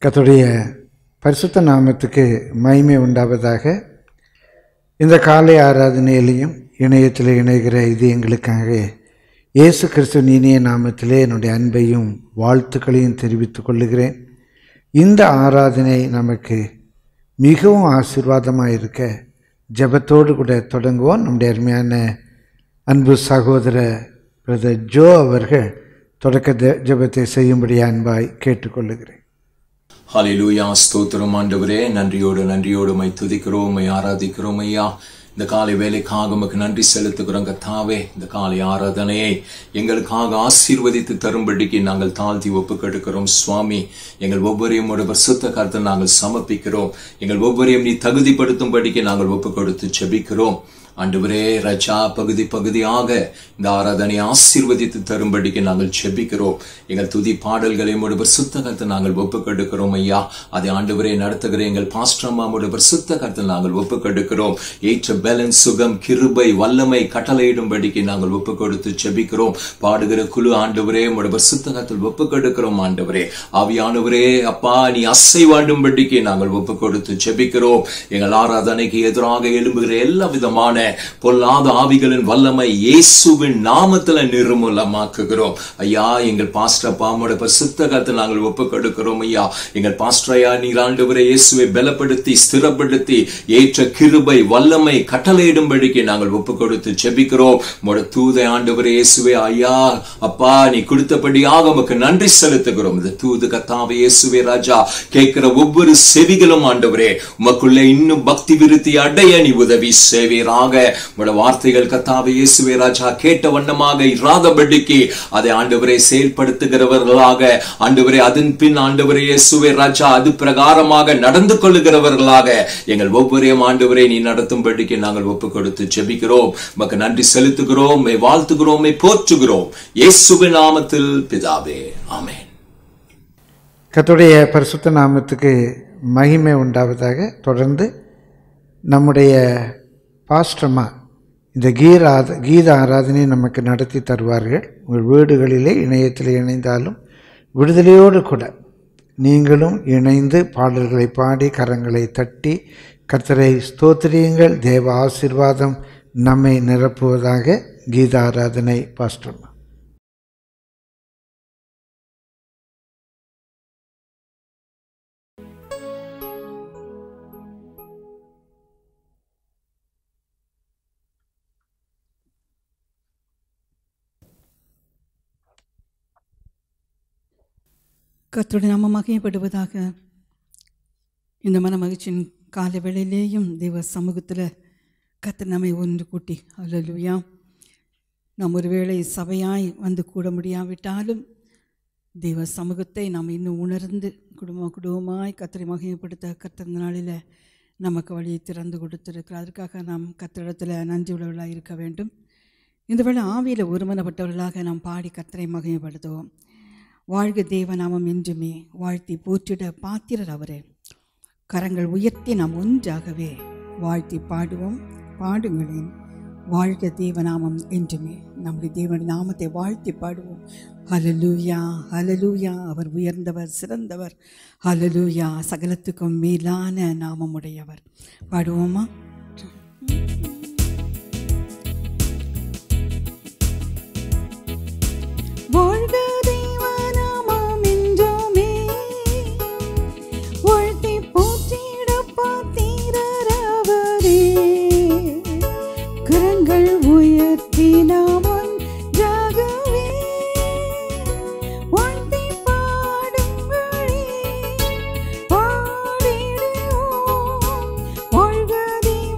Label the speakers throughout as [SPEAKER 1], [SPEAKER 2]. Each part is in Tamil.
[SPEAKER 1] கர்த்தருடைய பரிசுத்த நாமத்துக்கு மகிமை உண்டாவதாக இந்த காலை ஆராதனையிலையும் இணையத்தில் இணைகிற இது எங்களுக்காக இயேசு கிறிஸ்துவின் இனிய நாமத்திலே என்னுடைய அன்பையும் வாழ்த்துக்களையும் தெரிவித்துக் கொள்ளுகிறேன் இந்த ஆராதனை நமக்கு மிகவும் ஆசீர்வாதமாக இருக்க ஜெபத்தோடு கூட தொடங்குவோம் நம்முடைய அருமையான அன்பு சகோதர பிரதர் ஜோ அவர்கள் தொடக்க ஜெ- ஜெபத்தை செய்யும்படி அன்பாய் கேட்டுக்கொள்ளுகிறேன்
[SPEAKER 2] ஹalleluya ஸ்தோத்திரம் ஆண்டவரே நன்றியோடு நன்றியோடு மை துதிக்கிறோம் மை ஆராதிக்கிறோம் ஐயா இந்த காலை வேலைக்காக உமக்கு நன்றி செலுத்துகிறோம் கத்தாவே இந்த காலை ஆராதனையை எங்களுக்காக ஆசீர்வதித்து தரும்படிக்கு நாங்கள் தாழ்த்தி ஒப்புக்கெடுக்கிறோம் சுவாமி எங்கள் ஒவ்வொருவரையும் ஒரு பரிசுத்த கருத்தை நாங்கள் சமர்ப்பிக்கிறோம் எங்கள் ஒவ்வொருவரையும் நீ தகுதிப்படுத்தும்படிக்கு நாங்கள் ஒப்புக்கொடுத்து செபிக்கிறோம் ஆண்டவரே ரஜா பகுதி பகுதியாக இந்த ஆராதனை ஆசீர்வதித்து தரும்படிக்கு நாங்கள் செபிக்கிறோம் எங்கள் துதி பாடல்களையும் ஒரு சுத்தகத்தை நாங்கள் ஒப்புக்கெடுக்கிறோம் ஐயா அதை ஆண்டவரே நடத்துகிற எங்கள் பாஸ்டர்மாவோட சுத்தகத்தை நாங்கள் ஒப்புக்கெடுக்கிறோம் ஏற்ற பேலன்ஸ் சுகம் கிருபை வல்லமை கட்டளையிடும்படிக்கு நாங்கள் ஒப்புக்கொடுத்து செபிக்கிறோம் பாடுகிற குழு ஆண்டவரே உடைய சுத்தகத்தில் ஒப்புக்கெடுக்கிறோம் ஆண்டவரே ஆவியானவரே அப்பா நீ அசைவாடும்படிக்கு நாங்கள் ஒப்புக்கொடுத்து செபிக்கிறோம் எங்கள் ஆராதனைக்கு எதிராக எழும்புகிற எல்லா விதமான பொல்லாத ஆவிகளின் வல்லமை இயேசுவின் நாமத்துல நிர்மூலமாக்குகிறோம் ஐயா எங்கள் பாஸ்டர் பாமோட பரிசுத்தகத்தை நாங்கள் ஒப்புக்கொடுக்கிறோம் ஐயா எங்கள் பாஸ்டர் ஐயா நீர் ஆண்டவரை இயேசுவை பலப்படுத்தி ஸ்திரப்படுத்தி ஏற்ற கிருபை வல்லமை கட்டளையிடும்படிக்கு நாங்கள் ஒப்புக்கொடுத்து செபிக்கிறோம் உமோட தூதை ஆண்டவரே இயேசுவே ஐயா அப்பா நீ கொடுத்தபடியாக உமக்கு நன்றி செலுத்துகிறோம் இந்த தூது கத்தாவே இயேசுவே ராஜா கேட்கிற ஒவ்வொரு செவிகளும் ஆண்டவரே உமக்குள்ளே இன்னும் பக்தி விருத்தி அடைய நீ உதவி சேவீராக உங்களோட வார்த்தைகள் கத்தாவே இயேசுவே ராஜா கேட்ட வண்ணமாக இராதபடிக்கு அதை ஆண்டவரை செயல்படுத்துகிறவர்களாக ஆண்டவரே அதன் பின் ஆண்டவரே இயேசுவே ராஜா அது பிரகாரமாக நடந்து கொள்ளுகிறவர்களாக எங்கள் ஒவ்வொருவரையும் ஆண்டவரை நீ நடத்தும்படிக்கு நாங்கள் ஒப்புக் கொடுத்து ஜெபிக்கிறோம் உமக்கு நன்றி செலுத்துகிறோம் உம்மை வாழ்த்துகிறோம் உம்மை போற்றுகிறோம் இயேசுவின் நாமத்தில் பிதாவே ஆமென்
[SPEAKER 1] கர்த்தருடைய பரிசுத்த நாமத்துக்கு மகிமை உண்டாவதாக தொடர்ந்து நம்முடைய பாஸ்டர்மா இந்த கீராத கீத ஆராதனை நமக்கு நடத்தி தருவார்கள் உங்கள் வீடுகளிலே இணையத்தில் இணைந்தாலும் விடுதலையோடு கூட நீங்களும் இணைந்து பாடல்களை பாடி கரங்களை தட்டி கர்த்தரை ஸ்தோத்திரியுங்கள் தேவ ஆசீர்வாதம் நம்மை நிரப்புவதாக கீத ஆராதனை பாஸ்டர்மா
[SPEAKER 3] கர்த்தருடைய நாம மகிமைப்படுவதாக இந்த மன மகிழ்ச்சியின் காலை வேளையிலேயும் தெய்வ சமூகத்தில் கர்த்தர் நம்மை ஒன்று கூட்டி அல்லலுயா நாம் ஒருவேளை சபையாய் வந்து கூட முடியாவிட்டாலும் தெய்வ சமூகத்தை நாம் இன்னும் உணர்ந்து குடும்ப குடும்பமாய் கத்தரை மகிமைப்படுத்த கர்த்தர் இந்த நாளில் நமக்கு வழியை திறந்து கொடுத்திருக்கிறார் அதற்காக நாம் கத்திரிடத்தில் நன்றி உள்ளவர்களாக இருக்க வேண்டும் இந்த வேளை ஆவியில் ஒருமனப்பட்டவர்களாக நாம் பாடி கத்தரை மகிமைப்படுத்துவோம் வாழ்க தேவநாமம் என்றுமே வாழ்த்தி போற்றிட பாத்திரர் அவரே கரங்கள் உயர்த்தி நாம் ஒன்றாகவே வாழ்த்தி பாடுவோம் பாடுங்களேன் வாழ்க தேவநாமம் என்றுமே நம்முடைய தேவனுடைய நாமத்தை வாழ்த்தி பாடுவோம் ஹலலூயா ஹலலூயா அவர் உயர்ந்தவர் சிறந்தவர் ஹலலூயா சகலத்துக்கும் மேலான நாமமுடையவர் பாடுவோமா வாழ்க தேவநாமம் என்றுமே வாழ்த்தி போற்றிட பாத்திரர் அவரே. கரங்கள் உயர்த்தி நாம் ஒன்றாகவே வாழ்த்தி பாடுங்களே, பாடிடுவோம். வாழ்க தேவ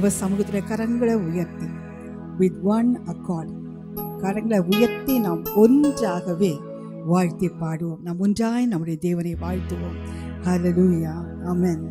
[SPEAKER 3] தேவ சமூகத்தில் கரங்களை உயர்த்தி வித் ஒன் அக்கார்ட் கரங்களை உயர்த்தி நாம் ஒன்றாகவே வாழ்த்தி பாடுவோம் நாம் ஒன்றாய் நம்முடைய தேவனை வாழ்த்துவோம் ஹalleluya amen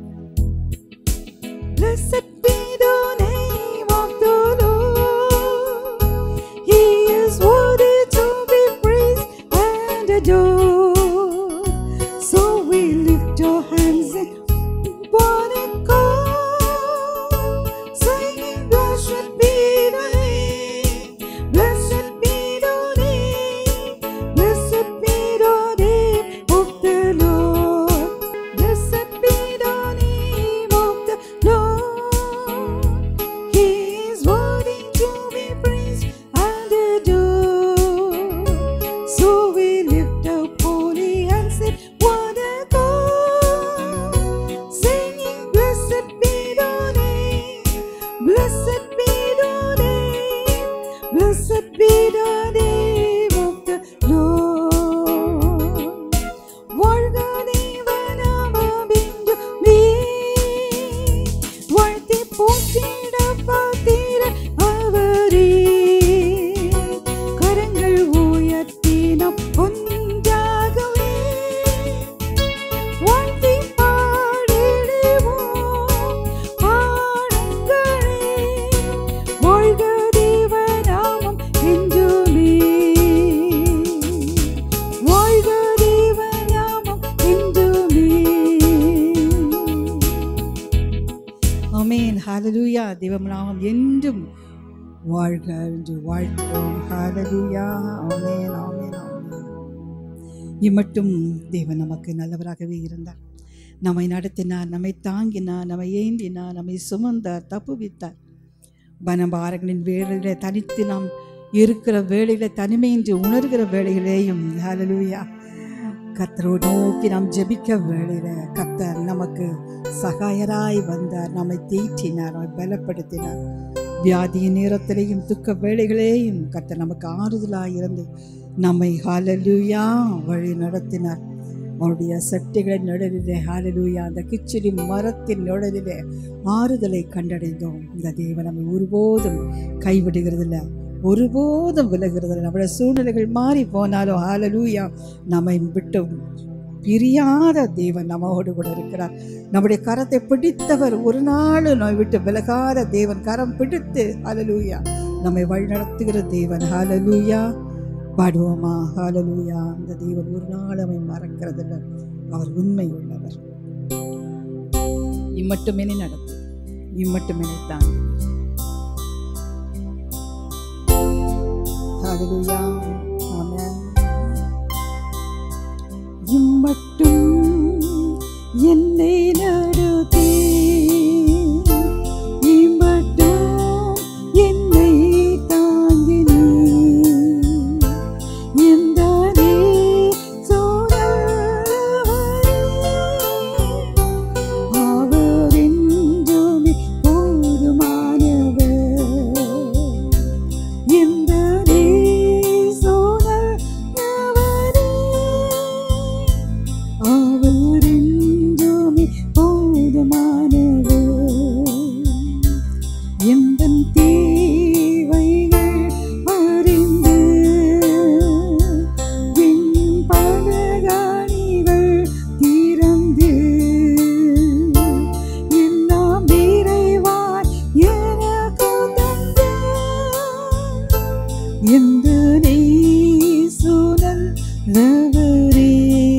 [SPEAKER 3] Blessed be the name of the Lord. He is worthy to be praised and adored. So we lift our hands in one accord, singing, Blessed be the name, blessed be the name, blessed be the name of the Lord. Blessed be the name of the Lord. He is worthy to be praised and adored. So we lift up holy hands in one accord, singing, Blessed be the name, blessed be the name, blessed be the name of the Lord. வாழ்க தேவநாமமென்றுமே. வாழ்த்தி போற்றிட பாத்திர அவரே. கரங்கள் உயர்த்தி நாம் ஒன்றாகவே வாழ்த்தி பாடிடுவோம் பாடுங்களே. வாழ்க தேவநாமம் என்றுமே. வாழ்க தேவநாமம் என்றுமே. ஆமென் ஹalleluya தேவநாமம் என்றும் வாழ்க என்று வாழ்த்துவோம் ஹalleluya ஆமென் ஆமென் ஆமென் இம்மட்டும் தேவன் நமக்கு நல்லவராகவே இருந்தார் நம்மை நடத்தினார் நம்மை தாங்கினார் நம்மை ஏந்தினார் நம்மை சுமந்தார் தப்புவித்தார் பனபாரங்களின் வேளையில தனித்து நாம் இருக்கிற வேளையில தனிமையின்றி உணர்கிற வேளையிலேயும் ஹalleluya கர்த்தரோடு நோக்கி நாம் ஜெபிக்க வேளையில கர்த்தர் நமக்கு சகாயராய் வந்தார் நம்மை தேற்றினார் நம்மை பலப்படுத்தினார் வியாதியின் நேரத்திலேயும் துக்க வேளைகளேயும் கர்த்தர் நமக்கு ஆறுதலாய் இருந்து நம்மை ஹalleluya வழி நடத்தினார் அவருடைய சட்டைகளின் நிழலிலே ஹalleluya அந்த கிச்சிலி மரத்தின் நிழலிலே ஆறுதலை கண்டடைந்தோம் இந்த தேவன் நம்மை ஒருபோதும் கைவிடுகிறதில்ல ஒருபோதும் விலகிறதில்ல நம்முடைய சூழ்நிலைகள் மாறி போனாலும் ஹalleluya நம்மை விட்டு பிரியாத தேவன் நம்மோடு கூட இருக்கிறார் நம்முடைய கரத்தை பிடித்தவர் ஒரு நாள் நம்மை விட்டு விலகாத தேவன் கரம் பிடித்து ஹalleluya நம்மை வழிநடத்துகிற தேவன் ஹalleluya பாடுவோமா ஹalleluya அந்த தேவன் ஒரு நாள் நம்மை மறக்கிறதில்ல அவர் உண்மை உள்ளவர் இம்மட்டுமே நடத்து இம்மட்டுமே தான் ஹalleluya ஆமென் இம்மட்டும் என்னை நடத்தி இம்மட்டும் என்னை தாங்கினீ எந்த அவர் என்றுமே போதுமானவர் எந்த சோழவரே அவர் என்றுமே போதுமானவர் எந்த தேவைகள் அறிந்து விண்பலகாணிகள் திறந்து எல்லாம் விரைவாய் எனக்கு தந்த எந்த சுழல் ரவரே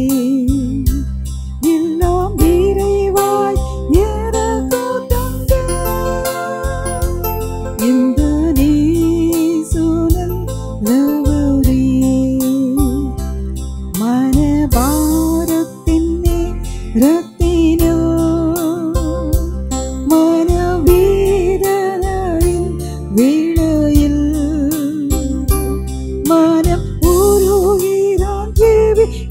[SPEAKER 3] எல்லாம் விரைவாய் எனக்கு தந்த இந்த சுழல் ரவரே மனபாரத்தின் ரத்தினோ மனவீரனின் வேளையில் மனம் உருகிறான் ஜீவி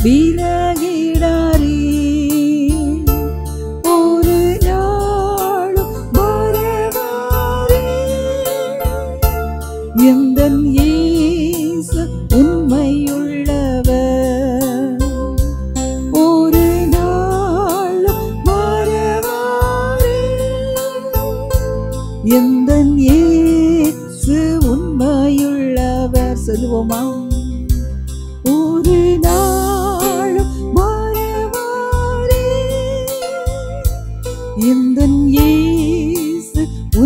[SPEAKER 3] விலகிடாரே ஒரு நாளும் மறவாரே எந்தன் இயேசு உண்மையுள்ளவர் ஒரு நாளும் மறவாரே எந்தன் இயேசு உண்மையுள்ளவர் சொல்லுவோமா ஒரு நாளும் மறவாரே எந்தன் இயேசு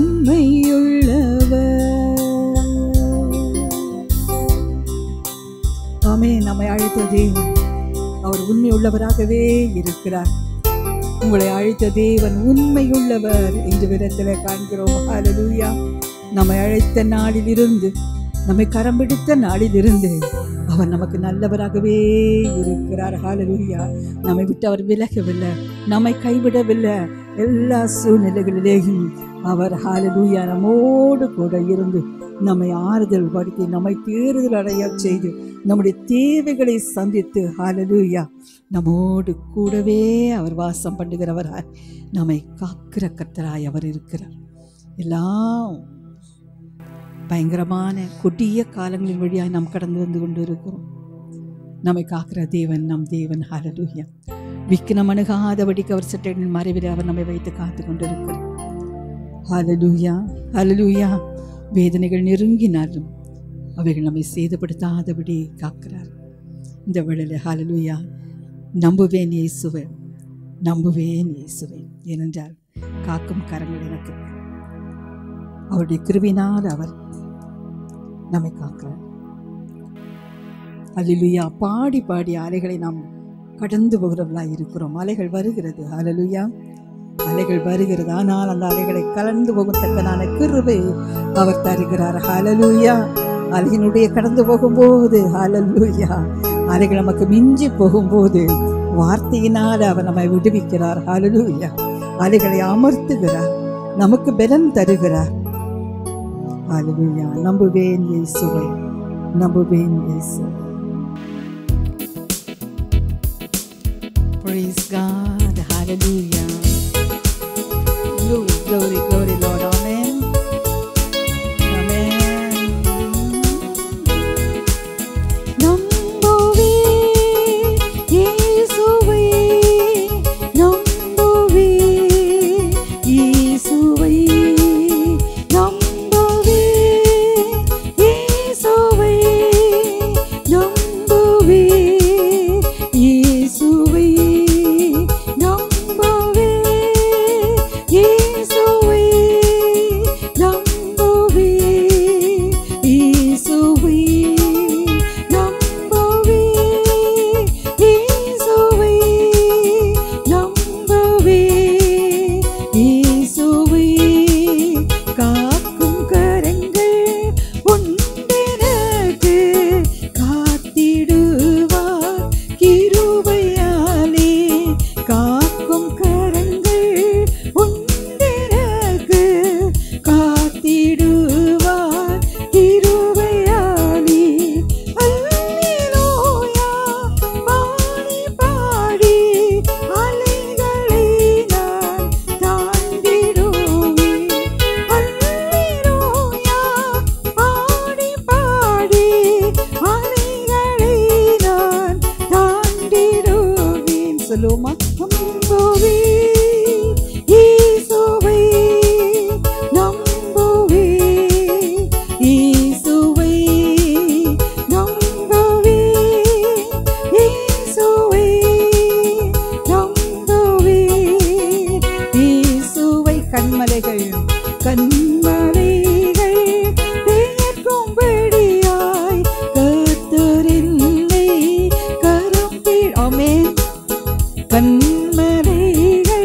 [SPEAKER 3] உண்மையுள்ளவர் ஆமே நம்மை அழைத்த தேவன் அவர் உண்மையுள்ளவராகவே இருக்கிறார் உங்களை அழைத்த தேவன் உண்மையுள்ளவர் என்று விதத்தில் காண்கிறோம் ஹalleluya நம்மை அழைத்த நாளிலிருந்து நம்மை கரம் பிடித்த நாளிலிருந்து அவர் நமக்கு நல்லவராகவே இருக்கிறார் ஹalleluya நம்மை விட்டு அவர் விலகவில்லை நம்மை கைவிடவில்லை எல்லா சூழ்நிலைகளிலேயும் அவர் ஹalleluya நம்மோடு கூட இருந்து நம்மை ஆறுதல் படுத்தி நம்மை தேறுதல் அடைய செய்து நம்முடைய தேவைகளை சந்தித்து ஹalleluya நம்மோடு கூடவே அவர் வாசம் பண்ணுகிறவராய் நம்மை காக்கிற கர்த்தராய் அவர் இருக்கிறார் எல்லாம் பயங்கரமான கொடிய காலங்களின் வழியாய் நாம் கடந்து வந்து கொண்டு இருக்கிறோம் நம்மை காக்கிற தேவன் நம் தேவன் ஹalleluya விக்கினம் அணுகாதபடிக்கு அவர் சட்டையின் மறைவில் அவர் நம்மை வைத்து காத்து கொண்டிருக்கிறார் ஹalleluya ஹalleluya வேதனைகள் நெருங்கினாலும் அவைகள் நம்மை சேதப்படுத்தாதபடி காக்கிறார் இந்த வேளையில் ஹalleluya நம்புவேன் இயேசுவை நம்புவேன் இயேசுவை ஏனென்றால் காக்கும் கரங்கள் எனக்கு இருக்கு. அவருடைய கிருவினால் அவர் நம்மை காக்கிறார் அல்லேலூயா பாடி பாடி அலைகளை நாம் கடந்து போகிறவர்களாய் இருக்கிறோம் அலைகள் வருகிறது ஹalleluya அலைகள் வருகிறது ஆனால் அந்த அலைகளை கலந்து போகத்தக்கதான கிருபை அவர் தருகிறார் ஹalleluya அலையினுடைய கடந்து போகும்போது ஹalleluya அலைகள் நமக்கு மிஞ்சி போகும்போது வார்த்தையினால் அவர் நம்மை விடுவிக்கிறார் ஹalleluya அலைகளை அமர்த்துகிறார் நமக்கு பலன் தருகிறார் ஹalleluya நம்புவேன் இயேசுவை நம்புவேன் இயேசுவை Praise God. Hallelujah. Glory, glory, glory, Lord. Amen. Amen. நம்புவே இயேசுவை நம்புவே இயேசுவை நம்புவே இயேசுவை நம்புவே இயேசுவை நம்புவே இயேசுவை நம்புவே இயேசுவை நம்புவே இயேசுவை நம்புவே இயேசுவை காக்கும் கரங்கள் உண்டெனக்கு காத்திடுவார் கிருபையாலே காக்கும் கரங்கள் உண்டெனக்கு காத்திடுவார் கிருபையாலே அல்லேலூயா பாடி பாடி அலைகளை நான் தாண்டிடுவேன் அல்லேலூயா பாடி பாடி அலைகளை நான் தாண்டிடுவேன் சொல்லுவோமா நம்புவே இயேசுவை நம்புவே இயேசுவை நம்புவே இயேசுவை நம்புவே இயேசுவை கண்மலைகள் கண்மலைகள் பெயர்க்கும்படியாய் கர்த்தரில்லை கரம் ஆமென் கண்மலைகள்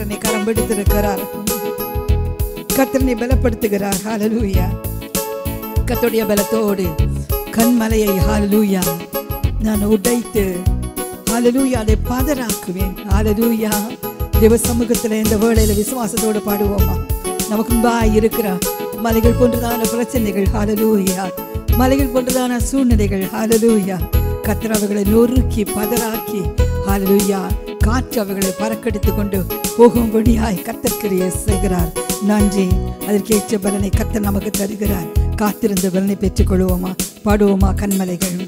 [SPEAKER 3] கத்தனை கரம் பிடித்திருக்கிறார் கத்தனை பலப்படுத்துகிறார் ஹalleluya கத்துடைய பலத்தோடு கண்மலையை ஹalleluya நான் உடைத்து ஹalleluya அதை பதறாக்குவேன் ஹalleluya தேவ சமூகத்தில் இந்த வேளையில விசுவாசத்தோடு பாடுவோமா நமக்கு முன்பாய் இருக்கிற மலைகள் போன்றதான பிரச்சனைகள் ஹalleluya மலைகள் போன்றதான சூழ்நிலைகள் ஹalleluya கத்தர் அவர்களை நொறுக்கி பதறாக்கி ஹalleluya காற்று அவர்களை பறக்கடித்து கொண்டு போகும்படியாய் கத்தற்கிரிய செய்கிறார் நன்றி அதற்கேற்ற பலனை கத்தர் நமக்கு தருகிறார் காத்திருந்த பலனை பெற்றுக்கொள்வோமா பாடுவோமா கண்மலைகள்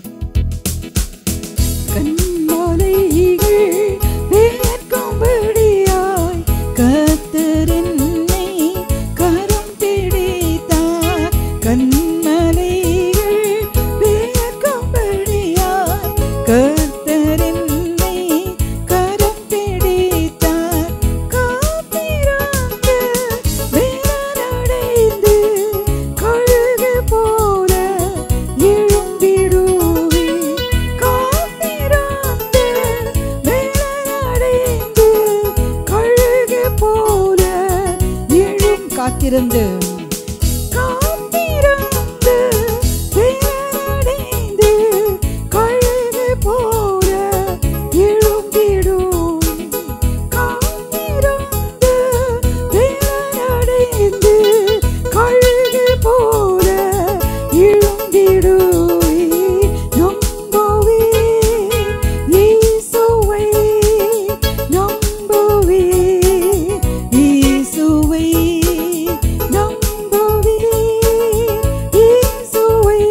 [SPEAKER 3] கண்மலைகள் வேர்க்கும்படியாய் கர்த்தர் என்னை கரம் பிடித்தார். கண்மலைகள் வேர்க்கும்படியாய் கர்த்தர் என்னை கரம் பிடித்தார். காத்திருந்து வேரடைந்து கழுகு போல எழும்பிடுவேன். காத்திருந்து வேரடைந்து கழுகு போல எழும் காத்திருந்து காத்திருந்து வேரடைந்து கழுகு போல எழும்பிடும் காத்திருந்து வேரடைந்து கழுகு போல எழும்பிடுவே நம்புவே இயேசுவை நம்புவே இயேசுவை நம்புவே இயேசுவை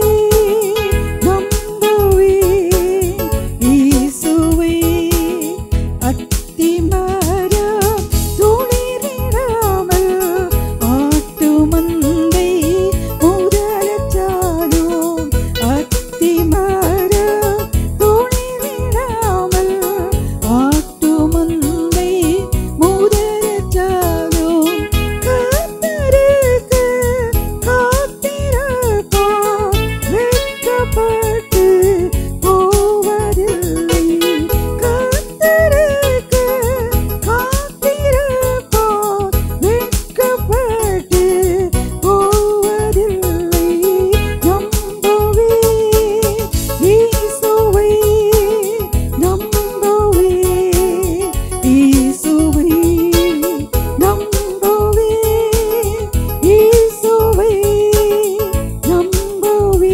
[SPEAKER 3] நம்புவே இயேசுவை அத்திமரம் துளிரிடாமல் ஆட்டு மந்தை முதலச்சாலும் அத்திமரம் துளிரிடாமல் ஆட்டு மந்தை முதலச்சாலும் கர்த்தருக்கு காத்திருப்போம் வெட்கப்பட்டு போவதில்லை கர்த்தருக்கு காத்திருப்போம் வெட்கப்பட்டு போவதில்லை நம்புவே இயேசுவை நம்புவே இயேசுவை நம்புவே இயேசுவை நம்புவே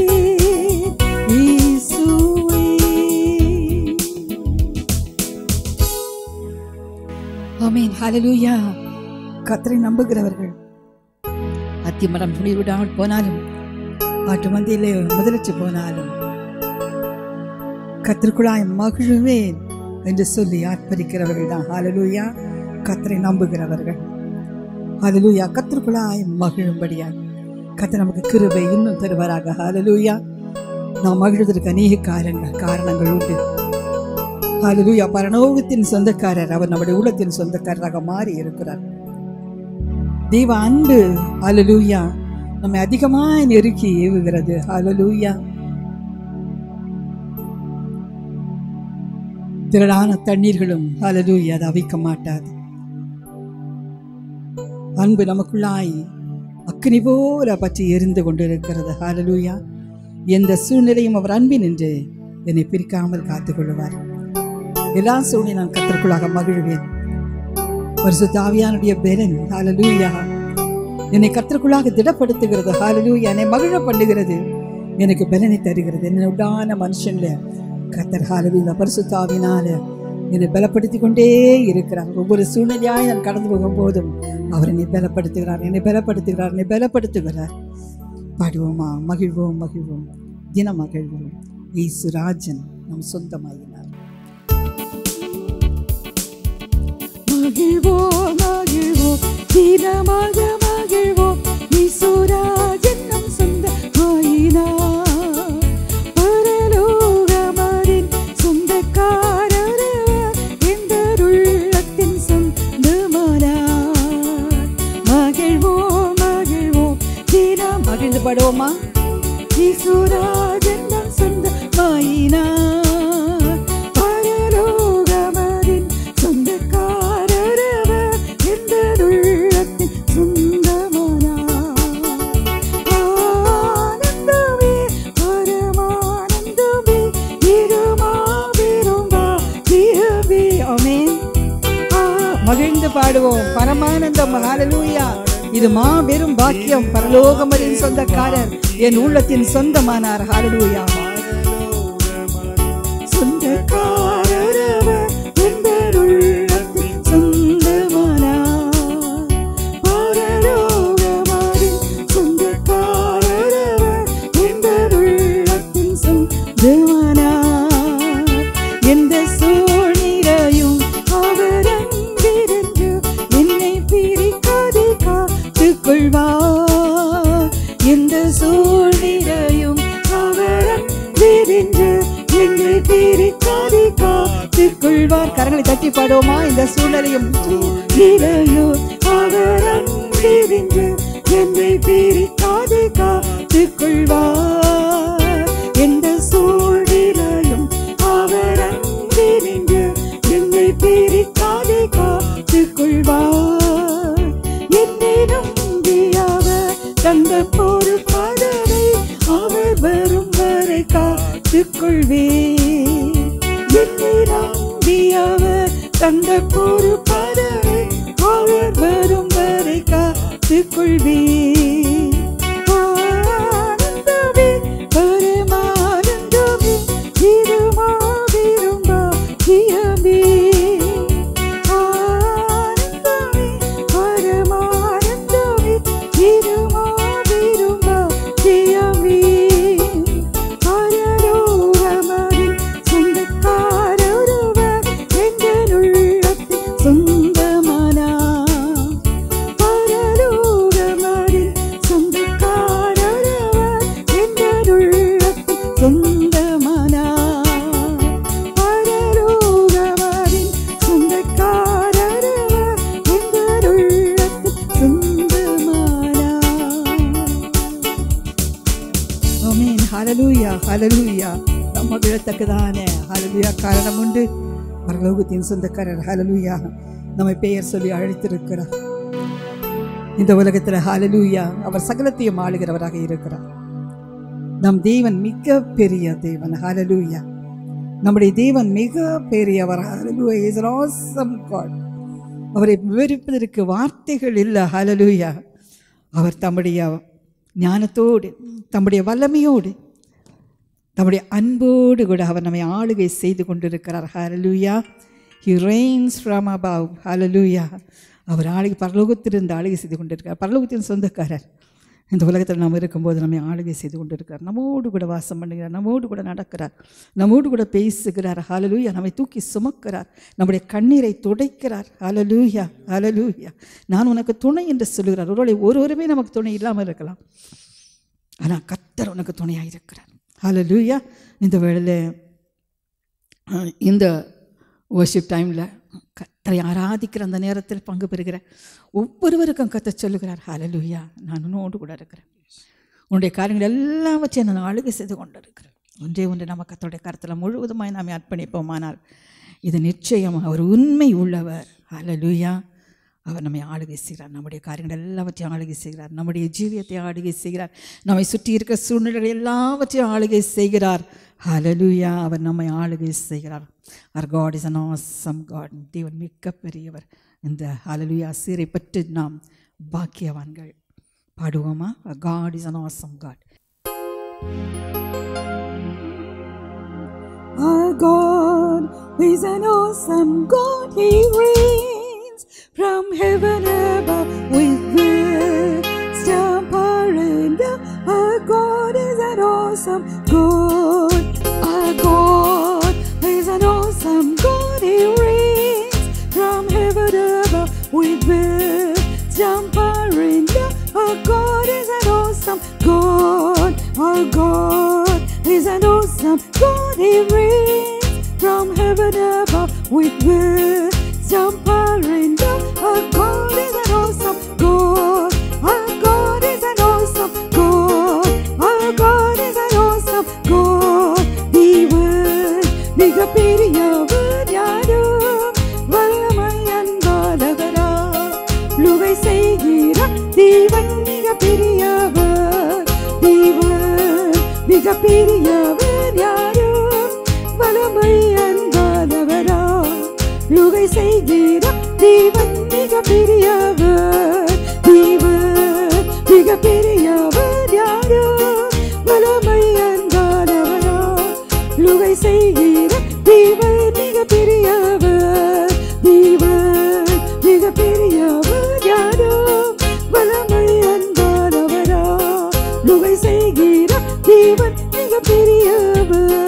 [SPEAKER 3] இயேசுவை ஆமென் ஹalleluya கர்த்தரை நம்புகிறவர்கள் அத்திமரம் துளி விடாமல் போனாலும் ஆட்டு மந்தியிலே முதலச்சு போனாலும் கத்திற்குள்ளாய் மகிழுவேன் என்று சொல்லி ஆர்ப்பரிக்கிறவர்கள் தான் ஹalleluya கர்த்தரை நம்புகிறவர்கள் ஹalleluya கத்திற்குள்ளாய் மகிழும்படியாய் கர்த்தர் நமக்கு கிருபை இன்னும் தருவாராக ஹalleluya நாம் மகிழ்வதற்கு அநேக காரணங்கள் காரணங்கள் உண்டு ஹalleluya பரலோகத்தின் சொந்தக்காரர் அவர் நம்முடைய உள்ளத்தின் சொந்தக்காரராக மாறி இருக்கிறார் தெய்வ அன்பு ஹalleluya நம்மை அதிகமாய் நெருக்கி ஏவுகிறது ஹalleluya திரளான தண்ணீர்களும் ஹalleluya அதை அவிக்க மாட்டாது அன்பு நமக்குள்ளாய் அக்கினி போல பற்றி எரிந்து கொண்டிருக்கிறது ஹalleluya எந்த சூழ்நிலையும் அவர் அன்பின் என்று என்னை பிரிக்காமல் காத்துக் கொள்வார் எல்லா சூழ்நிலை நான் கத்திற்குள்ளாக மகிழ்வேன் பரிசுத்த ஆவியானுடைய பெலன் ஹalleluya என்னை கத்திற்குள்ளாக திடப்படுத்துகிறது ஹalleluya என்னை மகிழ பண்ணுகிறது எனக்கு பலனை தருகிறது என்னை உண்டான மனுஷன்ல கத்தர் ஹalleluya பரிசுத்த ஆவியினால என்னை பலப்படுத்தி கொண்டே இருக்கிறார் ஒவ்வொரு சூழ்நிலையாய் நான் கடந்து போகும் போதும் அவர் என்னை பலப்படுத்துகிறார் என்னை பலப்படுத்துகிறார் என்னை பலப்படுத்துகிறார் பாடுவோமா மகிழ்வோம் மகிழ்வோம் தினம் மகிழ்வோம் ஈசு ராஜன் நம் சொந்தமாகினார் மகிழ்வோம் மகிழ்வோம் தினமாக மகிழ்வோம் ஈசுராஜன் நம் சொந்த ஆயினார் பரலோகமரின் சொந்தக்காரர் எந்த உள்ளத்தின் சொந்தமானார் மகிழ்வோம் மகிழ்வோம் தினம் மகிழ்ந்து பாடுவோமா ஈசுராஜன் நம் சொந்த ஆயினார் பரலோகமரின் சொந்தக்காரர் பரமானந்தம் ஹalleluya இது மாபெரும் பாக்கியம் பரலோகமரின் சொந்தக்காரர் என் உள்ளத்தின் சொந்தமானார் ஹalleluya சொந்தக்காரர் அவர் எங்கள் உள்ளத்தின் சொந்தமானார் பரலோகமரின் சொந்தக்காரர் அவர் எங்கள் உள்ளத்தின் சொந்தமானார் எந்த சூழ்நிலையும் அவர் அங்கிருந்து என்னை பிரிக்காதே காத்துக் கொள்வார் எந்த சூழ்நிலையும் அவர் அங்கிருந்து என்னை பிரிக்காதே காத்துக் கொள்வார் கரங்களை தட்டி பாடுவோமா இந்த சூழ்நிலையும் சூழ்நிலையும் அவர் அங்கிருந்து என்னை பிரிக்காதே காத்துக் கொள்வார் எந்த சூழ்நிலையும் அவர் அங்கிருந்து என்னை பிரிக்காதே காத்துக் கொள்வார் என்னை நம்பி அவர் தந்த பொறுப்பதனை அவர் வரும் வரை காத்துக் கொள்வேன் என்னை நம்பி அவர் தந்த பொறுப்பதனை அவர் வரும் வரை காத்துக் கொள்வேன் ஆனந்தமே பரமானந்தமே இருமாவிரும் பாக்கியமே ஆனந்தமே பரமானந்தமே இருமாவிரும் பாக்கியமே பரலோகமரின் சொந்தக்காரொருவர் எங்கள் உள்ளத்தில் சொந்தமானார் பரலோகமரின் சொந்தக்காரொருவர் எங்கள் உள்ளத்தில் சொந்தமானார் பரலோகமரின் சொந்தக்காரொருவர் எங்கள் உள்ளத்தில் சொந்தமானார் ஆமென் ஹalleluya ஹalleluya நம்ம விழத்தக்கதான ஹalleluya காரணம் உண்டு பரலோகத்தின் சொந்தக்காரர் ஹalleluya நம்மை பெயர் சொல்லி அழைத்திருக்கிறார் இந்த உலகத்தில் ஹalleluya அவர் சகலத்தையும் ஆளுகிறவராக இருக்கிறார் நம் தேவன் மிக பெரிய தேவன் ஹalleluya நம்முடைய தேவன் மிக பெரியவர் hallelujah is an awesome God அவரை விவரிப்பதற்கு வார்த்தைகள் இல்லை ஹalleluya அவர் தம்முடைய ஞானத்தோடு தம்முடைய வல்லமையோடு தம்முடைய அன்போடு கூட அவர் நம்மை ஆளுகை செய்து கொண்டிருக்கிறார் ஹalleluya he reigns from above hallelujah அவர் ஆளுகை பரலோகத்திலிருந்து ஆளுகை செய்து கொண்டிருக்கிறார் பரலோகத்தின் சொந்தக்காரர் இந்த உலகத்தில் நாம் இருக்கும்போது நம்மை ஆளுகை செய்து கொண்டிருக்கிறார் நம்மோடு கூட வாசம் பண்ணுகிறார் நம்மோடு கூட நடக்கிறார் நம்மோடு கூட பேசுகிறார் ஹalleluya நம்மை தூக்கி சுமக்கிறார் நம்முடைய கண்ணீரை துடைக்கிறார் ஹalleluya ஹalleluya நான் உனக்கு துணை என்று சொல்லுகிறார் ஒருவேளை ஒருவருமே நமக்கு துணை இல்லாமல் இருக்கலாம் ஆனால் கத்தர் உனக்கு துணையாக இருக்கிறார் ஹalleluya இந்த வேளையில் அஹ், இந்த வர்ஷிப் டைமில் கத்தரை ஆராதிக்கிற அந்த நேரத்தில் பங்கு பெறுகிற ஒவ்வொருவருக்கும் கத்த சொல்லுகிறார் ஹalleluya நான் உன்னோடு கூட இருக்கிறேன் உன்னுடைய காரியங்கள் எல்லாவற்றையும் நான் ஆளுகை செய்து கொண்டு இருக்கிறேன் ஒன்றே ஒன்று நம்ம கத்தருடைய கருத்தில் முழுவதுமாய் நாம் அர்ப்பணிப்போமானால் இது நிச்சயம் அவர் உண்மை உள்ளவர் ஹalleluya அவர் நம்மை ஆளுகை செய்கிறார் நம்முடைய காரியங்கள் எல்லாவற்றையும் ஆளுகை செய்கிறார் நம்முடைய ஜீவியத்தை ஆளுகை செய்கிறார் நம்மை சுற்றி இருக்க சூழ்நிலைகள் எல்லாவற்றையும் ஆளுகை செய்கிறார் ஹalleluya அவர் நம்மை ஆளுகை செய்கிறார் அவர் God is an awesome God தேவன் மிக்க பெரியவர் இந்த ஹalleluya சீரை பற்றி நாம் பாக்கியவான்கள் பாடுவோமா God is an awesome God Our God is an awesome God. He reigns from heaven above with wisdom, power, and love. Our God is an awesome God. Our God is an awesome God. He reigns from heaven above with wisdom, power, and love. Our God is an awesome God. Our God is an awesome God. He reigns from heaven above with wisdom, power, and love. Our God is an awesome God. Our God is an awesome God. Our God is an awesome God. தேவன் மிக பெரியவர் யாரும் வல்லமை அன்பாளவரா லுகை செய்கிறார் தேவன் மிக பெரியவர் தேவன் மிக பெரியவர் யாரும் வல்லமை அன்பாளவரா லுகை செய்கிறார் தேவன் மிக மிக பெரியவர் தேவன் மிக பெரியவர் யாரோ வலமை அன்பானவரா லுகை செய்கிற தேவன் மிக பெரியவர் தேவன் மிக பெரியவர் யாரோ வலமை அன்பானவரா லுகை செய்கிற தேவன் மிக பெரியவர்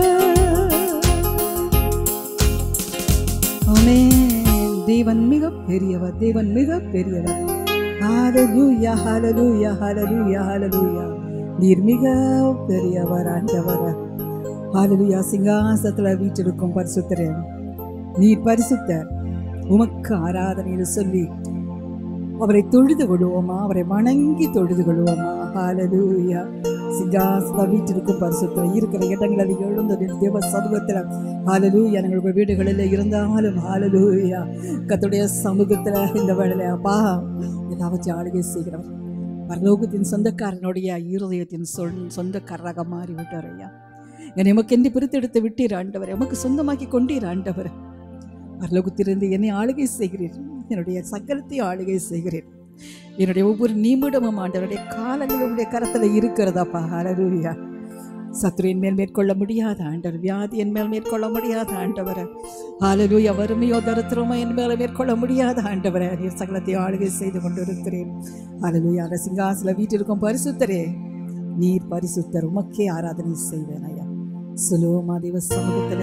[SPEAKER 3] ஆமென் தேவன் மிக பெரியவர் தேவன் மிக பெரியவர் ஹalleluya ஹalleluya ஹalleluya ஹalleluya நீர் மிக பெரியவர் ஆண்டவர் ஹalleluya சிங்காசனத்துல வீற்றிருக்கும் பரிசுத்தரே நீர் பரிசுத்தர் உமக்கு ஆராதனையில் சொல்லி அவரை தொழுது கொள்வோமா அவரை வணங்கி தொழுது கொள்வோமா ஹalleluya சிங்காசன வீட்டிற்கும் பரிசுத்தம் இருக்கிற இடங்களில் எழுந்தது தேவ சமூகத்தில் ஹalleluya எங்களுடைய வீடுகளில் இருந்தாலும் ஹalleluya கர்த்தருடைய சமூகத்தில் இந்த வேளையில அப்பா எல்லாவற்றையும் ஆளுகை செய்கிறவர் பரலோகத்தின் சொந்தக்காரனுடைய இருதயத்தின் சொல் சொந்தக்காரராக மாறிவிட்டார் ஐயா என்னை எமக்கென்று பிரித்தெடுத்து விட்டீர் ஆண்டவர் எமக்கு சொந்தமாக்கி கொண்டீர் ஆண்டவர் பரலோகத்திலிருந்து என்னை ஆளுகை செய்கிறீர் என்னுடைய சக்கரத்தை ஆளுகை செய்கிறேன் என்னுடைய ஒவ்வொரு நிமிடமும் ஆண்டவருடைய காலங்கள் உடைய கரத்தில் இருக்கிறதாப்பா ஹalleluya சத்துருவின் மேல் மேற்கொள்ள முடியாத ஆண்டவர் வியாதி என் மேல் மேற்கொள்ள முடியாத ஆண்டவர் ஹalleluya வறுமையோ தரித்திரமோ என் மேல மேற்கொள்ள முடியாத ஆண்டவரை நீர் சகலத்தை ஆளுகை செய்து கொண்டிருக்கிறேன் ஹalleluya அந்த சிங்காசல வீட்டிற்கும் பரிசுத்தரே நீர் பரிசுத்தர் உமக்கே ஆராதனை செய்வேன் ஐயா சுலோமா தேவ சமூகத்துல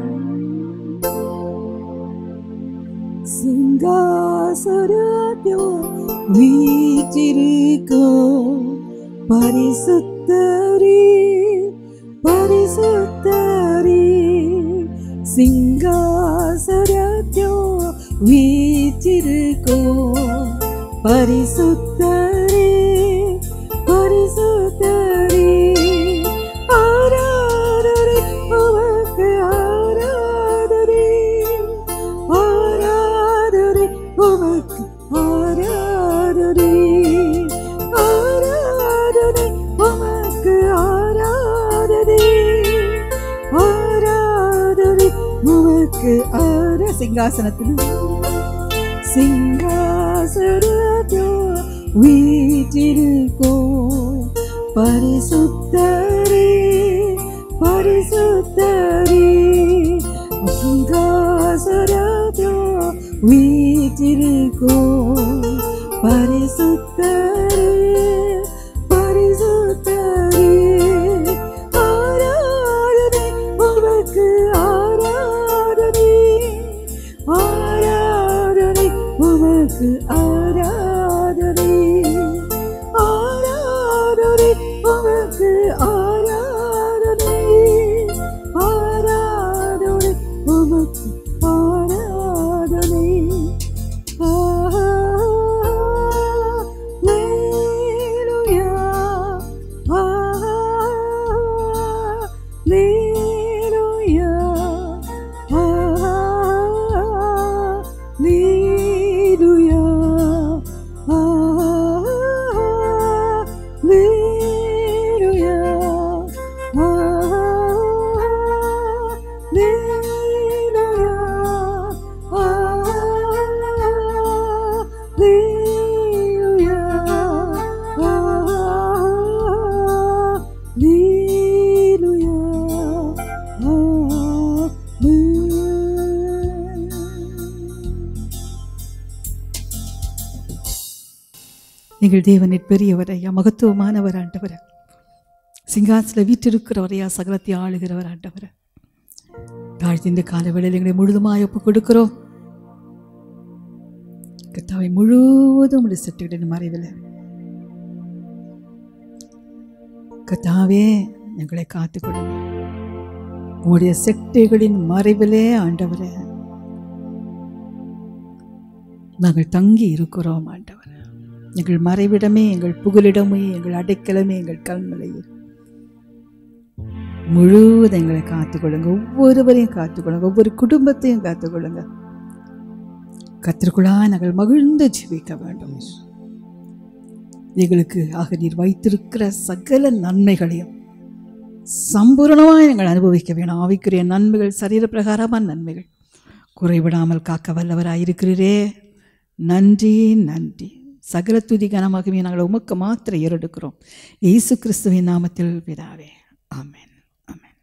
[SPEAKER 3] சிங்காசரத்தியோ வீற்றிருக்கும் பரிசுத்தரே பரிசுத்தரே சிங்காசரத்தியோ வீற்றிருக்கும் பரிசுத்தரே பரிசுத்தரே ஆராதனை உமக்கு ஆராதனை ஆராதனை உமக்கு ஆராதனை ஆராதனை உமக்கு ஆராதனை ஆராதனை உமக்கு ஆர சிங்காசனத்தில் சிங்காசனத்தோ வீற்றிருக்கும் பரிசுத்தரே பரிசுத்தரே சிங்காசனத்தோ வீற்றிருக்கும் பரிசுத்தரே பரிசுத்தரே ஆராதனை உமக்கு ஆராதனை ஆராதனை உமக்கு ஆராதனை ஆராதனை உமக்கு ஆராதனை ஆராதனை உமக்கு ஆராதனை Hallelujah. Hallelujah. Hallelujah. Hallelujah. நீங்கள் தேவனின் பெரியவரையா மகத்துவமானவர் ஆண்டவர் சிங்காசல வீற்றிருக்கிறவரையா சகலத்தை ஆளுகிறவர் ஆண்டவர் தாழ்த்தி இந்த காலவேளையில் எங்களை முழுதுமாய் ஒப்பு கொடுக்கிறோம் கத்தாவை முழுவதும் உடைய சட்டுகளின் மறைவில் கத்தாவே எங்களை காத்துக் கொடுங்க உங்களுடைய செட்டைகளின் மறைவிலே ஆண்டவரே நாங்கள் தங்கி இருக்கிறோம் ஆண்டவர் எங்கள் மறைவிடமே எங்கள் புகலிடமே எங்கள் அடைக்கலமே எங்கள் கண்மலையே முழுவதும் எங்களை காத்துக்கொள்ளுங்க ஒவ்வொருவரையும் காத்துக்கொள்ளுங்க ஒவ்வொரு குடும்பத்தையும் காத்துக்கொள்ளுங்க கத்திற்குள்ளா நாங்கள் மகிழ்ந்து ஜீவிக்க வேண்டும் எங்களுக்கு ஆக நீர் வைத்திருக்கிற சகல நன்மைகளையும் சம்பூரணமாக நாங்கள் அனுபவிக்க வேணும் ஆவிக்குரிய நன்மைகள் சரீர பிரகாரமான நன்மைகள் குறைவிடாமல் காக்க வல்லவராயிருக்கிறீரே நன்றி நன்றி சகல துதி கனமாகவே நாங்கள் உமக்கு மாத்திரம் ஏறெடுக்கிறோம் இயேசு கிறிஸ்துவின் நாமத்தில் பிதாவே ஆமென் ஆமென்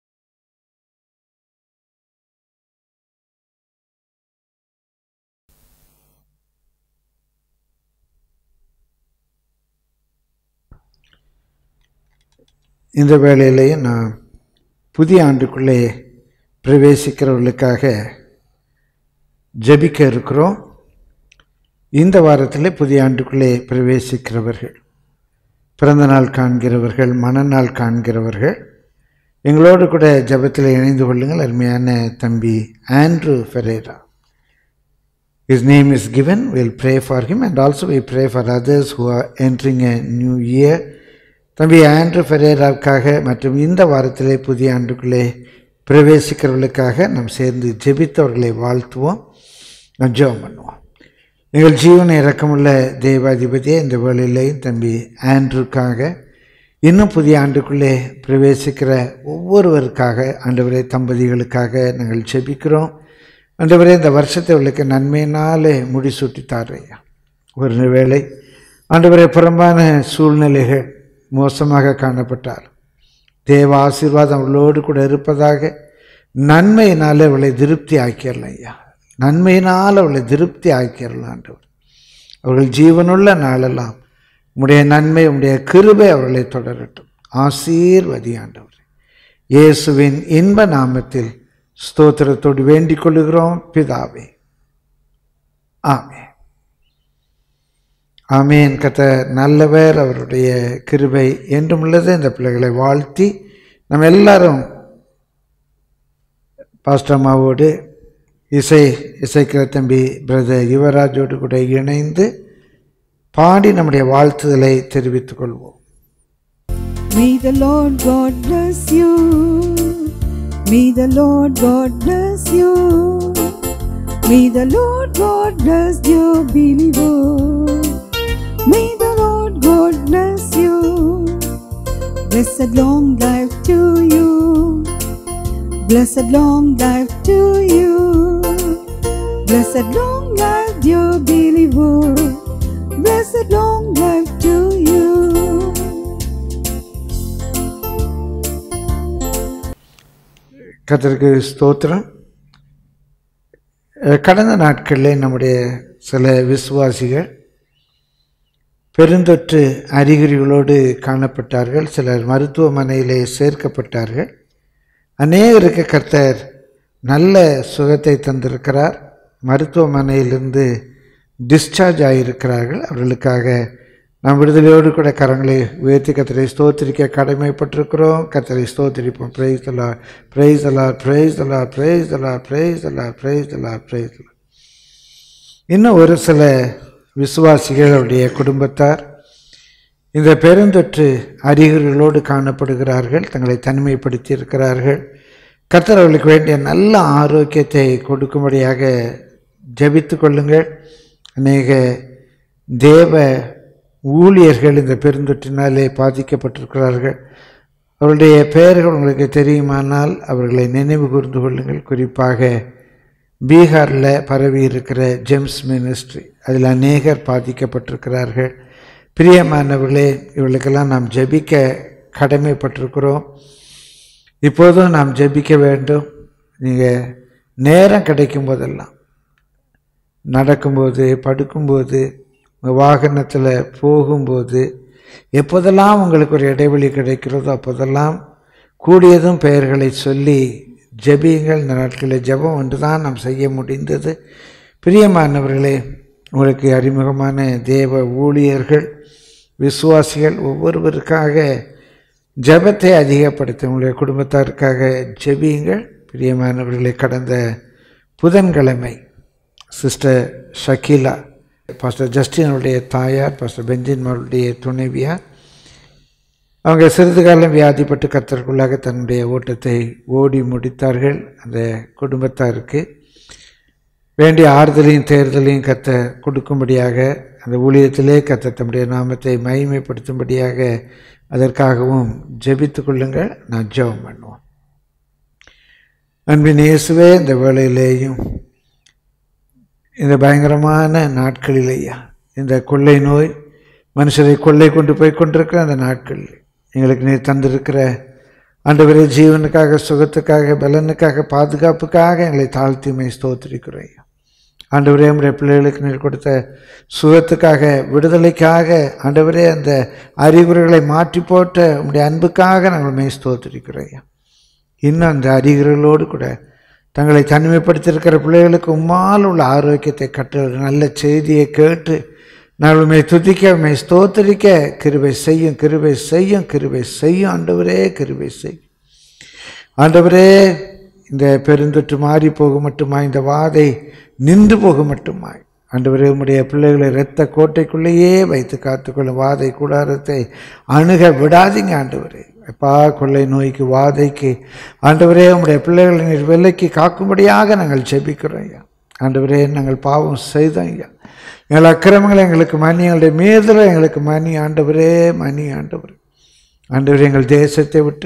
[SPEAKER 1] இந்த வேளையிலேயும் நான் புதிய ஆண்டுக்குள்ளே பிரவேசிக்கிறவர்களுக்காக ஜெபிக்க இருக்கிறோம் இந்த வாரத்தில் புதிய ஆண்டுக்குள்ளே பிரவேசிக்கிறவர்கள் பிறந்த நாள் காண்கிறவர்கள் மனநாள் காண்கிறவர்கள் எங்களோடு கூட ஜெபத்தில் இணைந்து கொள்ளுங்கள் அருமையான தம்பி Andrew Ferreira His name is given. We'll pray for him and also we pray for others who are entering a new year. தம்பி ஆண்ட்ரு ஃபெரேராவுக்காக மற்றும் இந்த வாரத்திலே புதிய ஆண்டுக்குள்ளே பிரவேசிக்கிறவர்களுக்காக நாம் சேர்ந்து ஜெபித்தவர்களை வாழ்த்துவோம் நாம் ஜெபம் பண்ணுவோம் எங்கள் ஜீவன இறக்கமுள்ள தேவாதிபதியே இந்த வேளையிலேயும் தம்பி ஆண்ட்ருக்காக இன்னும் புதிய ஆண்டுக்குள்ளே பிரவேசிக்கிற ஒவ்வொருவருக்காக ஆண்டவரே தம்பதிகளுக்காக நாங்கள் ஜெபிக்கிறோம் ஆண்டவரே இந்த வருஷத்தை அவளுக்கு நன்மையினாலே முடிசூட்டி தாரையா ஒரு வேளை ஆண்டவரே புறம்பான சூழ்நிலைகள் மோசமாக காணப்பட்டார் தேவ ஆசீர்வாதம் அவளோடு கூட இருப்பதாக நன்மையினாலே அவளை திருப்தி ஆக்கிடலாம் ஐயா நன்மையினால் அவளை திருப்தி ஆக்கிடலாம் ஆண்டவர் அவர்கள் ஜீவனுள்ள நாளெல்லாம் உம்முடைய நன்மை உம்முடைய கிருபை அவர்களை தொடரட்டும் ஆசீர்வதி ஆண்டவர் இயேசுவின் இன்ப நாமத்தில் ஸ்தோத்திரத்தோடு வேண்டிக் கொள்ளுகிறோம் பிதாவே ஆமே ஆமேன் கத்த நல்லவர் அவருடைய கிருபை என்றும் உள்ளது இந்த பிள்ளைகளை வாழ்த்தி நம்ம எல்லாரும் பாஸ்டம்மாவோடு இசை இசைக்கிற தம்பி பிரதர் யுவராஜோடு கூட இணைந்து பாடி நம்முடைய வாழ்த்துதலை தெரிவித்துக் கொள்வோம்
[SPEAKER 3] May the Lord God bless you. May the Lord God bless you. May the Lord God bless you, believer. May the Lord God bless you. Blessed long life to you. Blessed long life to you. Blessed long life, dear believer. Blessed long life to you.
[SPEAKER 1] கத்தருக்கு ஸ்தோத்திரம் அஹ் கடந்த நாட்களில் நம்முடைய சில விசுவாசிகள் பெருந்தொற்று அறிகுறிகளோடு காணப்பட்டார்கள் சிலர் மருத்துவமனையிலே சேர்க்கப்பட்டார்கள் அநேகருக்கு கர்த்தர் நல்ல சுகத்தை தந்திருக்கிறார் மருத்துவமனையிலிருந்து டிஸ்சார்ஜ் ஆகியிருக்கிறார்கள் அவர்களுக்காக நாம் விடுதலையோடு கூட கரங்களை உயர்த்தி கத்தரை ஸ்தோத்திரிக்க கடமைப்பட்டிருக்கிறோம் கத்தரை ஸ்தோத்திரிப்போம் praise the Lord praise the Lord praise the Lord praise the Lord praise the Lord praise the Lord praise the Lord இன்னும் ஒரு சில விசுவாசிகள் அவருடைய குடும்பத்தார் இந்த பெருந்தொற்று அறிகுறிகளோடு காணப்படுகிறார்கள் தங்களை தனிமைப்படுத்தி இருக்கிறார்கள் கர்த்தர் அவர்களுக்கு வேண்டிய நல்ல ஆரோக்கியத்தை கொடுக்கும்படியாக ஜெபித்து கொள்ளுங்கள் அநேக தேவ ஊழியர்கள் இந்த பெருந்தொற்றினாலே பாதிக்கப்பட்டிருக்கிறார்கள் அவருடைய பெயர்கள் உங்களுக்கு தெரியுமானால் அவர்களை நினைவு கூர்ந்து கொள்ளுங்கள் குறிப்பாக பீகாரில் பரவி இருக்கிற ஜெம்ஸ் மினிஸ்ட்ரி அதில் அநேகர் பாதிக்கப்பட்டிருக்கிறார்கள் பிரியமானவர்களே இவர்களுக்கெல்லாம் நாம் ஜெபிக்க கடமைப்பட்டிருக்கிறோம் இப்போதும் நாம் ஜெபிக்க வேண்டும் நீங்கள் நேரம் கிடைக்கும் போதெல்லாம் நடக்கும்போது படுக்கும்போது வாகனத்தில் போகும்போது எப்போதெல்லாம் உங்களுக்கு ஒரு இடைவெளி கிடைக்கிறதோ அப்போதெல்லாம் கூடியதும் பெயர்களை சொல்லி ஜெபியுங்கள் இந்த நாட்களில் ஜெபம் ஒன்று தான் நாம் செய்ய முடிந்தது பிரியமானவர்களே உங்களுக்கு அறிமுகமான தேவ ஊழியர்கள் விசுவாசிகள் ஒவ்வொருவருக்காக ஜெபத்தை அதிகப்படுத்த உங்களுடைய குடும்பத்தாருக்காக ஜெபியுங்கள் பிரியமானவர்களை கடந்த புதன்கிழமை சிஸ்டர் ஷக்கீலா பாஸ்டர் ஜஸ்டினுடைய தாயார் பாஸ்டர் பெஞ்சின் அவருடைய துணைவியார் அவங்க சிறிது காலம் வியாதிப்பட்டு கத்தருக்குள்ளாக தன்னுடைய ஓட்டத்தை ஓடி முடித்தார்கள் அந்த குடும்பத்தாருக்கு வேண்டிய ஆறுதலையும் தேர்தலையும் கத்த கொடுக்கும்படியாக அந்த ஊழியத்திலே கத்த தம்முடைய நாமத்தை மகிமைப்படுத்தும்படியாக அதற்காகவும் ஜெபித்து கொள்ளுங்கள் நான் ஜெபம் பண்ணுவோம் அன்பின் இயேசுவே இந்த வேளையிலேயும் இந்த பயங்கரமான நாட்களில் ஐயா இந்த கொள்ளை நோய் மனுஷரை கொள்ளை கொண்டு போய் கொண்டிருக்கிற அந்த நாட்களில் எங்களுக்கு நீ தந்திருக்கிற ஆண்டவரே ஜீவனுக்காக சுகத்துக்காக பலனுக்காக பாதுகாப்புக்காக எங்களை தாழ்த்திமை ஸ்தோத்திரிக்கிறோம் ஐயா ஆண்டவரே நம்முடைய பிள்ளைகளுக்கு நீர் கொடுத்த சுகத்துக்காக விடுதலைக்காக ஆண்டவரே அந்த அறிகுறிகளை மாற்றி போட்ட உம்முடைய அன்புக்காக நாங்கள் மெய் ஸ்தோத்திரிக்கிறோம் ஐயா இன்னும் அந்த அறிகுறிகளோடு கூட தங்களை தனிமைப்படுத்தியிருக்கிற பிள்ளைகளுக்கு உம்மால் உள்ள ஆரோக்கியத்தை கற்று நல்ல செய்தியை கேட்டு நாங்கள் உண்மை துதிக்க உண்மை ஸ்தோத்தரிக்க கிருபை செய்யும் கிருபை செய்யும் கிருபை செய்யும் ஆண்டவரே கிருபை செய்யும் ஆண்டவரே இந்த பெருந்தொற்று மாறி போக மட்டுமாய் இந்த வாதை நின்று போக மட்டுமாய் ஆண்டவரே உம்முடைய பிள்ளைகளை இரத்த கோட்டைக்குள்ளேயே வைத்து காத்துக்கொள்ளும் வாதை கூடாரத்தை அணுக விடாதீங்க ஆண்டவரே அப்பா கொள்ளை நோய்க்கு வாதைக்கு ஆண்டவரே உம்முடைய பிள்ளைகளை நீர் வெள்ளைக்கு காக்கும்படியாக நாங்கள் ஜெபிக்கிறோம் ஐயா ஆண்டவரே நாங்கள் பாவம் செய்தோம் ஐயா எங்கள் அக்கிரமங்களை எங்களுக்கு மணி எங்களுடைய மீதில் எங்களுக்கு மணி ஆண்டவரே மணி ஆண்டவரே ஆண்டவரே எங்கள் தேசத்தை விட்டு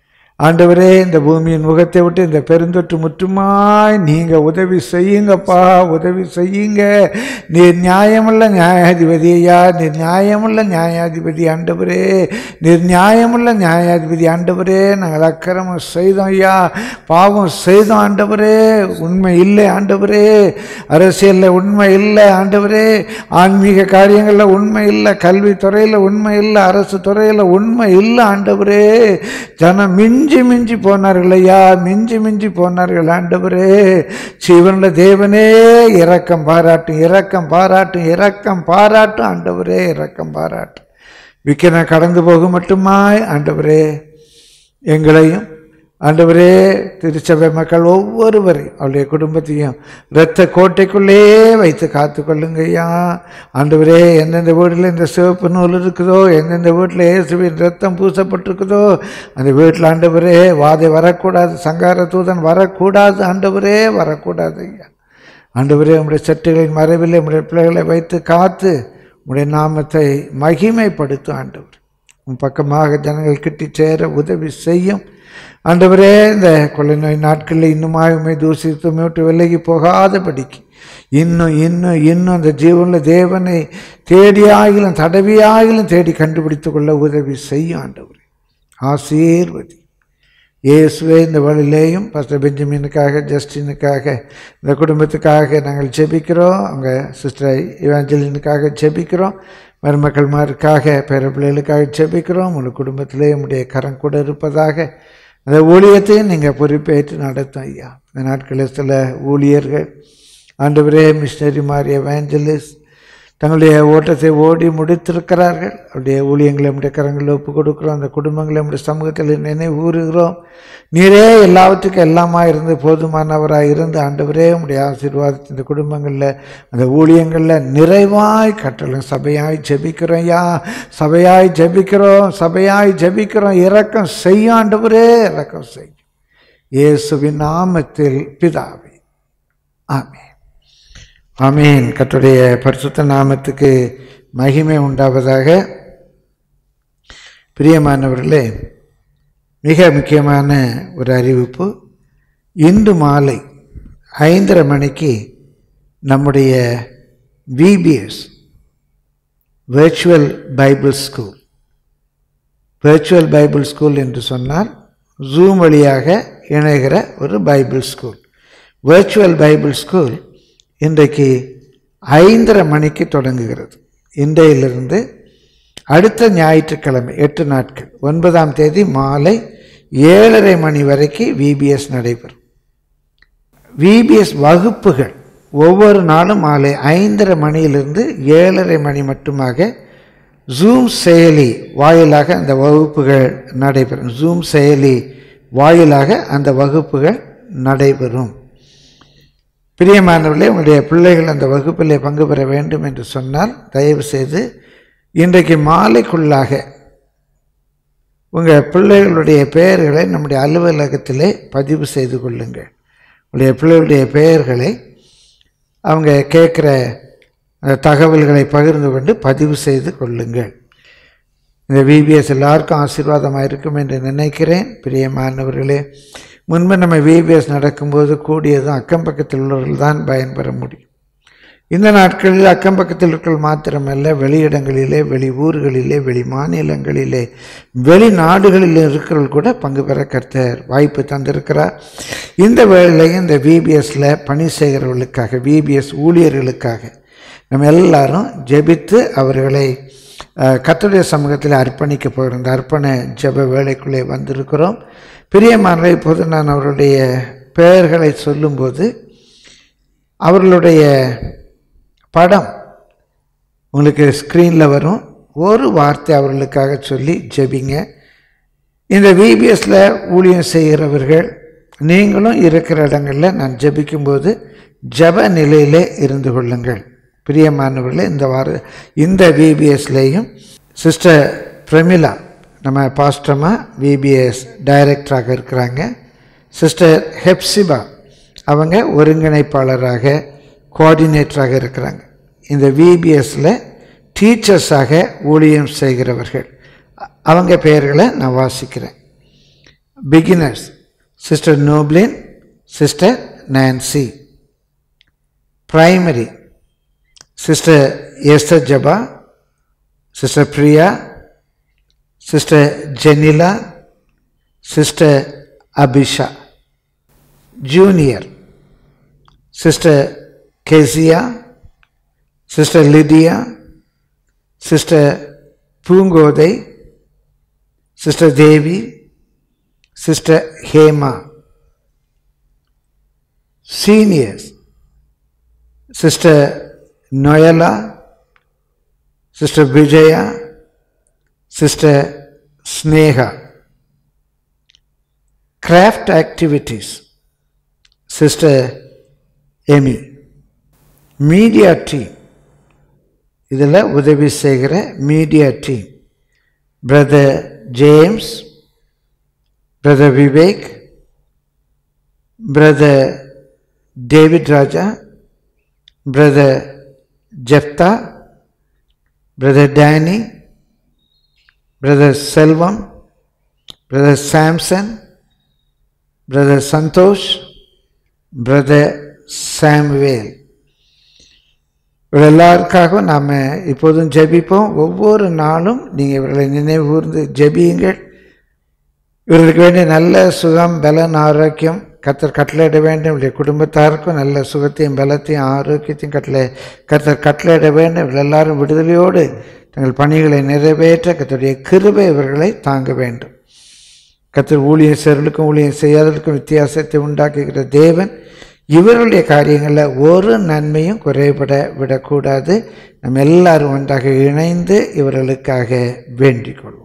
[SPEAKER 1] ஆண்டவரே இந்த பூமியின் முகத்தை விட்டு இந்த பெருந்தொற்று முற்றுமாய் நீங்கள் உதவி செய்யுங்கப்பா உதவி செய்யுங்க நீர் நியாயமுள்ள நியாயாதிபதி ஐயா நீர் நியாயமுள்ள நியாயாதிபதி ஆண்டவரே நீர் நியாயமுள்ள நியாயாதிபதி ஆண்டவரே நாங்கள் அக்கிரமம் செய்தோம் ஐயா பாவம் செய்தோம் ஆண்டவரே உண்மை இல்லை ஆண்டவரே அரசியலில் உண்மை இல்லை ஆண்டவரே ஆன்மீக காரியங்களில் உண்மை இல்லை கல்வித்துறையில் உண்மை இல்லை அரசு துறையில் உண்மை இல்லை ஆண்டவரே ஜனம் மிஞ்சி மிஞ்சி போனார்கள் ஐயா மிஞ்சி மிஞ்சி போனார்கள் ஆண்டவரே சிவனுள்ள தேவனே இரக்கம் பாராட்டும் இரக்கம் பாராட்டும் இரக்கம் பாராட்டும் ஆண்டவரே இரக்கம் பாராட்டும் விக்கின கடந்து போக மட்டுமாய் ஆண்டவரே எங்களையும் ஆண்டவரே திருச்சபை மக்கள் ஒவ்வொருவரையும் அவருடைய குடும்பத்தையும் இரத்த கோட்டைக்குள்ளே வைத்து காத்துக்கொள்ளுங்க ஐயா ஆண்டவரே எந்தெந்த வீட்டில் இந்த சிவப்பு நூல் இருக்குதோ எந்தெந்த வீட்டில் இயேசுவின் ரத்தம் பூசப்பட்டிருக்குதோ அந்த வீட்டில் ஆண்டவரே வாதை வரக்கூடாது சங்கார தூதன் வரக்கூடாது ஆண்டவரே வரக்கூடாது ஐயா ஆண்டவரே உங்களுடைய சட்டுகளின் மறைவில் உங்களுடைய பிள்ளைகளை வைத்து காத்து உங்களுடைய நாமத்தை மகிமைப்படுத்தும் ஆண்டவர் உன் பக்கமாக ஜனங்கள் கிட்டி சேர உதவி செய்யும் ஆண்டவரே இந்த கொள்ளை நோய் நாட்களில் இன்னுமாய் உண்மை தூசித்து மீட்டு விலகி போகாதபடிக்கு இன்னும் இன்னும் இன்னும் அந்த ஜீவனில் தேவனை தேடியாகிலும் தடவியாகிலும் தேடி கண்டுபிடித்து கொள்ள உதவி செய்யும் ஆண்டவரே ஆசீர்வதி இயேசுவே இந்த வழியிலேயும் பாஸ்டர் பெஞ்சமினுக்காக ஜஸ்டினுக்காக இந்த குடும்பத்துக்காக நாங்கள் ஜெபிக்கிறோம் அவங்க சிஸ்டர் இவாஞ்சலினுக்காக ஜெபிக்கிறோம் மருமக்கள்மாருக்காக பேர பிள்ளைகளுக்காக ஜெபிக்கிறோம் உங்கள் குடும்பத்திலே உங்களுடைய கரம் கூட இருப்பதாக அந்த ஊழியத்தையும் நீங்கள் பொறுப்பேற்று நடத்தும் ஐயா இந்த நாட்களில் சில ஊழியர்கள் ஆண்டவரே மிஷினரி மாதிரி எவாஞ்சலிஸ்ட் தங்களுடைய ஓட்டத்தை ஓடி முடித்திருக்கிறார்கள் அவருடைய ஊழியங்களை நம்முடைய கரங்களில் ஒப்பு கொடுக்குறோம் அந்த குடும்பங்களை நம்முடைய சமூகத்தில் நினைவுறுகிறோம் நீரே எல்லாவற்றுக்கும் எல்லாமா இருந்து போதுமானவராக இருந்து ஆண்டவரே உடைய ஆசீர்வாதத்தை இந்த குடும்பங்களில் அந்த ஊழியங்களில் நிறைவாய் கட்டளும் சபையாய் ஜெபிக்கிறோம் ஐயா சபையாய் ஜெபிக்கிறோம் சபையாய் ஜெபிக்கிறோம் இரக்கம் செய்யும் ஆண்டவரே இரக்கம் செய்யும் இயேசுவின் நாமத்தில் பிதாவே ஆமென் ஆமீன் கர்த்தருடைய பரிசுத்த நாமத்துக்கு மகிமை உண்டாவதாக பிரியமானவர்களே மிக முக்கியமான ஒரு அறிவிப்பு இன்று மாலை ஐந்தரை மணிக்கு நம்முடைய VBS virtual Bible school virtual Bible school என்று சொன்னால் ஜூம் வழியாக இணைகிற ஒரு Bible school virtual Bible school இன்றைக்கு ஐந்தரை மணிக்கு தொடங்குகிறது இன்றையிலிருந்து அடுத்த ஞாயிற்றுக்கிழமை எட்டு நாட்கள் ஒன்பதாம் தேதி மாலை ஏழரை மணி வரைக்கும் விபிஎஸ் நடைபெறும் விபிஎஸ் வகுப்புகள் ஒவ்வொரு நாளும் மாலை ஐந்தரை மணியிலிருந்து ஏழரை மணி மட்டுமாக ஜூம் செயலி வாயிலாக அந்த வகுப்புகள் நடைபெறும் ஜூம் செயலி வாயிலாக அந்த வகுப்புகள் நடைபெறும் பிரியமானவர்களே உங்களுடைய பிள்ளைகள் அந்த வகுப்பிலே பங்கு பெற வேண்டும் என்று சொன்னால் தயவு செய்து இன்றைக்கு மாலைக்குள்ளாக உங்கள் பிள்ளைகளுடைய பெயர்களை நம்முடைய அலுவலகத்திலே பதிவு செய்து கொள்ளுங்கள் உங்களுடைய பிள்ளைகளுடைய பெயர்களை அவங்க கேட்குற அந்த தகவல்களை பகிர்ந்து கொண்டு பதிவு செய்து கொள்ளுங்கள் இந்த விபிஎஸ் எல்லாருக்கும் ஆசீர்வாதமாக இருக்கும் என்று நினைக்கிறேன் பிரியமானவர்களே முன்பு நம்ம விபிஎஸ் நடக்கும்போது கூடியதும் அக்கம் பக்கத்தில் உள்ளவர்கள் தான் பயன்பெற முடியும் இந்த நாட்களில் அக்கம் பக்கத்தில் இருக்கிற மாத்திரமல்ல வெளியிடங்களிலே வெளி ஊர்களிலே வெளி மாநிலங்களிலே வெளிநாடுகளில் இருக்கிறவர்கள் கூட பங்கு பெற கர்த்தர் வாய்ப்பு தந்திருக்கிறார் இந்த வேளையில் இந்த விபிஎஸ்ல பணி செய்கிறவர்களுக்காக விபிஎஸ் ஊழியர்களுக்காக நம்ம எல்லாரும் ஜெபித்து அவர்களை அஹ், கர்த்தருடைய சமூகத்தில் அர்ப்பணிக்க போகிறோம் இந்த அர்ப்பண ஜெப வேலைக்குள்ளே வந்திருக்கிறோம் பிரியமானவை இப்போது நான் அவருடைய பெயர்களை சொல்லும்போது அவர்களுடைய படம் உங்களுக்கு ஸ்க்ரீனில் வரும் ஒரு வார்த்தை அவர்களுக்காக சொல்லி ஜெபிங்க இந்த விபிஎஸ்ல ஊழியம் செய்கிறவர்கள் நீங்களும் இருக்கிற இடங்களில் நான் ஜெபிக்கும்போது ஜெப நிலையிலே இருந்து கொள்ளுங்கள் பிரியமானவர்களே இந்த வார இந்த விபிஎஸ்லேயும் சிஸ்டர் பிரமிளா நம்ம பாஸ்டமா விபிஎஸ் டைரக்டராக இருக்கிறாங்க சிஸ்டர் ஹெப்சிபா அவங்க ஒருங்கிணைப்பாளராக கோஆர்டினேட்டராக இருக்கிறாங்க இந்த விபிஎஸ்ல டீச்சர்ஸாக ஊழியம் செய்கிறவர்கள் அ- அவங்க பெயர்களை நான் வாசிக்கிறேன் beginners sister Noblin sister Nancy primary sister Esther Jaba sister Priya sister Jenila sister Abisha junior sister Keziah sister Lydia sister Poongothai sister Devi sister Hema seniors sister Noela sister Vijaya sister Sneha craft activities sister Amy media team இதில் உதவி செய்கிற media team brother James brother Vivek brother David Raja brother Jephthah brother Danny brother Selvam brother Samson brother Santhosh brother Samuel இவர்கள் எல்லாருக்காகவும் நாம் இப்போதும் ஜெபிப்போம் ஒவ்வொரு நாளும் நீங்கள் இவர்களை நினைவு கூர்ந்து ஜெபியுங்கள் இவர்களுக்கு வேண்டிய நல்ல சுகம் பலன் ஆரோக்கியம் கத்தர் கட்டளையிட வேண்டும் இவருடைய குடும்பத்தாருக்கும் நல்ல சுகத்தையும் பலத்தையும் ஆரோக்கியத்தையும் கட்டளை கத்தர் கட்டளையிட வேண்டும் இவர்கள் எல்லாரும் விடுதலையோடு தங்கள் பணிகளை நிறைவேற்ற கத்தருடைய கிருபை இவர்களை தாங்க வேண்டும் கத்தர் ஊழியம் செய்வர்களுக்கும் ஊழியம் செய்யாதவர்களுக்கும் வித்தியாசத்தை உண்டாக்குகிற தேவன் இவர்களுடைய காரியங்களில் ஒரு நன்மையும் குறைபட விடக்கூடாது நம்ம எல்லாரும் ஒன்றாக இணைந்து இவர்களுக்காக வேண்டிக் கொள்வோம்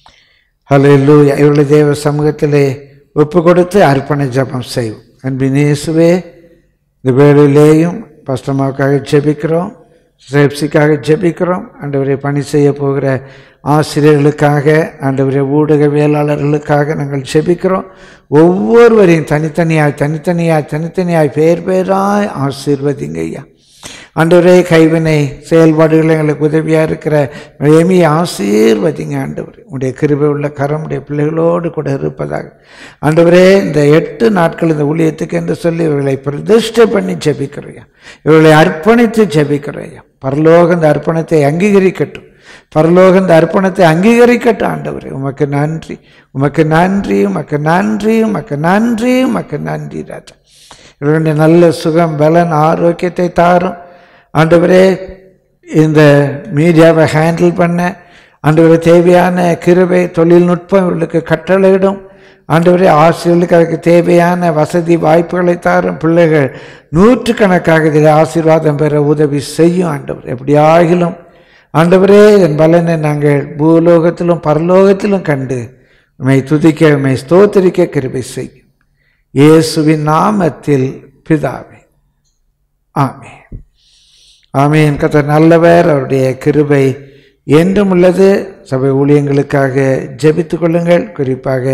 [SPEAKER 1] ஹலோ இவருடைய தேவ சமூகத்திலே ஒப்பு கொடுத்து அர்ப்பண ஜெபம் செய்வோம் அன்பின் இயேசுவே இந்த வேளையிலேயும் பஸ்டமாவுக்காக ஜெபிக்கிறோம் சேப்சிக்காக ஜெபிக்கிறோம் ஆண்டவரை பணி செய்ய போகிற ஆசிரியர்களுக்காக ஆண்டவரை ஊடகவியலாளர்களுக்காக நாங்கள் ஜெபிக்கிறோம் ஒவ்வொருவரையும் தனித்தனியாய் தனித்தனியாய் தனித்தனியாய் பேர் பேராய் ஆசீர்வதிங்க ஐயா ஆண்டவரே கைவினை செயல்பாடுகள் எங்களுக்கு உதவியாக இருக்கிற எமி ஆசீர்வதிங்க ஆண்டவர் உடைய கிருபை உள்ள கரம் உடைய பிள்ளைகளோடு கூட இருப்பதாக ஆண்டவரே இந்த எட்டு நாட்கள் இந்த ஊழியத்துக்கு என்று சொல்லி இவர்களை பிரதிஷ்டை பண்ணி ஜெபிக்கிறோயா இவர்களை அர்ப்பணித்து ஜெபிக்கிறோயா பரலோக இந்த அர்ப்பணத்தை அங்கீகரிக்கட்டும் பரலோக இந்த அர்ப்பணத்தை அங்கீகரிக்கட்டும் ஆண்டவரே உமக்கு நன்றி உமக்கு நன்றி உமக்கு நன்றி உமக்கு நன்றி உமக்கு நன்றி ராஜா இவருடைய நல்ல சுகம் பலன் ஆரோக்கியத்தை தாரும் ஆண்டவரே இந்த மீடியாவை ஹேண்டில் பண்ண ஆண்டவரே தேவையான கிருபை தொழில்நுட்பம் இவர்களுக்கு கட்டளையிடும் ஆண்டவரே ஆசிரியர்களுக்கு அதுக்கு தேவையான வசதி வாய்ப்புகளை தாரும் பிள்ளைகள் நூற்றுக்கணக்காக இதில் ஆசீர்வாதம் பெற உதவி செய்யும் ஆண்டவர் எப்படி ஆகிலும் ஆண்டவரே என் பலனை நாங்கள் பூலோகத்திலும் பரலோகத்திலும் கண்டு உண்மை துதிக்க உண்மை ஸ்தோத்திரிக்க கிருபை செய்யும் இயேசுவின் நாமத்தில் பிதாவே ஆமே ஆமேன் கத்தர் நல்லவர் அவருடைய கிருபை என்றும் உள்ளது சபை ஊழியங்களுக்காக ஜெபித்துக் கொள்ளுங்கள் குறிப்பாக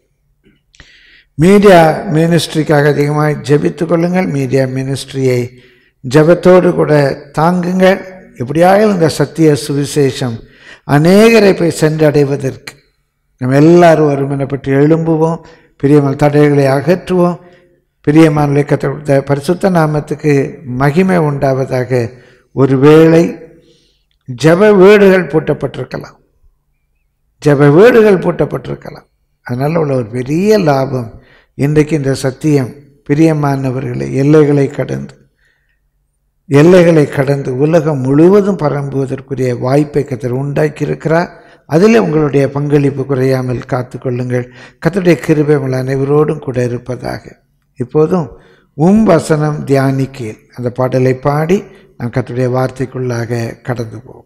[SPEAKER 1] மீடியா மினிஸ்ட்ரிக்காக அதிகமாக ஜெபித்துக் கொள்ளுங்கள் மீடியா மினிஸ்ட்ரியை ஜெபத்தோடு கூட தாங்குங்கள் எப்படியாவது இந்த சத்திய சுவிசேஷம் அநேகரை போய் சென்றடைவதற்கு நம்ம எல்லாரும் ஒருமனப்பட்டு எழும்புவோம் பெரியமல் தடைகளை அகற்றுவோம் பிரியமான கத்த பரிசுத்த நாமத்துக்கு மகிமை உண்டாவதாக ஒருவேளை ஜெப வீடுகள் பூட்டப்பட்டிருக்கலாம் ஜெப வீடுகள் பூட்டப்பட்டிருக்கலாம் அதனால் உள்ள ஒரு பெரிய லாபம் இன்றைக்கு இந்த சத்தியம் பிரியமானவர்களை எல்லைகளை கடந்து எல்லைகளை கடந்து உலகம் முழுவதும் பரம்புவதற்குரிய வாய்ப்பை கத்தர் உண்டாக்கியிருக்கிறார் அதில் உங்களுடைய பங்களிப்பு குறையாமல் காத்துக்கொள்ளுங்கள் கத்தருடைய கிருபை உங்கள் அனைவரோடும் கூட இருப்பதாக இப்போதும் உம் வசனம் தியானிக்கேல் அந்த பாடலை பாடி நாம் கத்தருடைய வார்த்தைக்குள்ளாக கடந்து போவோம்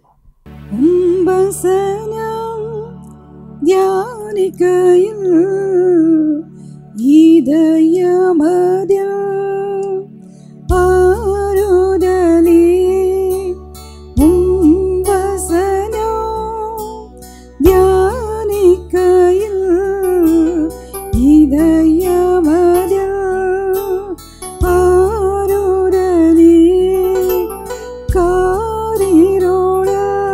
[SPEAKER 3] ഉംബസനം ധ്യാനിക്കയിൽ ഇതയമതിൽ ആരുതലേ ഉംബസനം ധ്യാനിക്കയിൽ ഇതയമതിൽ ആരുതലേ കാരിരോള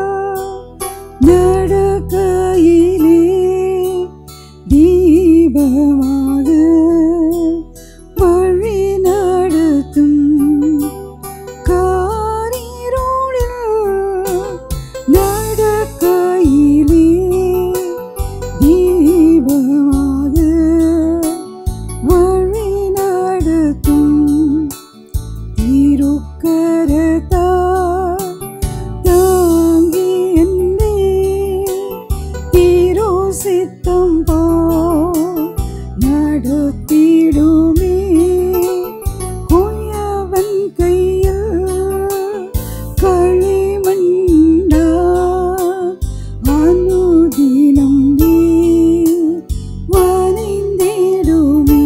[SPEAKER 3] நடக்கையிலே தீபமாக வழி நடத்தும் காரிருளில் நடக்கையிலே தீபமாக வழி நடத்தும் திருக்கரத்தா தாங்கி என்னே திரு சித்தம் போ நடத்திடுமே குயவன் கையில் களிமண்டா அனுதினம் நீ வரைந்திடுமே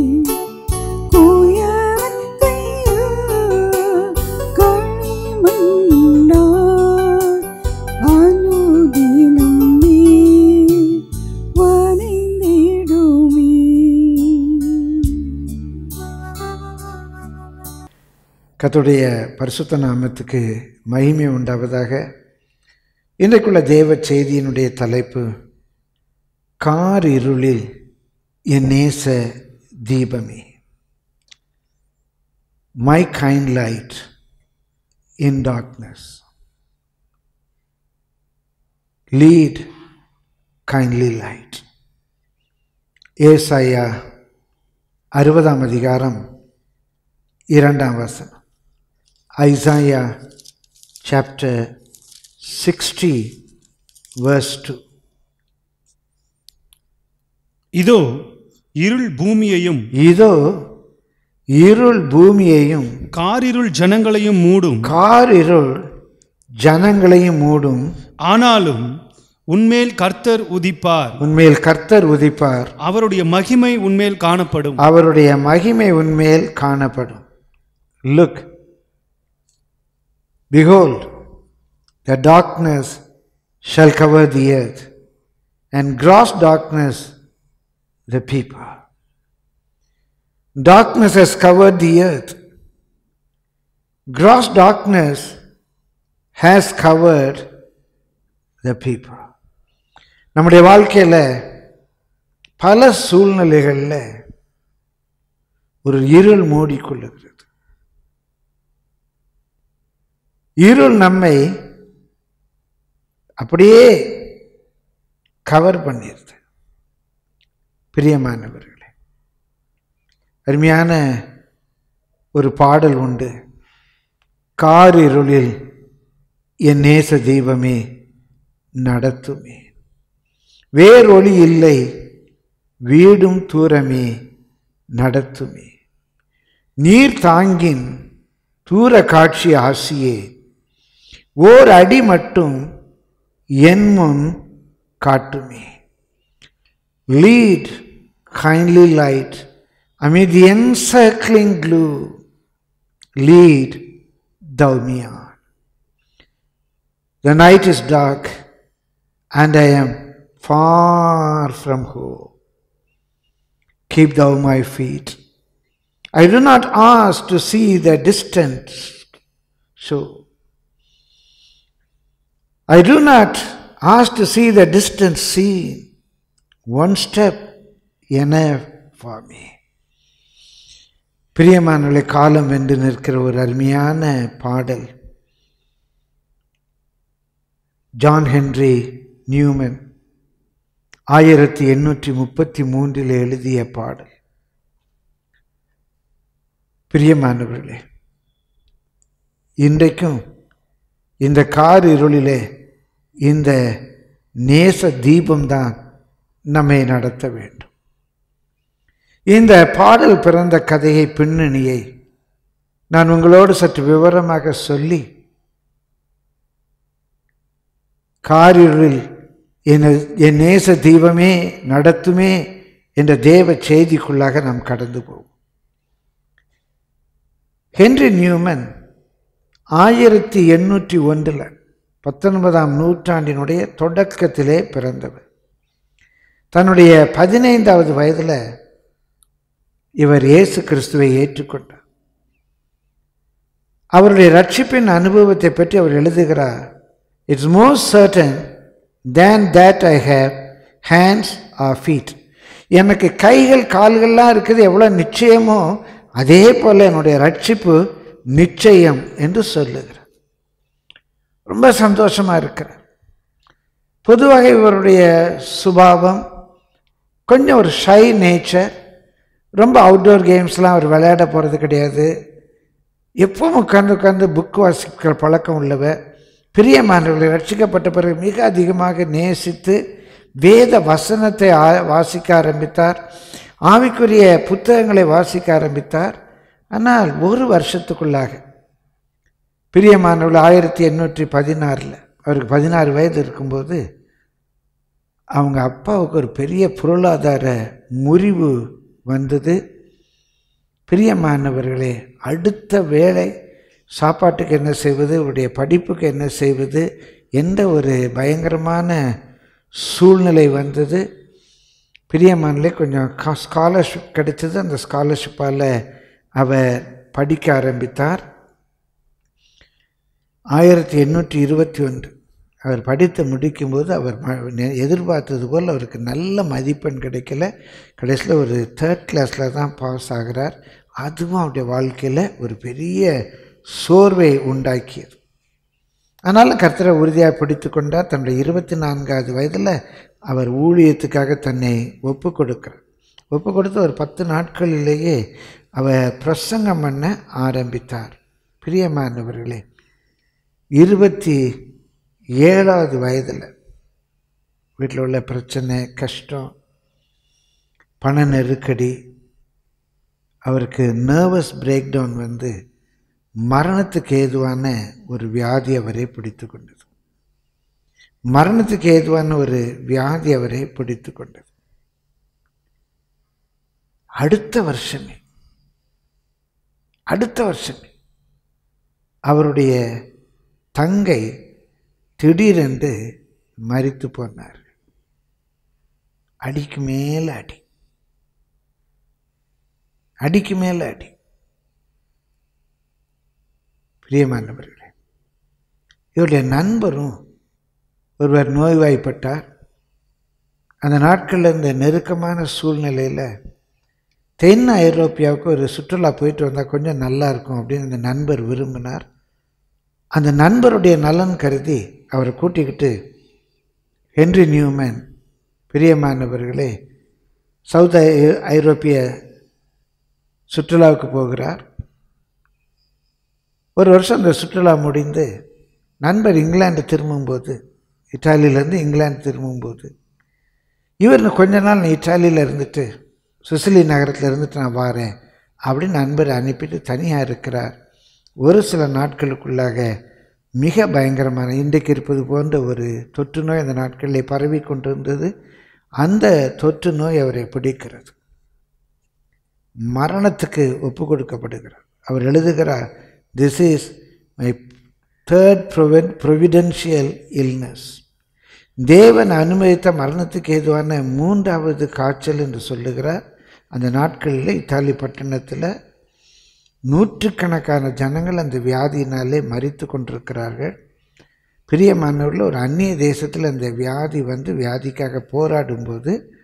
[SPEAKER 3] குயவன் கையில் களிமண்டா அனுதினம் நீ வரைந்திடுமே
[SPEAKER 1] கர்த்தருடைய பரிசுத்த நாமத்துக்கு மகிமை உண்டாவதாக இன்றைக்குள்ள தேவ செய்தியினுடைய தலைப்பு கார் இருளில் என் நேச தீபமே my kind light in darkness lead kindly light ஏசாயா அறுபதாம் அதிகாரம் இரண்டாம் வசனம் ஐசாயா சாப்டர் சிக்ஸ்டி verse 2
[SPEAKER 4] இதோ இருள் பூமியையும்
[SPEAKER 1] இதோ இருள் பூமியையும்
[SPEAKER 4] காரிருள் ஜனங்களையும் மூடும்
[SPEAKER 1] கார் இருள் ஜனங்களையும் மூடும்
[SPEAKER 4] ஆனாலும் உன்மேல் கர்த்தர் உதிப்பார்
[SPEAKER 1] உன்மேல் கர்த்தர் உதிப்பார்
[SPEAKER 4] அவருடைய மகிமை உன்மேல் காணப்படும்
[SPEAKER 1] அவருடைய மகிமை உன்மேல் காணப்படும் look behold the darkness shall cover the earth and gross darkness the people darkness has covered the earth gross darkness has covered the people நம்முடைய வாழ்க்கையில் பல சூழ்நிலைகளில் ஒரு இருள் மூடிக்கொள்ளுகிறது இருள் நம்மை அப்படியே கவர் பண்ணிடுது பிரியமானவர்களே அருமையான ஒரு பாடல் உண்டு கார் இருளில் என் நேச தெய்வமே நடத்துமே வேறொளி இல்லை வீடும் தூரமே நடத்துமே நீர் தாங்கின் தூர காட்சி ஆசியே ஓர் அடி மட்டும் என் முன் காட்டுமே lead kindly light amid the encircling glue lead thou me on the night is dark and i am far from home keep thou my feet i do not ask to see the distant shore I do not ask to see the distant scene. One step enough for me. பிரியமானவர்களே காலம் வென்று நிற்கிற ஒரு அருமையான பாடல் ஜான் ஹென்றி நியூமன் ஆயிரத்தி எண்ணூற்றி முப்பத்தி மூன்றில் எழுதிய பாடல் பிரியமானவர்களே இன்றைக்கும் இந்த கார் இருளிலே இந்த நேச தீபம்தான் நம்மை நடத்த வேண்டும் இந்த பாடல் பிறந்த கதையை பின்னணியை நான் உங்களோடு சற்று விவரமாக சொல்லி காரிருளில் என் என் நேச தீபமே நடத்துமே என்ற தேவ செய்திக்குள்ளாக நாம் கடந்து போவோம் ஹென்றி நியூமன் ஆயிரத்தி எண்ணூற்றி ஒன்றில் பத்தொன்பதாம் நூற்றாண்டினுடைய தொடக்கத்திலே பிறந்தவர் தன்னுடைய பதினைந்தாவது வயதில் இவர் இயேசு கிறிஸ்துவை ஏற்றுக்கொண்டார் அவருடைய ரட்சிப்பின் அனுபவத்தை பற்றி அவர் எழுதுகிறார் it's most certain then that I have hands or feet எனக்கு கைகள் கால்கள்லாம் இருக்குது எவ்வளோ நிச்சயமோ அதே போல் என்னுடைய ரட்சிப்பு நிச்சயம் என்று சொல்லுகிறார் ரொம்ப சந்தோஷமாக இருக்கிறார் பொதுவாக இவருடைய சுபாவம் கொஞ்சம் ஒரு ஷை நேச்சர் ரொம்ப அவுட்டோர் கேம்ஸ்லாம் அவர் விளையாட போகிறது கிடையாது எப்பவும் உட்காந்து உட்காந்து புக் வாசிக்கிற பழக்கம் உள்ளவர் பிரியமானவர்களை ரட்சிக்கப்பட்ட பிறகு மிக அதிகமாக நேசித்து வேத வசனத்தை ஆ- வாசிக்க ஆரம்பித்தார் ஆவிக்குரிய புத்தகங்களை வாசிக்க ஆரம்பித்தார் ஆனால் ஒரு வருஷத்துக்குள்ளாக பிரியமானவர்கள் ஆயிரத்தி எண்ணூற்றி பதினாறில் அவருக்கு பதினாறு வயது இருக்கும்போது அவங்க அப்பாவுக்கு ஒரு பெரிய பொருளாதார முறிவு வந்தது பிரியமானவர்களே அடுத்த வேலை சாப்பாட்டுக்கு என்ன செய்வது அவருடைய படிப்புக்கு என்ன செய்வது என்ற ஒரு பயங்கரமான சூழ்நிலை வந்தது பிரியமானலே கொஞ்சம் ஸ்காலர்ஷிப் கிடைச்சது அந்த ஸ்காலர்ஷிப்பால் அவர் படிக்க ஆரம்பித்தார் ஆயிரத்தி எண்ணூற்றி இருபத்தி ஒன்று அவர் படித்து முடிக்கும்போது அவர் ம- நெ- எதிர்பார்த்தது போல் அவருக்கு நல்ல மதிப்பெண் கிடைக்கல கடைசியில் ஒரு தேர்ட் கிளாஸில் தான் பாஸ் ஆகிறார் அதுவும் அவருடைய வாழ்க்கையில் ஒரு பெரிய சோர்வை உண்டாக்கியது ஆனாலும் கர்த்தரை உறுதியாக பிடித்து கொண்டார் தன்னுடைய இருபத்தி நான்காவது வயதில் அவர் ஊழியத்துக்காக தன்னை ஒப்பு கொடுக்கிறார் ஒப்பு கொடுத்து ஒரு பத்து நாட்களிலேயே அவர் பிரசங்கம் பண்ண ஆரம்பித்தார் பிரியமானவர்களே இருபத்தி ஏழாவது வயதில் வீட்டில் உள்ள பிரச்சனை கஷ்டம் பண நெருக்கடி அவருக்கு நர்வஸ் பிரேக் டவுன் வந்து மரணத்துக்கு ஏதுவான ஒரு வியாதி அவரை பிடித்து கொண்டது மரணத்துக்கு ஏதுவான ஒரு வியாதி அவரை பிடித்து கொண்டது அடுத்த வருஷமே அடுத்த வருஷமே அவருடைய தங்கை திடீரென்று மரித்து போனார் அடிக்கு மேல அடி அடிக்கு மேல அடி பிரியமானவர்களே இவருடைய நண்பரும் ஒருவர் நோய்வாய்ப்பட்டார் அந்த நாட்களில் இந்த நெருக்கமான சூழ்நிலையில் தென் ஐரோப்பியாவுக்கு ஒரு சுற்றுலா போயிட்டு வந்தால் கொஞ்சம் நல்லா இருக்கும் அப்படின்னு அந்த நண்பர் விரும்பினார் அந்த நண்பருடைய நலன் கருதி அவரை கூட்டிக்கிட்டு ஹென்றி நியூமன் பிரியமானவர்களே சவுத் ஐ- ஐரோப்பிய சுற்றுலாவுக்கு போகிறார் ஒரு வருஷம் அந்த சுற்றுலா முடிந்து நண்பர் இங்கிலாந்து திரும்பும்போது இத்தாலியிலேருந்து இங்கிலாந்து திரும்பும்போது இவர் இன்னும் கொஞ்ச நாள் நான் இத்தாலியில் இருந்துட்டு சுசிலி நகரத்தில் இருந்துட்டு நான் வாரேன் அப்படின்னு நண்பரை அனுப்பிட்டு தனியாக இருக்கிறார் ஒரு சில நாட்களுக்குள்ளாக மிக பயங்கரமான இன்றைக்கு இருப்பது போன்ற ஒரு தொற்று நோய் அந்த நாட்களில் பரவி கொண்டிருந்தது அந்த தொற்று நோய் அவரை பிடிக்கிறது மரணத்துக்கு ஒப்பு கொடுக்கப்படுகிறார் அவர் எழுதுகிறார் this is my third proven providential illness தேவன் அனுமதித்த மரணத்துக்கு ஏதுவான மூன்றாவது காய்ச்சல் என்று சொல்லுகிறார் அந்த நாட்களில் இத்தாலி பட்டணத்தில் நூற்றுக்கணக்கான ஜனங்கள் அந்த வியாதியினாலே மரித்து கொண்டிருக்கிறார்கள் பிரியமானவர்கள் ஒரு அந்நிய தேசத்தில் அந்த வியாதி வந்து வியாதிக்காக போராடும்போது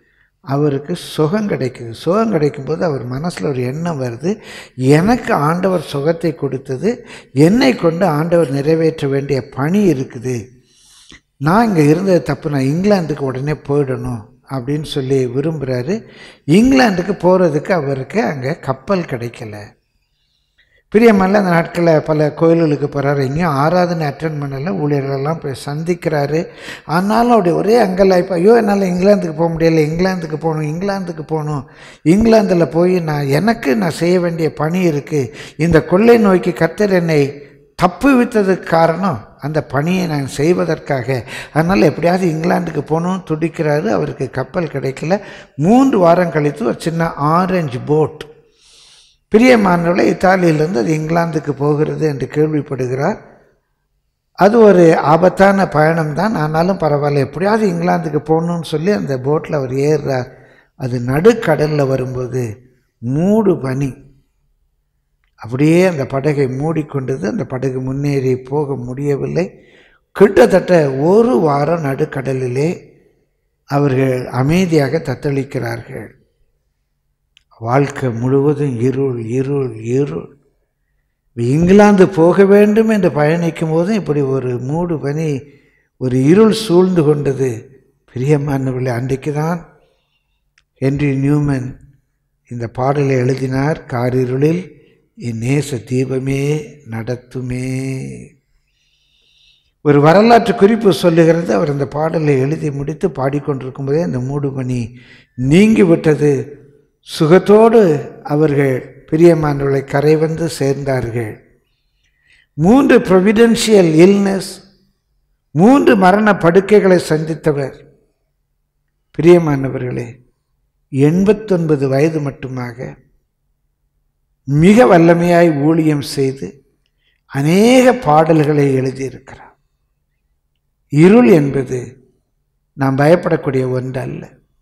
[SPEAKER 1] அவருக்கு சுகம் கிடைக்குது சுகம் கிடைக்கும்போது அவர் மனசில் ஒரு எண்ணம் வருது எனக்கு ஆண்டவர் சுகத்தை கொடுத்தது என்னை கொண்டு ஆண்டவர் நிறைவேற்ற வேண்டிய பணி இருக்குது நான் இங்கே இருந்தது தப்பு நான் இங்கிலாந்துக்கு உடனே போயிடணும் அப்படின்னு சொல்லி விரும்புகிறாரு இங்கிலாந்துக்கு போகிறதுக்கு அவருக்கு அங்கே கப்பல் கிடைக்கல பிரியமல்ல அந்த நாட்களில் பல கோயில்களுக்கு போகிறாரு எங்கேயும் ஆராதனை அட்டன் பண்ணல ஊழியர்களெல்லாம் போய் சந்திக்கிறாரு ஆனாலும் அப்படி ஒரே அங்கலாய்ப்பு ஐயோ என்னால் இங்கிலாந்துக்கு போக முடியல இங்கிலாந்துக்கு போகணும் இங்கிலாந்துக்கு போகணும் இங்கிலாந்தில் போய் நான் எனக்கு நான் செய்ய வேண்டிய பணி இருக்குது இந்த கொள்ளை நோய்க்கு கர்த்தர் என்னை தப்பு வித்ததுக்கு காரணம் அந்த பணியை நான் செய்வதற்காக அதனால் எப்படியாவது இங்கிலாந்துக்கு போகணும்னு துடிக்கிறாரு அவருக்கு கப்பல் கிடைக்கல மூன்று வாரம் கழித்து ஒரு சின்ன ஆரஞ்சு போட் பிரியமானவர்களை இத்தாலியிலிருந்து அது இங்கிலாந்துக்கு போகிறது என்று கேள்விப்படுகிறார் அது ஒரு ஆபத்தான பயணம் தான் ஆனாலும் பரவாயில்ல எப்படியாவது இங்கிலாந்துக்கு போகணும்னு சொல்லி அந்த போட்டில் அவர் ஏறுறார் அது நடுக்கடலில் வரும்போது மூடு பனி அப்படியே அந்த படகை மூடிக்கொண்டது அந்த படகு முன்னேறி போக முடியவில்லை கிட்டத்தட்ட ஒரு வாரம் நடுக்கடலிலே அவர்கள் அமைதியாக தத்தளிக்கிறார்கள் வாழ்க்கை முழுவதும் இருள் இருள் இருள் இங்கிலாந்து போக வேண்டும் என்று பயணிக்கும் போதும் இப்படி ஒரு மூடு பனி ஒரு இருள் சூழ்ந்து கொண்டது பிரியமானவர்களே அன்றைக்கு தான் ஹென்றி நியூமன் இந்த பாடலை எழுதினார் காரிருளில் என் நேச தீபமே நடத்துமே ஒரு வரலாற்று குறிப்பு சொல்லுகிறது அவர் அந்த பாடலை எழுதி முடித்து பாடிக்கொண்டிருக்கும் போதே அந்த மூடுபனி நீங்கி விட்டது சுகத்தோடு அவர்கள் பிரியமானவர்களை கரை வந்து சேர்ந்தார்கள் மூன்று ப்ரொவிடென்ஷியல் இல்னஸ் மூன்று மரண படுக்கைகளை சந்தித்தவர் பிரியமானவர்களே எண்பத்தொன்பது வயது மட்டுமாக மிக வல்லமையாய் ஊழியம் செய்து அநேக பாடல்களை எழுதியிருக்கிறார் இருள் என்பது நாம் பயப்படக்கூடிய ஒன்று அல்ல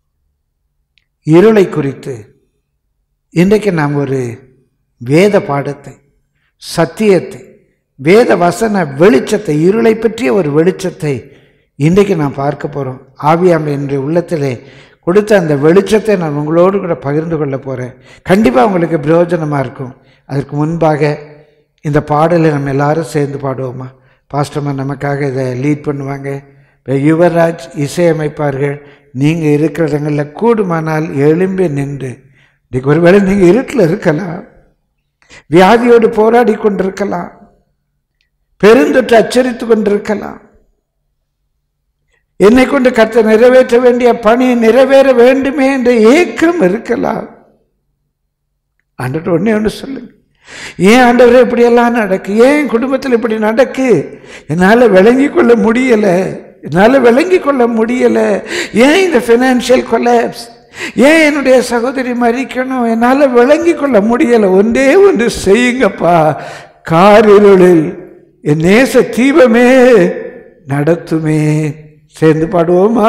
[SPEAKER 1] இருளை குறித்து இன்றைக்கு நாம் ஒரு வேத பாடத்தை சத்தியத்தை வேத வசன வெளிச்சத்தை இருளை பற்றிய ஒரு வெளிச்சத்தை இன்றைக்கு நான் பார்க்க போகிறோம் ஆவியாம் என்ற உள்ளத்திலே கொடுத்த அந்த வெளிச்சத்தை நான் உங்களோடு கூட பகிர்ந்து கொள்ள போகிறேன் கண்டிப்பாக உங்களுக்கு பிரயோஜனமாக இருக்கும் அதற்கு முன்பாக இந்த பாடலை நம்ம எல்லாரும் சேர்ந்து பாடுவோமா பாஸ்டர்மா நமக்காக இதை லீட் பண்ணுவாங்க இப்போ யுவராஜ் இசையமைப்பார்கள் நீங்கள் இருக்கிற இடங்களில் கூடுமானால் எழும்பி நின்று இன்றைக்கு ஒருவேளை நீங்கள் இருட்டில் இருக்கலாம் வியாதியோடு போராடி கொண்டிருக்கலாம் பெருந்தொற்று அச்சரித்து கொண்டிருக்கலாம் என்னை கொண்டு கர்த்த நிறைவேற்ற வேண்டிய பணி நிறைவேற வேண்டுமே என்ற ஏக்கம் இருக்கலாம் ஆண்டவர் ஒண்ணே ஒன்று சொல்லுங்க ஏன் ஆண்டவரே இப்படியெல்லாம் நடக்கு ஏன் என் குடும்பத்தில் இப்படி நடக்கு என்னால் விளங்கி கொள்ள முடியலை என்னால் விளங்கி கொள்ள முடியலை ஏன் இந்த ஃபினான்ஷியல் கொலாப்ஸ் ஏன் என்னுடைய சகோதரி மறிக்கணும் என்னால் விளங்கி கொள்ள முடியலை ஒன்றே ஒன்று செய்யுங்கப்பா காரிருளில் என் நேச தீபமே நடத்துமே சேர்ந்து பாடுவோமா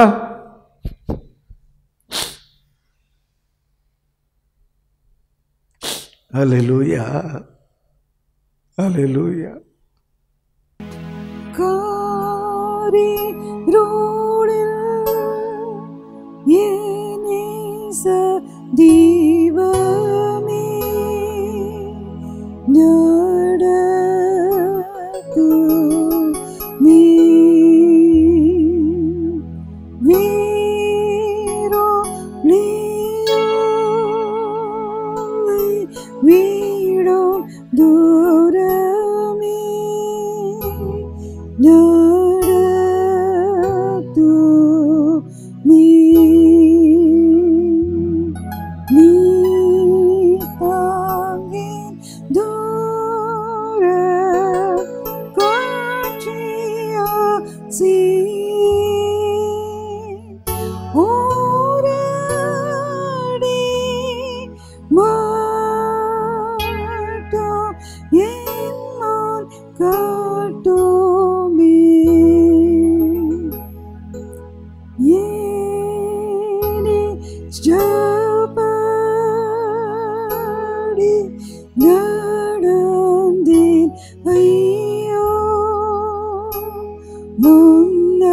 [SPEAKER 1] Hallelujah. Hallelujah.
[SPEAKER 5] காரி ரோடில் ஏனேச தீபமே நடத்துமே வீரோ நீயோலை வீடும் தூரமே நடத்துமே நீ தாங்கின் தூர காட்சியா சீ ஓரடி மாட்டோம் என்னால் காட்டோமே ஏனே ஜபடி நடந்தேன் ஐயோ முன்ன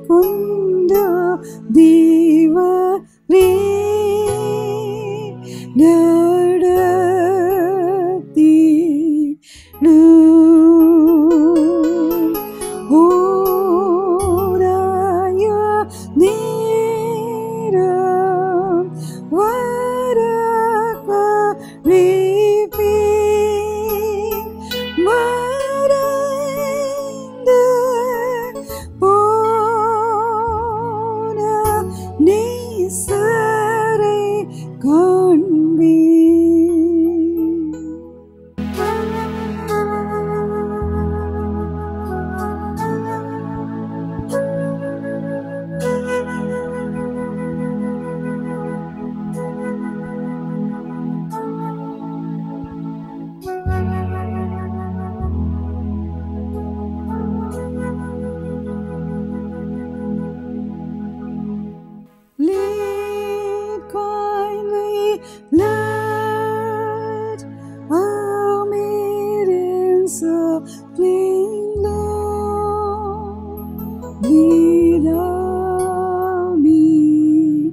[SPEAKER 5] கொண்ட தேவரே நடத்திடும் ஓராய நேரம் வரக்கழிப்பே மறைந்து போன நேசரை காண்பே Lead kindly, let our maidens of clean Lord, lead me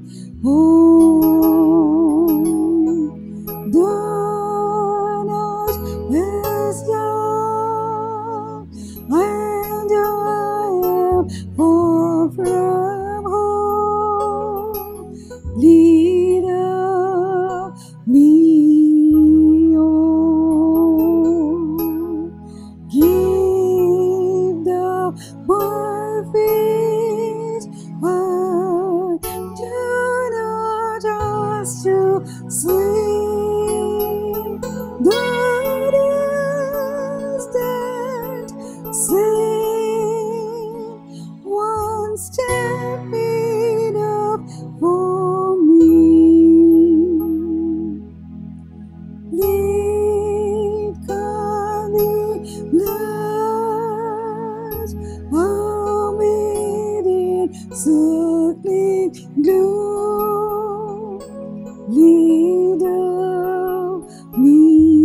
[SPEAKER 5] home. The night is young, and I am far from home. Leader me on. Give the my feet. I do not ask to sleep. The distant sin one step enough for me. Lead kindly, let our maiden circling glow. Lead me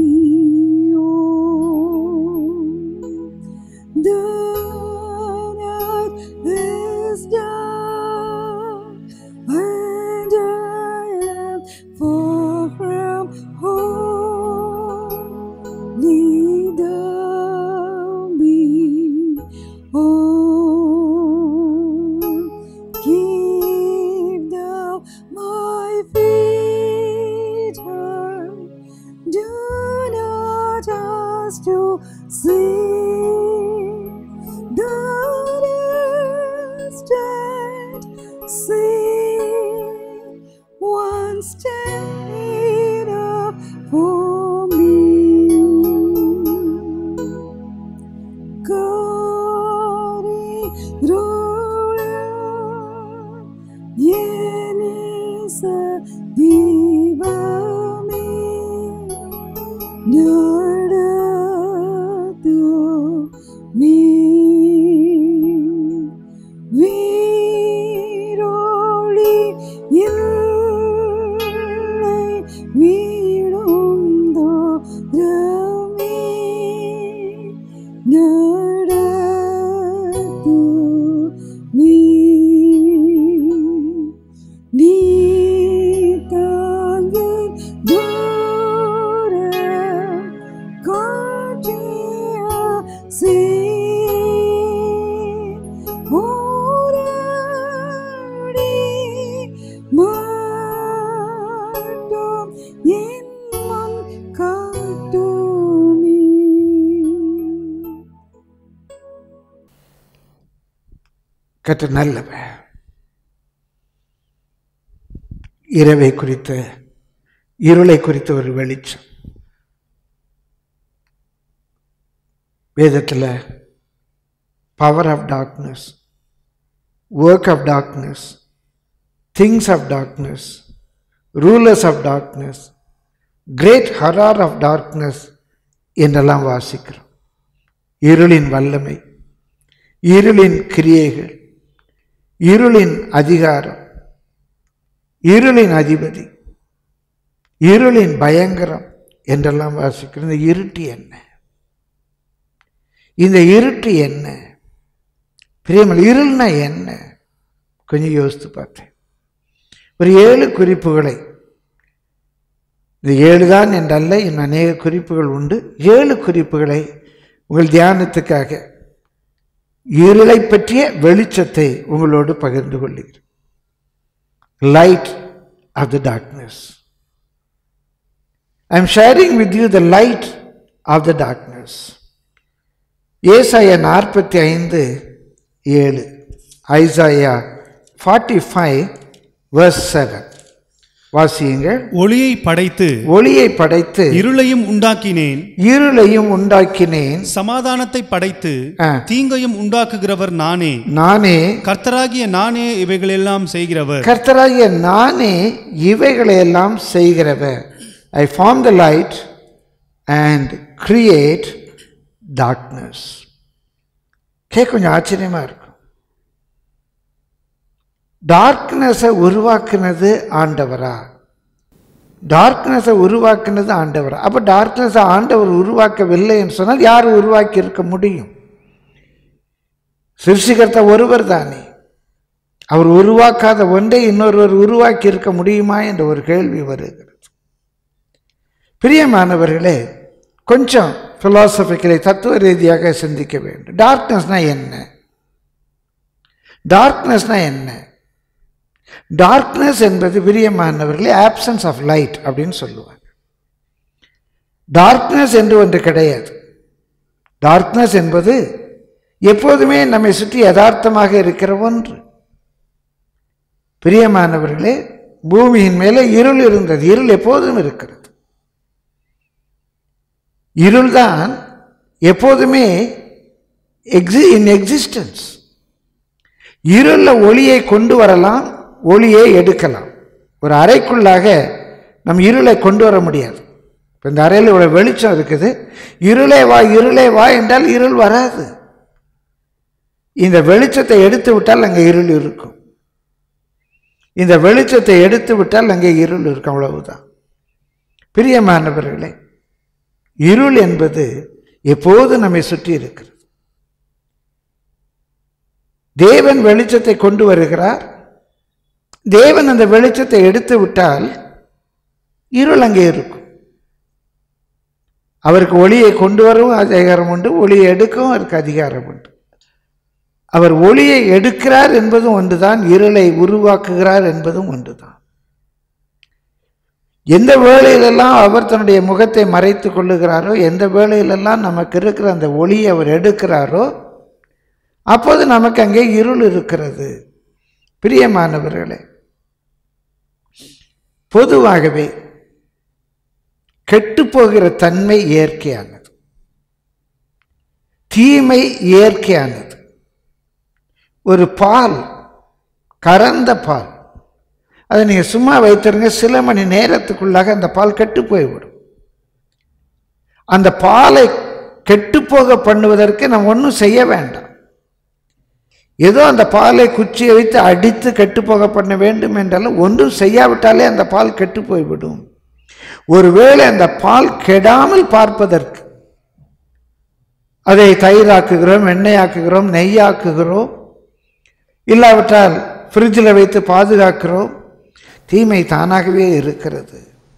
[SPEAKER 5] on. The night is dark, and I am far from home. Lead me on. Keep thou my feet high. Do not ask to see the distant sea. One step enough for me. Glory, glory, Yenis divame, நடத்து me. வீரோழி இல்லை வீழுந்தோ ரமே நடத்து me. நீ தாங்கி தூரம் காட்டிய சே ஓராடி மாட்டோம் என் மன் காட்டுமே
[SPEAKER 1] கற்ற நல்லவர் இரவை குறித்த இருளை குறித்த ஒரு வெளிச்சம் வேதத்தில் power of darkness work of darkness things of darkness rulers of darkness great horror of darkness என்றெல்லாம் வாசிக்கிறோம் இருளின் வல்லமை இருளின் கிரியைகள் இருளின் அதிகாரம் இருளின் அதிபதி இருளின் பயங்கரம் என்றெல்லாம் வாசிக்கிறோம் இந்த இருட்டு என்ன இந்த இருட்டு என்ன பிரியமல் இருள்னா என்ன கொஞ்சம் யோசித்து பார்த்தேன் ஒரு ஏழு குறிப்புகளை இது ஏழு தான் என்றல்ல இன்னும் அநேக குறிப்புகள் உண்டு ஏழு குறிப்புகளை உங்கள் தியானத்துக்காக இருளை பற்றிய வெளிச்சத்தை உங்களோடு பகிர்ந்து கொள்ளுகிறேன் light of the darkness I am sharing with you the light of the darkness ஏசாயா நாற்பத்தி ஐந்து ஏழு Isaiah forty five verse seven வாசியுங்கள்
[SPEAKER 4] ஒளியை படைத்து
[SPEAKER 1] ஒளியை படைத்து
[SPEAKER 4] இருளையும் உண்டாக்கினேன்
[SPEAKER 1] இருளையும் உண்டாக்கினேன்
[SPEAKER 4] சமாதானத்தை படைத்து
[SPEAKER 1] ஆ.
[SPEAKER 4] தீங்கையும் உண்டாக்குகிறவர் நானே
[SPEAKER 1] நானே
[SPEAKER 4] கர்த்தராகிய நானே இவைகளெல்லாம் செய்கிறவர்
[SPEAKER 1] கர்த்தராகிய நானே இவைகளையெல்லாம் செய்கிறவர் I form the light and create darkness கே கொஞ்சம் ஆச்சரியமா இருக்கும் டார்க்னஸை உருவாக்குனது ஆண்டவரா டார்க்னஸை உருவாக்குனது ஆண்டவரா அப்போ டார்க்னஸை ஆண்டவர் உருவாக்கவில்லை என்று சொன்னால் யார் உருவாக்கி இருக்க முடியும் சிருஷ்டிகர்த்த ஒருவர் தானே அவர் உருவாக்காத ஒன்றை இன்னொருவர் உருவாக்கி இருக்க முடியுமா என்ற ஒரு கேள்வி வருகிறது பிரியமானவர்களே கொஞ்சம் பிலாசபிக்கலை தத்துவ ரீதியாக சிந்திக்க வேண்டும் டார்க்னஸ்னா என்ன டார்க்னஸ்னா என்ன டார்க்னஸ் என்பது பிரியமானவர்களே ஆப்சன்ஸ் ஆஃப் லைட் அப்படின்னு சொல்லுவாங்க டார்க்னஸ் என்று ஒன்று கிடையாது டார்க்னஸ் என்பது எப்போதுமே நம்மை சுற்றி யதார்த்தமாக இருக்கிற ஒன்று பிரியமானவர்களே பூமியின் மேலே இருள் இருந்தது இருள் எப்போதும் இருக்கிறது இருள்தான் எப்போதுமே எக்ஸி இன் எக்ஸிஸ்டன்ஸ் இருளில் ஒளியை கொண்டு வரலாம் ஒளியை எடுக்கலாம் ஒரு அறைக்குள்ளாக நம் இருளை கொண்டு வர முடியாது இப்போ இந்த அறையில் இவ்வளோ வெளிச்சம் இருக்குது இருளே வா இருளே வா என்றால் இருள் வராது இந்த வெளிச்சத்தை எடுத்து விட்டால் அங்கே இருள் இருக்கும் இந்த வெளிச்சத்தை எடுத்து விட்டால் அங்கே இருள் இருக்கும் அவ்வளவுதான் பிரியமானவர்களே இருள் என்பது எப்போது நம்மை சுற்றி இருக்கிறது தேவன் வெளிச்சத்தை கொண்டு வருகிறார் தேவன் அந்த வெளிச்சத்தை எடுத்து விட்டால் இருள் அங்கே இருக்கும் அவருக்கு ஒளியை கொண்டு வரவும் அதிகாரம் உண்டு ஒளியை எடுக்கவும் அவருக்கு அதிகாரம் உண்டு அவர் ஒளியை எடுக்கிறார் என்பதும் ஒன்றுதான் இருளை உருவாக்குகிறார் என்பதும் ஒன்றுதான் எந்த வேளையிலெல்லாம் அவர் தன்னுடைய முகத்தை மறைத்து கொள்ளுகிறாரோ எந்த வேளையிலெல்லாம் நமக்கு இருக்கிற அந்த ஒளியை அவர் எடுக்கிறாரோ அப்போது நமக்கு அங்கே இருள் இருக்கிறது பிரியமானவர்களே பொதுவாகவே கெட்டுப்போகிற தன்மை இயற்கையானது தீமை இயற்கையானது ஒரு பால் கறந்த பால் அதை நீங்கள் சும்மா வைத்திருங்க சில மணி நேரத்துக்குள்ளாக அந்த பால் கெட்டு போய்விடும் அந்த பாலை கெட்டுப்போக பண்ணுவதற்கு நம்ம ஒன்றும் செய்ய வேண்டாம் ஏதோ அந்த பாலை குச்சியை வைத்து அடித்து கெட்டுப்போக பண்ண வேண்டும் என்றாலும் ஒன்றும் செய்யாவிட்டாலே அந்த பால் கெட்டு போய்விடும் ஒருவேளை அந்த பால் கெடாமல் பார்ப்பதற்கு அதை தயிராக்குகிறோம் எண்ணெயாக்குகிறோம் நெய்யாக்குகிறோம் இல்லாவிட்டால் ஃப்ரிட்ஜில் வைத்து பாதுகாக்கிறோம் தீமை தானாகவே இருக்கிறது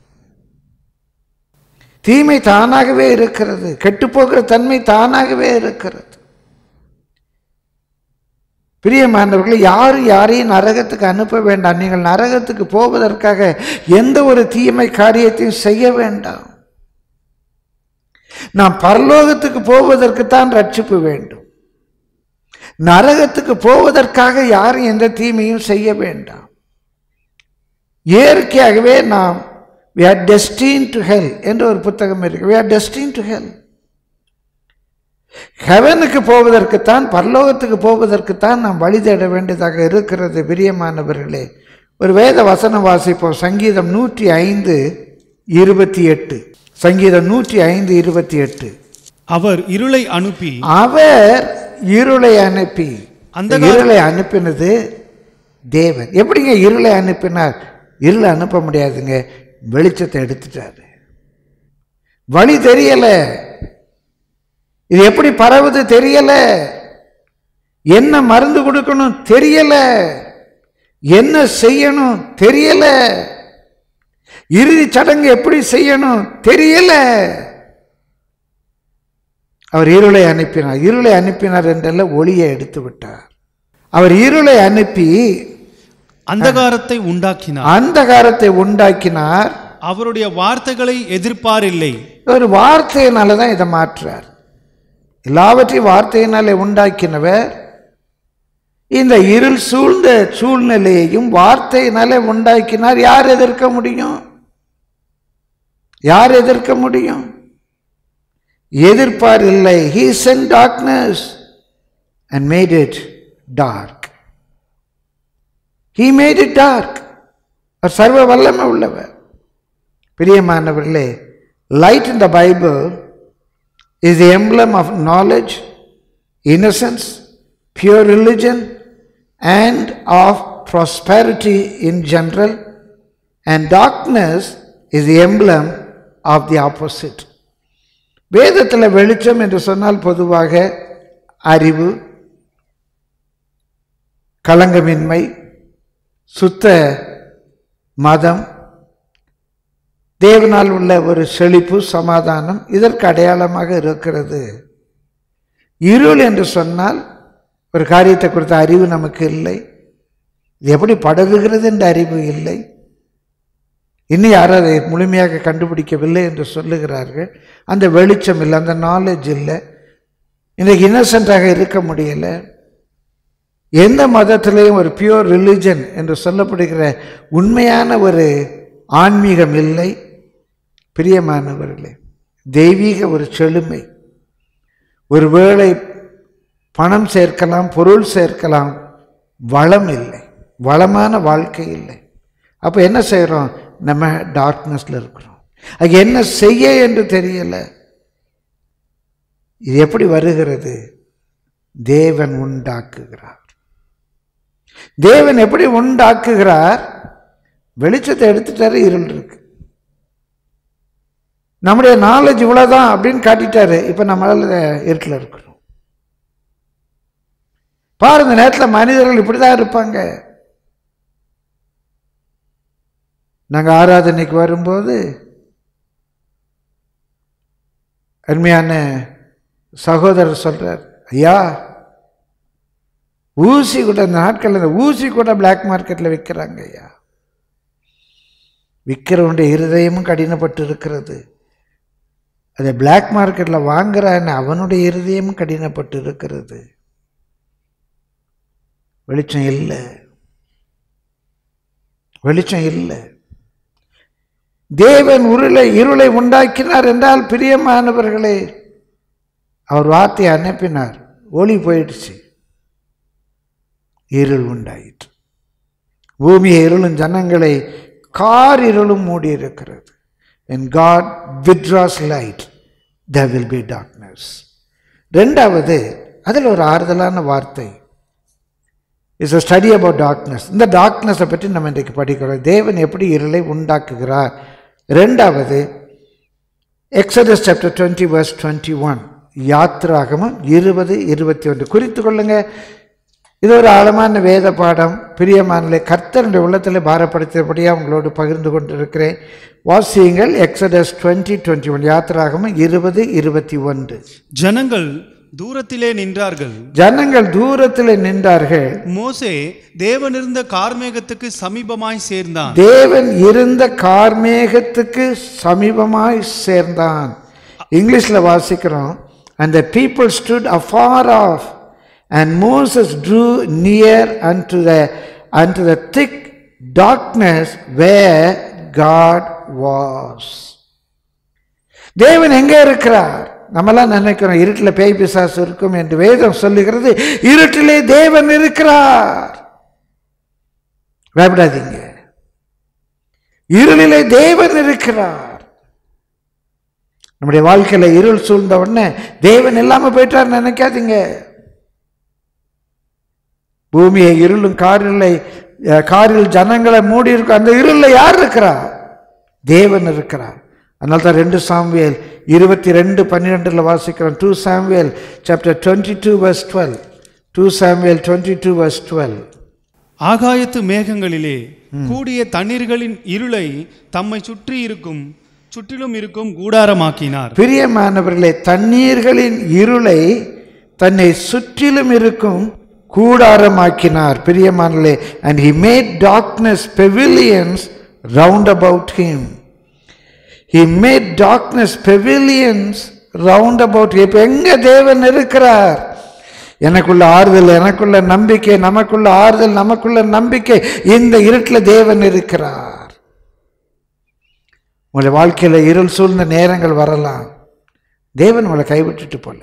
[SPEAKER 1] தீமை தானாகவே இருக்கிறது கெட்டுப்போகிற தன்மை தானாகவே இருக்கிறது பிரியமானவர்கள் யாரும் யாரையும் நரகத்துக்கு அனுப்ப வேண்டாம் நீங்கள் நரகத்துக்கு போவதற்காக எந்த ஒரு தீமை காரியத்தையும் செய்ய வேண்டாம் நாம் பரலோகத்துக்கு போவதற்குத்தான் ரட்சிப்பு வேண்டும் நரகத்துக்கு போவதற்காக யாரும் எந்த தீமையும் செய்ய வேண்டாம் இயற்கையாகவே நாம் we are destined to hell என்று ஒரு புத்தகம் இருக்கு we are destined to hell ஹெவனுக்கு போவதற்குத்தான் பரலோகத்துக்கு போவதற்குத்தான் நாம் வழி தேட வேண்டியதாக இருக்கிறது பிரியமானவர்களே ஒரு வேத வசனம் வாசிப்போம் சங்கீதம் நூற்றி ஐந்து இருபத்தி எட்டு சங்கீதம் நூற்றி ஐந்து இருபத்தி எட்டு
[SPEAKER 4] அவர் இருளை அனுப்பி
[SPEAKER 1] அவர் இருளை அனுப்பி
[SPEAKER 4] அந்த
[SPEAKER 1] இந்த இருளை அனுப்பினது தேவன் எப்படிங்க இருளை அனுப்பினார் இருளை அனுப்ப முடியாதுங்க வெளிச்சத்தை எடுத்துட்டாரு வழி தெரியல இது எப்படி பரவுது தெரியல என்ன மருந்து கொடுக்கணும் தெரியல என்ன செய்யணும் தெரியல இறுதி சடங்கு எப்படி செய்யணும் தெரியல அவர் இருளை அனுப்பினார் இருளை அனுப்பினார் என்றல்ல ஒளியை எடுத்து விட்டார் அவர் இருளை அனுப்பி
[SPEAKER 4] அந்தகாரத்தை உண்டாக்கினார்
[SPEAKER 1] அந்தகாரத்தை உண்டாக்கினார்
[SPEAKER 4] அவருடைய வார்த்தைகளை எதிர்ப்பாரில்லை
[SPEAKER 1] ஒரு வார்த்தையினால தான் இதை மாற்றுறார் எல்லாவற்றையும் வார்த்தையினாலே உண்டாக்கினவர் இந்த இருள் சூழ்ந்த சூழ்நிலையையும் வார்த்தையினாலே உண்டாக்கினார் யார் எதிர்க்க முடியும் யார் எதிர்க்க முடியும் எதிர்ப்பார் இல்லை he sent darkness and made it dark he made it dark அவர் சர்வ வல்லமை உள்ளவர் பிரியமானவர்களே light in the bible is the emblem of knowledge innocence pure religion and of prosperity in general and darkness is the emblem of the opposite வேதத்தில் வெளிச்சம் என்று சொன்னால் பொதுவாக அறிவு களங்கமின்மை சுத்த மதம் தேவனால் உள்ள ஒரு செழிப்பு சமாதானம் இதற்கு அடையாளமாக இருக்கிறது இருள் என்று சொன்னால் ஒரு காரியத்தை குறித்த அறிவு நமக்கு இல்லை இது எப்படி படகுகிறது என்ற அறிவு இல்லை இன்னும் யாரும் அதை முழுமையாக கண்டுபிடிக்கவில்லை என்று சொல்லுகிறார்கள் அந்த வெளிச்சம் இல்லை அந்த நாலேஜ் இல்லை இன்றைக்கு இன்னசென்ட்டாக இருக்க முடியல எந்த மதத்திலையும் ஒரு பியூர் ரிலிஜன் என்று சொல்லப்படுகிற உண்மையான ஒரு ஆன்மீகம் இல்லை பிரியமானவர்களே தெய்வீக ஒரு செழுமை ஒருவேளை பணம் சேர்க்கலாம் பொருள் சேர்க்கலாம் வளம் இல்லை வளமான வாழ்க்கை இல்லை அப்போ என்ன செய்கிறோம் நம்ம டார்க்னஸில் இருக்கிறோம் அது என்ன செய்ய என்று தெரியல இது எப்படி வருகிறது தேவன் உண்டாக்குகிறார் தேவன் எப்படி உண்டாக்குகிறார் வெளிச்சத்தை எடுத்துட்டாரு இருள் இருக்கு நம்முடைய நாலேஜ் இவ்வளவுதான் அப்படின்னு காட்டிட்டாரு இப்ப நம்மளால இருட்டில் இருக்கிறோம் பாருங்க நேரத்தில் மனிதர்கள் இப்படிதான் இருப்பாங்க நாங்க ஆராதனைக்கு வரும்போது அருமையான சகோதரர் சொல்றார் ஐயா ஊசி கூட இந்த நாட்கள் இந்த ஊசி கூட பிளாக் மார்க்கெட்டில் விற்கிறாங்க ஐயா விற்கிறவனுடைய இருதயமும் கடினப்பட்டு இருக்கிறது அதை பிளாக் மார்க்கெட்டில் வாங்குறான்னு அவனுடைய இருதயமும் கடினப்பட்டு இருக்கிறது வெளிச்சம் இல்லை வெளிச்சம் இல்லை தேவன் உருளை இருளை உண்டாக்கினார் என்றால் பிரியமானவர்களே அவர் வார்த்தையை அனுப்பினார் ஒளி போயிடுச்சு இருள் உண்டாயிற்று பூமியை இருளும் ஜனங்களை கார் இருளும் மூடி இருக்கிறது when God withdraws light there will be darkness ரெண்டாவது அதில் ஒரு ஆறுதலான வார்த்தை is a study about darkness இந்த டார்க்னஸை பற்றி நம்ம இன்றைக்கு படிக்கிறோம் தேவன் எப்படி இருளை உண்டாக்குகிறார் ரெண்டாவது Exodus chapter twenty verse twenty one யாத்ராகமும் இருபது இருபத்தி ஒன்று குறித்து கொள்ளுங்க இது ஒரு ஆழமான வேத பாடம் பிரியமானலை கர்த்தருடைய உள்ளத்தில் பாரப்படுத்தியபடியாக உங்களோடு பகிர்ந்து கொண்டிருக்கிறேன் வாசியுங்கள் எக்ஸடஸ் டுவெண்ட்டி டுவெண்ட்டி ஒன் யாத்திராகமும் இருபது இருபத்தி ஒன்று
[SPEAKER 4] ஜனங்கள் தூரத்திலே நின்றார்கள்
[SPEAKER 1] ஜனங்கள் தூரத்தில் நின்றார்கள்
[SPEAKER 4] மோசே தேவன் இருந்த கார்மேகத்துக்கு சமீபமாய் சேர்ந்தான்
[SPEAKER 1] தேவன் இருந்த கார்மேகத்துக்கு சமீபமாய் சேர்ந்தான் இங்கிலீஷ்ல வாசிக்கிறோம் and the people stood afar off and Moses drew near unto the unto the thick darkness where God was தேவன் எங்கே இருக்கிறார் நம்மலாம் நினைக்கிறோம் இருட்டில் பேய் பிசாசு இருக்கும் என்று வேதம் சொல்லுகிறது இருட்டிலே தேவன் இருக்கிறார் பயப்படாதீங்க இருளிலே தேவன் இருக்கிறார் நம்முடைய வாழ்க்கையில இருள் சூழ்ந்த உடனே தேவன் இல்லாம போயிட்டார் நினைக்காதீங்க பூமியை இருளும் காரில் காரில் ஜனங்களை மூடி இருக்கும் அந்த இருள்ல யார் இருக்கிறா தேவன் இருக்கிறார் அதனால தான் ரெண்டு சாம்வேல் இருபத்தி ரெண்டு பன்னிரெண்டில் வாசிக்கிறோம் two Samuel chapter twenty two verse twelve two Samuel twenty two verse twelve
[SPEAKER 4] ஆகாயத்து மேகங்களிலே கூடிய தண்ணீர்களின் இருளை தம்மை சுற்றி இருக்கும் சுற்றிலும் இருக்கும் கூடாரமாக்கினார்
[SPEAKER 1] பிரியமானவர்களே தண்ணீர்களின் இருளை தன்னை சுற்றிலும் இருக்கும் கூடாரமாக்கினார் பிரியமானே and he made darkness pavilions round about him he made darkness pavilions round about him இப்ப எங்க தேவன் இருக்கிறார் எனக்குள்ள ஆறுதல் எனக்குள்ள நம்பிக்கை நமக்குள்ள ஆறுதல் நமக்குள்ள நம்பிக்கை இந்த இருட்டில் தேவன் இருக்கிறார் உங்களுடைய வாழ்க்கையில இருள் சூழ்ந்த நேரங்கள் வரலாம் தேவன் உங்களை கைவிட்டுட்டு போல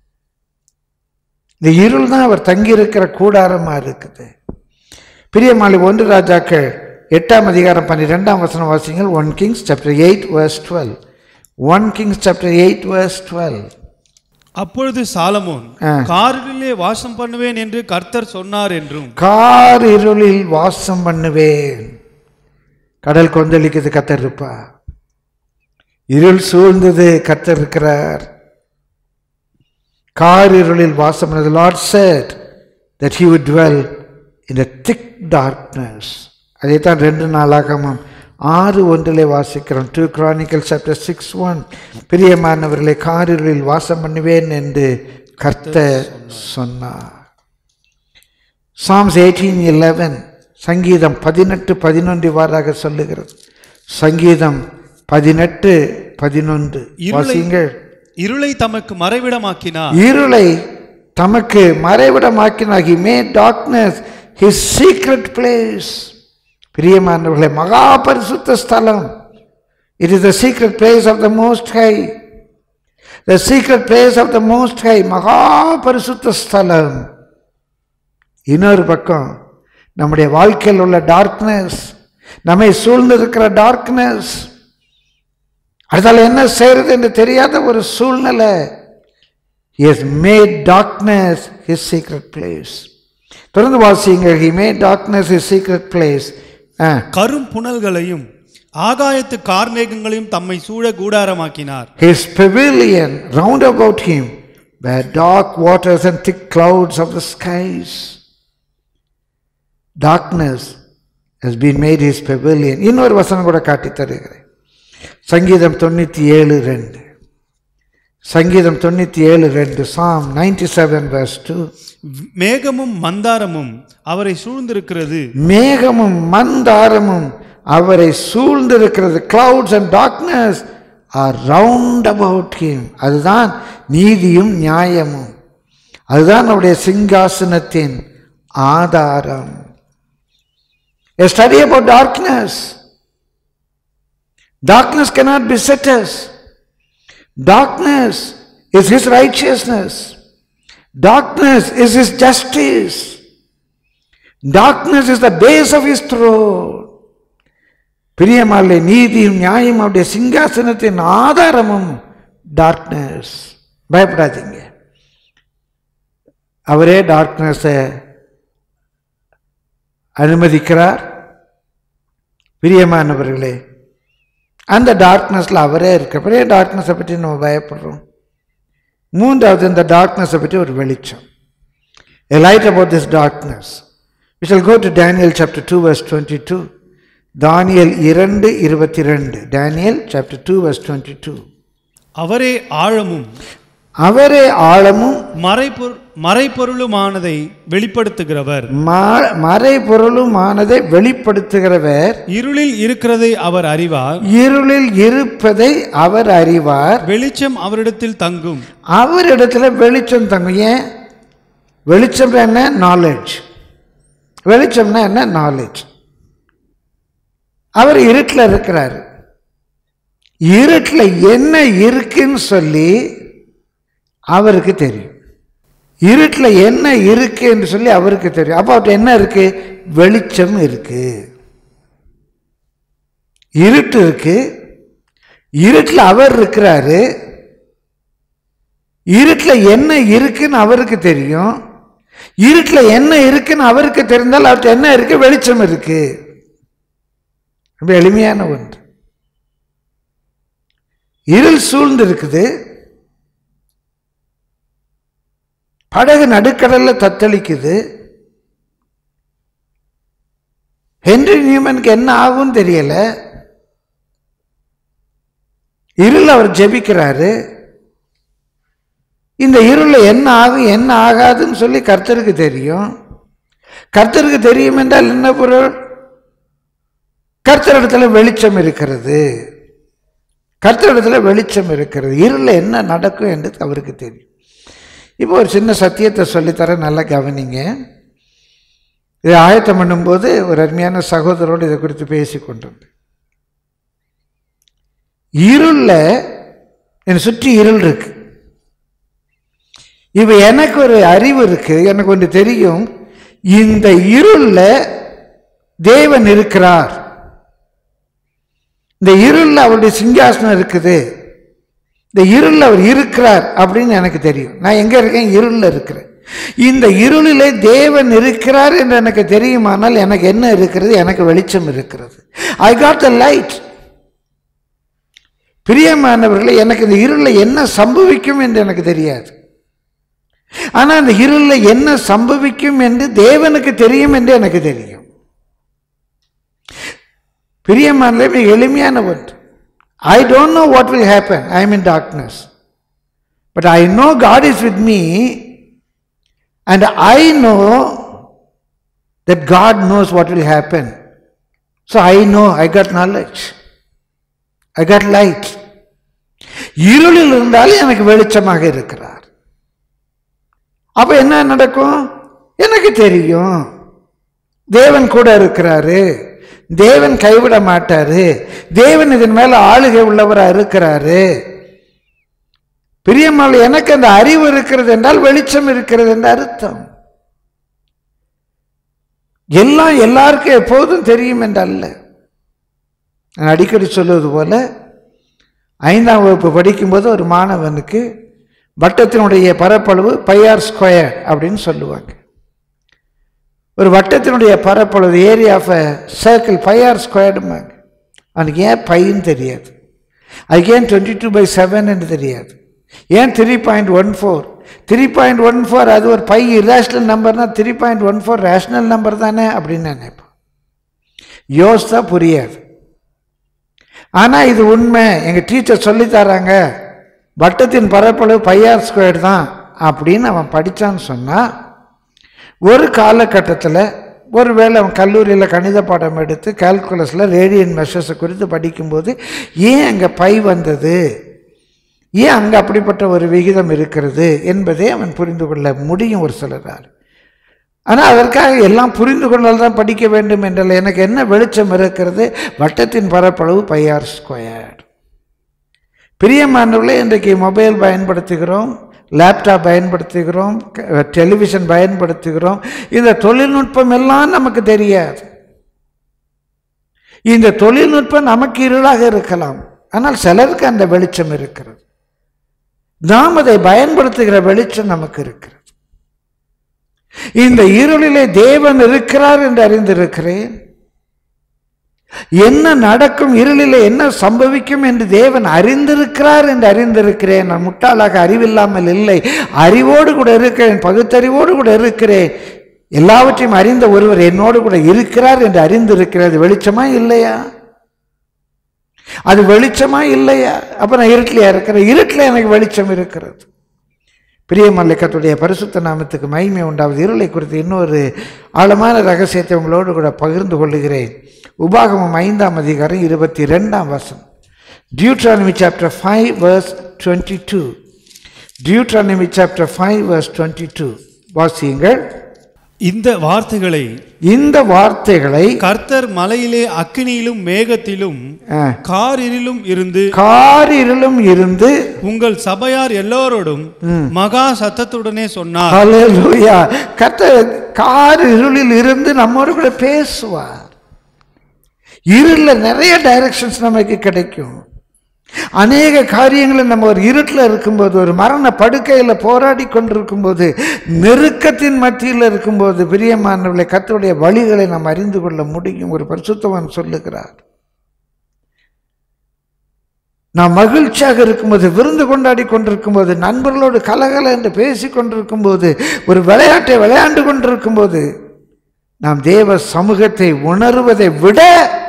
[SPEAKER 1] இந்த இருள் தான் அவர் தங்கியிருக்கிற கூடாரமா இருக்குது பிரியமாளி ஒன்று ராஜாக்கள் எட்டாம் அதிகாரம் பன்னிரெண்டாம் வசனம் வாசிங்கள் one Kings chapter eight verse twelve one Kings chapter eight verse twelve
[SPEAKER 4] அப்பொழுது சாலமோன்
[SPEAKER 1] ஆ.
[SPEAKER 4] காரிலே வாசம் பண்ணுவேன் என்று கர்த்தர் சொன்னார் என்றும்
[SPEAKER 1] கார் இருளில் வாசம் பண்ணுவேன் கடல் கொந்தளிக்குது கத்தர் இருப்பா இருள் சூழ்ந்தது கத்தர் இருக்கிறார் கார் இருளில் வாசம் பண்ணது Lord said that he would dwell in a thick darkness அதைத்தான் ரெண்டு நாளாகமும் ஆறு ஒன்றிலே வாசிக்கிறோம் two Chronicle chapter six one பிரியமானவர்களை காரிருளில் வாசம் பண்ணுவேன் என்று கர்த்தர் சொன்னார் சாம்ஸ் எயிட்டீன் இலவன் சங்கீதம் பதினெட்டு பதினொன்று இவ்வாறாக சொல்லுகிறது சங்கீதம் பதினெட்டு பதினொன்று
[SPEAKER 4] இருளை
[SPEAKER 1] வாசியுங்கள்
[SPEAKER 4] இருளை தமக்கு மறைவிடமாக்கினார்
[SPEAKER 1] இருளை தமக்கு மறைவிடமாக்கினார் he made darkness his secret place பிரியமானவர்களே மகா பரிசுத்த ஸ்தலம் it is the secret place of the most high the secret place of the most high மகா பரிசுத்த ஸ்தலம் இன்னொரு பக்கம் நம்முடைய வாழ்க்கையில் உள்ள டார்க்னஸ் நம்மை சூழ்ந்திருக்கிற டார்க்னஸ் அதனால என்ன செய்யறது என்று தெரியாத ஒரு சூழ்நிலை He has made darkness his secret place. தொடர்ந்து வாசிங்க he made darkness his secret place. ஆ,
[SPEAKER 4] கரும் புனல்களையும் ஆகாயத்து கார்மேகங்களையும் தம்மை சூழ கூடாரமாக்கினார்
[SPEAKER 1] his pavilion round about him were dark waters and thick clouds of the skies. Darkness has been made his pavilion. இன்னொரு வசனம் கூட காட்டித் தருகிறேன் சங்கீதம் தொண்ணூற்றி ஏழு ரெண்டு சங்கீதம் தொண்ணூற்றி ஏழு ரெண்டு psalm ninety seven verse two
[SPEAKER 4] மேகமும் மந்தாரமும் அவரை சூழ்ந்திருக்கிறது
[SPEAKER 1] மேகமும் மந்தாரமும் அவரை சூழ்ந்திருக்கிறது clouds and darkness are round about him அதுதான் நீதியும் நியாயமும் அதுதான் அவருடைய சிங்காசனத்தின் ஆதாரம் A study about darkness. Darkness cannot beset us. Darkness is his righteousness. Darkness is his justice. Darkness is the base of his throne. பிரியமாலே நீதியும் நியாயம் அவருடைய சிங்காசனத்தின் ஆதாரமும் டார்க்னஸ் பயப்படாதீங்க அவரே டார்க்னஸை அனுமதிக்கிறார் பிரியமானவர்களே அந்த டார்க்னஸில் அவரே இருக்க பெரிய டார்க்னஸை பற்றி நம்ம பயப்படுறோம் மூன்றாவது இந்த டார்க்னஸை பற்றி ஒரு வெளிச்சம் A light about this darkness. We shall go to Daniel chapter 2 verse 22. தானியல் இரண்டு இருபத்தி ரெண்டு டேனியல் சாப்டர் டூ verse 22
[SPEAKER 4] அவரே ஆழமும்
[SPEAKER 1] அவரே ஆழமும்
[SPEAKER 4] மறைபொரு மறைபொருளுமானதை வெளிப்படுத்துகிறவர்
[SPEAKER 1] மா- மறைபொருளுமானதை வெளிப்படுத்துகிறவர்
[SPEAKER 4] இருளில் இருக்கிறதை அவர் அறிவார்
[SPEAKER 1] இருளில் இருப்பதை அவர் அறிவார்
[SPEAKER 4] வெளிச்சம் அவரிடத்தில் தங்கும்
[SPEAKER 1] அவரிடத்துல வெளிச்சம் தங்கும் ஏன் வெளிச்சம் என்ன நாலேஜ் வெளிச்சம்னா என்ன நாலேஜ் அவர் இருட்டில் இருக்கிறார் இருட்டில் என்ன இருக்குன்னு சொல்லி அவருக்கு தெரியும் இருட்டில் என்ன இருக்குன்னு சொல்லி அவருக்கு தெரியும் அப்போ அவர்கிட்ட என்ன இருக்கு வெளிச்சம் இருக்கு இருட்டு இருக்கு இருட்டில் அவர் இருக்கிறாரு இருட்டில் என்ன இருக்குன்னு அவருக்கு தெரியும் இருட்டில் என்ன இருக்குன்னு அவருக்கு தெரிந்தால் அவர்கிட்ட என்ன இருக்கு வெளிச்சம் இருக்கு ரொம்ப எளிமையான ஒன்று இருள் சூழ்ந்து இருக்குது படகு நடுக்கடல்ல தத்தளிக்குது ஹென்ரி நியூமனுக்கு என்ன ஆகும்னு தெரியல இருள் அவர் ஜெபிக்கிறாரு இந்த இருள என்ன ஆகும் என்ன ஆகாதுன்னு சொல்லி கர்த்தருக்கு தெரியும் கர்த்தருக்கு தெரியும் என்றால் என்ன பொருள் கர்த்தரிடத்துல வெளிச்சம் இருக்கிறது கர்த்தரிடத்துல வெளிச்சம் இருக்கிறது இருள என்ன நடக்கும் என்று அவருக்கு தெரியும் இப்போ ஒரு சின்ன சத்தியத்தை சொல்லித்தர நல்லா கவனிங்க இதை ஆயத்தம் பண்ணும்போது ஒரு அருமையான சகோதரோடு இதை குறித்து பேசி கொண்டிருந்தேன் இருள்ல என்னை சுற்றி இருள் இருக்கு இப்போ எனக்கு ஒரு அறிவு இருக்கு எனக்கு ஒன்று தெரியும் இந்த இருள்ல தேவன் இருக்கிறார் இந்த இருள்ல அவருடைய சிங்காசனம் இருக்குது இந்த இருள்ல அவர் இருக்கிறார் அப்படின்னு எனக்கு தெரியும் நான் எங்க இருக்கேன் இருள்ல இருக்கிறேன் இந்த இருளிலே தேவன் இருக்கிறார் என்று எனக்கு தெரியுமானால் எனக்கு என்ன இருக்கிறது எனக்கு வெளிச்சம் இருக்கிறது ஐ காட் த லைட் பிரியமானவர்களே எனக்கு இந்த இருளில் என்ன சம்பவிக்கும் என்று எனக்கு தெரியாது ஆனால் அந்த இருளில் என்ன சம்பவிக்கும் என்று தேவனுக்கு தெரியும் என்று எனக்கு தெரியும் பிரியமானே மிக எளிமையான ஒன்று I don't know what will happen I am in darkness but I know God is with me and I know that God knows what will happen so I know I got knowledge I got light இருளில் இருந்தாலும் எனக்கு வெளிச்சமாக இருக்கிறார் அப்ப என்ன நடக்கும் எனக்கு தெரியும் தேவன் கூட இருக்கிறாரு தேவன் கைவிட மாட்டாரு தேவன் இதன் மேல ஆளுகை உள்ளவரா இருக்கிறாரு பிரியமால் எனக்கு அந்த அறிவு இருக்கிறது என்றால் வெளிச்சம் இருக்கிறது என்ற அர்த்தம் எல்லாம் எல்லாருக்கும் எப்போதும் தெரியும் என்றல்ல நான் அடிக்கடி சொல்லுவது போல ஐந்தாம் வகுப்பு படிக்கும்போது ஒரு மாணவனுக்கு வட்டத்தினுடைய பரப்பளவு பையார் ஸ்கொயர் அப்படின்னு சொல்லுவாங்க ஒரு வட்டத்தினுடைய பரப்பளவு area of a circle pi r ஸ்கொயர்டுமாங்க அவனுக்கு ஏன் பைன்னு தெரியாது அதுக்கு ஏன் டுவெண்ட்டி டூ பை செவன் என்று தெரியாது ஏன் three point one four three point one four அது ஒரு பை இராஷ்னல் நம்பர்னா three point one four rational number தானே அப்படின்னு நினைப்போம் யோசித்தா புரியாது ஆனால் இது உண்மை எங்கள் டீச்சர் சொல்லி தராங்க வட்டத்தின் பரப்பளவு பையார் ஸ்கொயர் தான் அப்படின்னு அவன் படித்தான்னு சொன்னால் ஒரு காலகட்டத்தில் ஒருவேளை அவன் கல்லூரியில் கணித பாடம் எடுத்து கால்குலஸில் ரேடியன் மெஷர்ஸை குறித்து படிக்கும்போது ஏன் அங்கே பை வந்தது ஏன் அங்கே அப்படிப்பட்ட ஒரு விகிதம் இருக்கிறது என்பதை அவன் புரிந்து கொள்ள முடியும் ஒரு சிலரால் ஆனால் அதற்காக எல்லாம் புரிந்து கொண்டால் தான் படிக்க வேண்டும் என்றால் எனக்கு என்ன வெளிச்சம் இருக்கிறது வட்டத்தின் பரப்பளவு பையார் ஸ்கொயர் பிரியமானவர்களே இன்றைக்கு மொபைல் பயன்படுத்துகிறோம் லேப்டாப் பயன்படுத்துகிறோம் க- டெலிவிஷன் பயன்படுத்துகிறோம் இந்த தொழில்நுட்பம் எல்லாம் நமக்கு தெரியாது இந்த தொழில்நுட்பம் நமக்கு இருளாக இருக்கலாம் ஆனால் சிலருக்கு அந்த வெளிச்சம் இருக்கிறது நாம் அதை பயன்படுத்துகிற வெளிச்சம் நமக்கு இருக்கிறது இந்த இருளிலே தேவன் இருக்கிறார் என்று அறிந்திருக்கிறேன் என்ன நடக்கும் இருளிலே என்ன சம்பவிக்கும் என்று தேவன் அறிந்திருக்கிறார் என்று அறிந்திருக்கிறேன் நான் முட்டாளாக அறிவில்லாமல் இல்லை அறிவோடு கூட இருக்கிறேன் பகுத்தறிவோடு கூட இருக்கிறேன் எல்லாவற்றையும் அறிந்த ஒருவர் என்னோடு கூட இருக்கிறார் என்று அறிந்திருக்கிறது வெளிச்சமா இல்லையா அது வெளிச்சமா இல்லையா அப்ப நான் இருட்டிலையா இருக்கிறேன் இருட்டில் எனக்கு வெளிச்சம் இருக்கிறது பிரியமல்லிக்கத்துடைய பரிசுத்த நாமத்துக்கு மகிமை உண்டாவது இருளை குறித்து இன்னொரு ஆழமான ரகசியத்தை உங்களோடு கூட பகிர்ந்து கொள்ளுகிறேன் உபாகமம் ஐந்தாம் அதிகாரம் இருபத்தி ரெண்டாம் வசனம் Deuteronomy chapter five verse twenty two Deuteronomy chapter five verse twenty two வாசியுங்கள்
[SPEAKER 4] இந்த வார்த்தைகளை
[SPEAKER 1] இந்த வார்த்தைகளை
[SPEAKER 4] கர்த்தர் மலையிலே அக்கினியிலும் மேகத்திலும்
[SPEAKER 1] ஆ,
[SPEAKER 4] காரிலும் இருந்து
[SPEAKER 1] காரிருளும் இருந்து
[SPEAKER 4] உங்கள் சபையார் எல்லோரோடும் மகா சத்தத்துடனே சொன்னார்
[SPEAKER 1] ஹalleluya கர்த்தர் கார் இருளில் இருந்து நம்மோடு கூட பேசுவார் இருளில் நிறைய டைரக்ஷன்ஸ் நமக்கு கிடைக்கும் அநேக காரியங்களை நம்ம ஒரு இருட்டில் இருக்கும்போது ஒரு மரண படுக்கையில் போராடி கொண்டிருக்கும்போது நெருக்கத்தின் மத்தியில் இருக்கும்போது பிரியமானவர்களை கர்த்தருடைய வழிகளை நாம் அறிந்து கொள்ள முடியும் ஒரு பரிசுத்தவன் சொல்லுகிறார் நாம் மகிழ்ச்சியாக இருக்கும்போது விருந்து கொண்டாடி கொண்டிருக்கும்போது நண்பர்களோடு கலகல என்று பேசி கொண்டிருக்கும்போது ஒரு விளையாட்டை விளையாண்டு கொண்டிருக்கும்போது நாம் தேவ சமூகத்தை உணர்வதை விட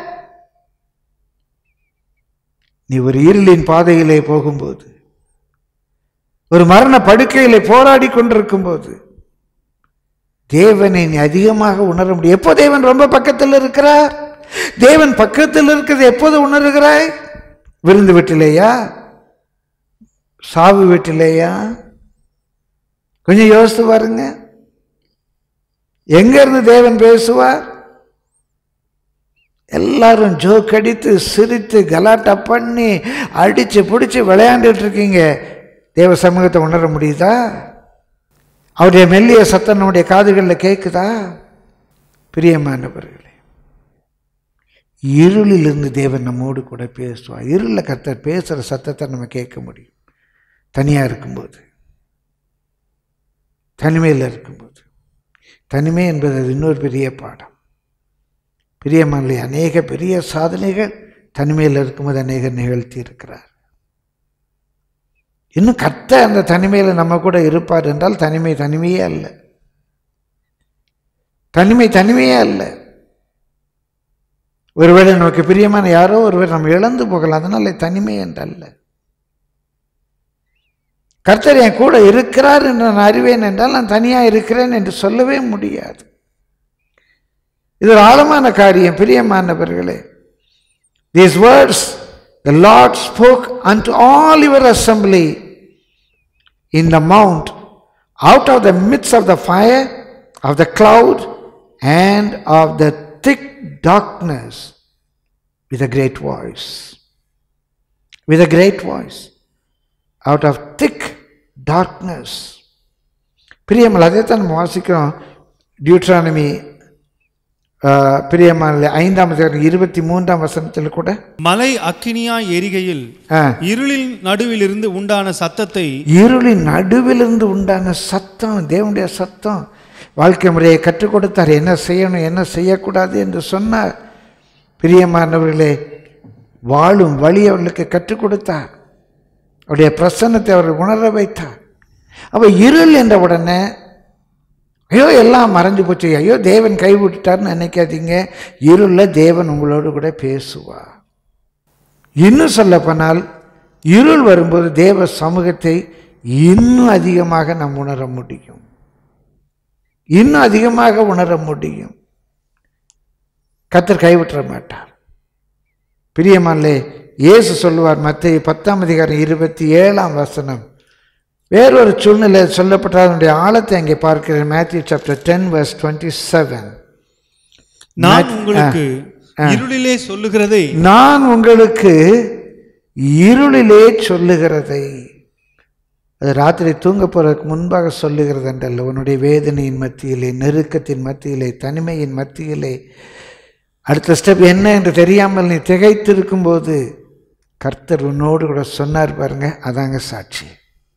[SPEAKER 1] நீ ஒரு இருளின் பாதையிலே போகும்போது ஒரு மரண படுக்கையிலே போராடி கொண்டிருக்கும் போது தேவனை நீ அதிகமாக உணர முடியும் எப்போ தேவன் ரொம்ப பக்கத்தில் இருக்கிறார் தேவன் பக்கத்தில் இருக்கிறது எப்போது உணர்கிறாய் விருந்து வீட்டிலேயா சாவு வீட்டிலேயா கொஞ்சம் யோசித்து பாருங்க எங்க இருந்து தேவன் பேசுவார் எல்லாரும் ஜோக் அடித்து சிரித்து கலாட்டா பண்ணி அடிச்சு பிடிச்சி விளையாண்டுட்டு இருக்கீங்க தேவ சமூகத்தை உணர முடியுதா அவருடைய மெல்லிய சத்தம் நம்முடைய காதுகளில் கேட்குதா பிரியமானவர்களே இருளிலிருந்து தேவன் நம்மோடு கூட பேசுவார் இருளில் கர்த்தர் பேசுகிற சத்தத்தை நம்ம கேட்க முடியும் தனியாக இருக்கும்போது தனிமையில் இருக்கும்போது தனிமை என்பது அது இன்னொரு பெரிய பாடம் பிரியமல்ல அநேக பெரிய சாதனைகள் தனிமையில் இருக்கும்போது அநேகர் நிகழ்த்தி இருக்கிறார் இன்னும் கத்த அந்த தனிமையில் நம்ம கூட இருப்பார் என்றால் தனிமை தனிமையே அல்ல தனிமை தனிமையே அல்ல ஒருவேளை நமக்கு பிரியமான யாரோ ஒருவர் நம்ம இழந்து போகலாம் அதனால தனிமை என்றல்ல கர்த்தர் என் கூட இருக்கிறார் என்று நான் அறிவேன் என்றால் நான் தனியாக இருக்கிறேன் என்று சொல்லவே முடியாது இது ஒரு ஆழமான காரியம் பிரியமானவர்களே these words the Lord spoke and all your assembly in the mount out of the midst of the fire of the cloud and of the thick darkness with a great voice with a great voice out of thick darkness பிரியமல் அதே தான் நம்ம வாசிக்கிறோம் டியூட்ரானமி பிரியமான ஐந்தாம் அதிகாரம் இருபத்தி மூன்றாம் வசனத்தில் கூட
[SPEAKER 4] மலை அக்கினியா எரிகையில்
[SPEAKER 1] ஆ,
[SPEAKER 4] இருளின் நடுவிலிருந்து உண்டான சத்தத்தை
[SPEAKER 1] இருளின் நடுவிலிருந்து உண்டான சத்தம் தேவனுடைய சத்தம் வாழ்க்கை முறையை கற்றுக் கொடுத்தார் என்ன செய்யணும் என்ன செய்யக்கூடாது என்று சொன்னார் பிரியமானவர்களே வாழும் வழி அவர்களுக்கு கற்றுக் கொடுத்தார் அவருடைய பிரசன்னத்தை அவர்கள் உணர வைத்தார் அப்ப இருள் என்ற உடனே ஐயோ எல்லாம் மறைஞ்சு போச்சு ஐயோ தேவன் கைவிட்டுட்டார்னு நினைக்காதீங்க இருளில் தேவன் உங்களோடு கூட பேசுவார் இன்னும் சொல்ல போனால் இருள் வரும்போது தேவ சமூகத்தை இன்னும் அதிகமாக நாம் உணர முடியும் இன்னும் அதிகமாக உணர முடியும் கத்தர் கைவிட்டுற மாட்டார் பிரியமானே இயேசு சொல்லுவார் மத்திய பத்தாம் அதிகாரம் இருபத்தி ஏழாம் வசனம் வேறொரு சூழ்நிலை சொல்லப்பட்ட அதனுடைய ஆழத்தை அங்கே பார்க்கிறேன் Matthew chapter ten verse twenty seven
[SPEAKER 4] நான் உங்களுக்கு இருளிலே சொல்லுகிறதை
[SPEAKER 1] நான் உங்களுக்கு இருளிலே சொல்லுகிறதை அது ராத்திரி தூங்க போறதுக்கு முன்பாக சொல்லுகிறது என்றல்ல உன்னுடைய வேதனையின் மத்தியிலே நெருக்கத்தின் மத்தியிலே தனிமையின் மத்தியிலே அடுத்த ஸ்டெப் என்ன என்று தெரியாமல் நீ திகைத்திருக்கும் போது கர்த்தர் உன்னோடு கூட சொன்னார் பாருங்க அதாங்க சாட்சி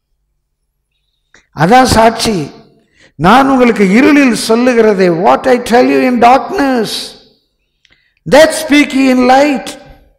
[SPEAKER 1] அதான் சாட்சி நான் உங்களுக்கு இருளில் சொல்லுகிறதை what I tell you in darkness that speak in light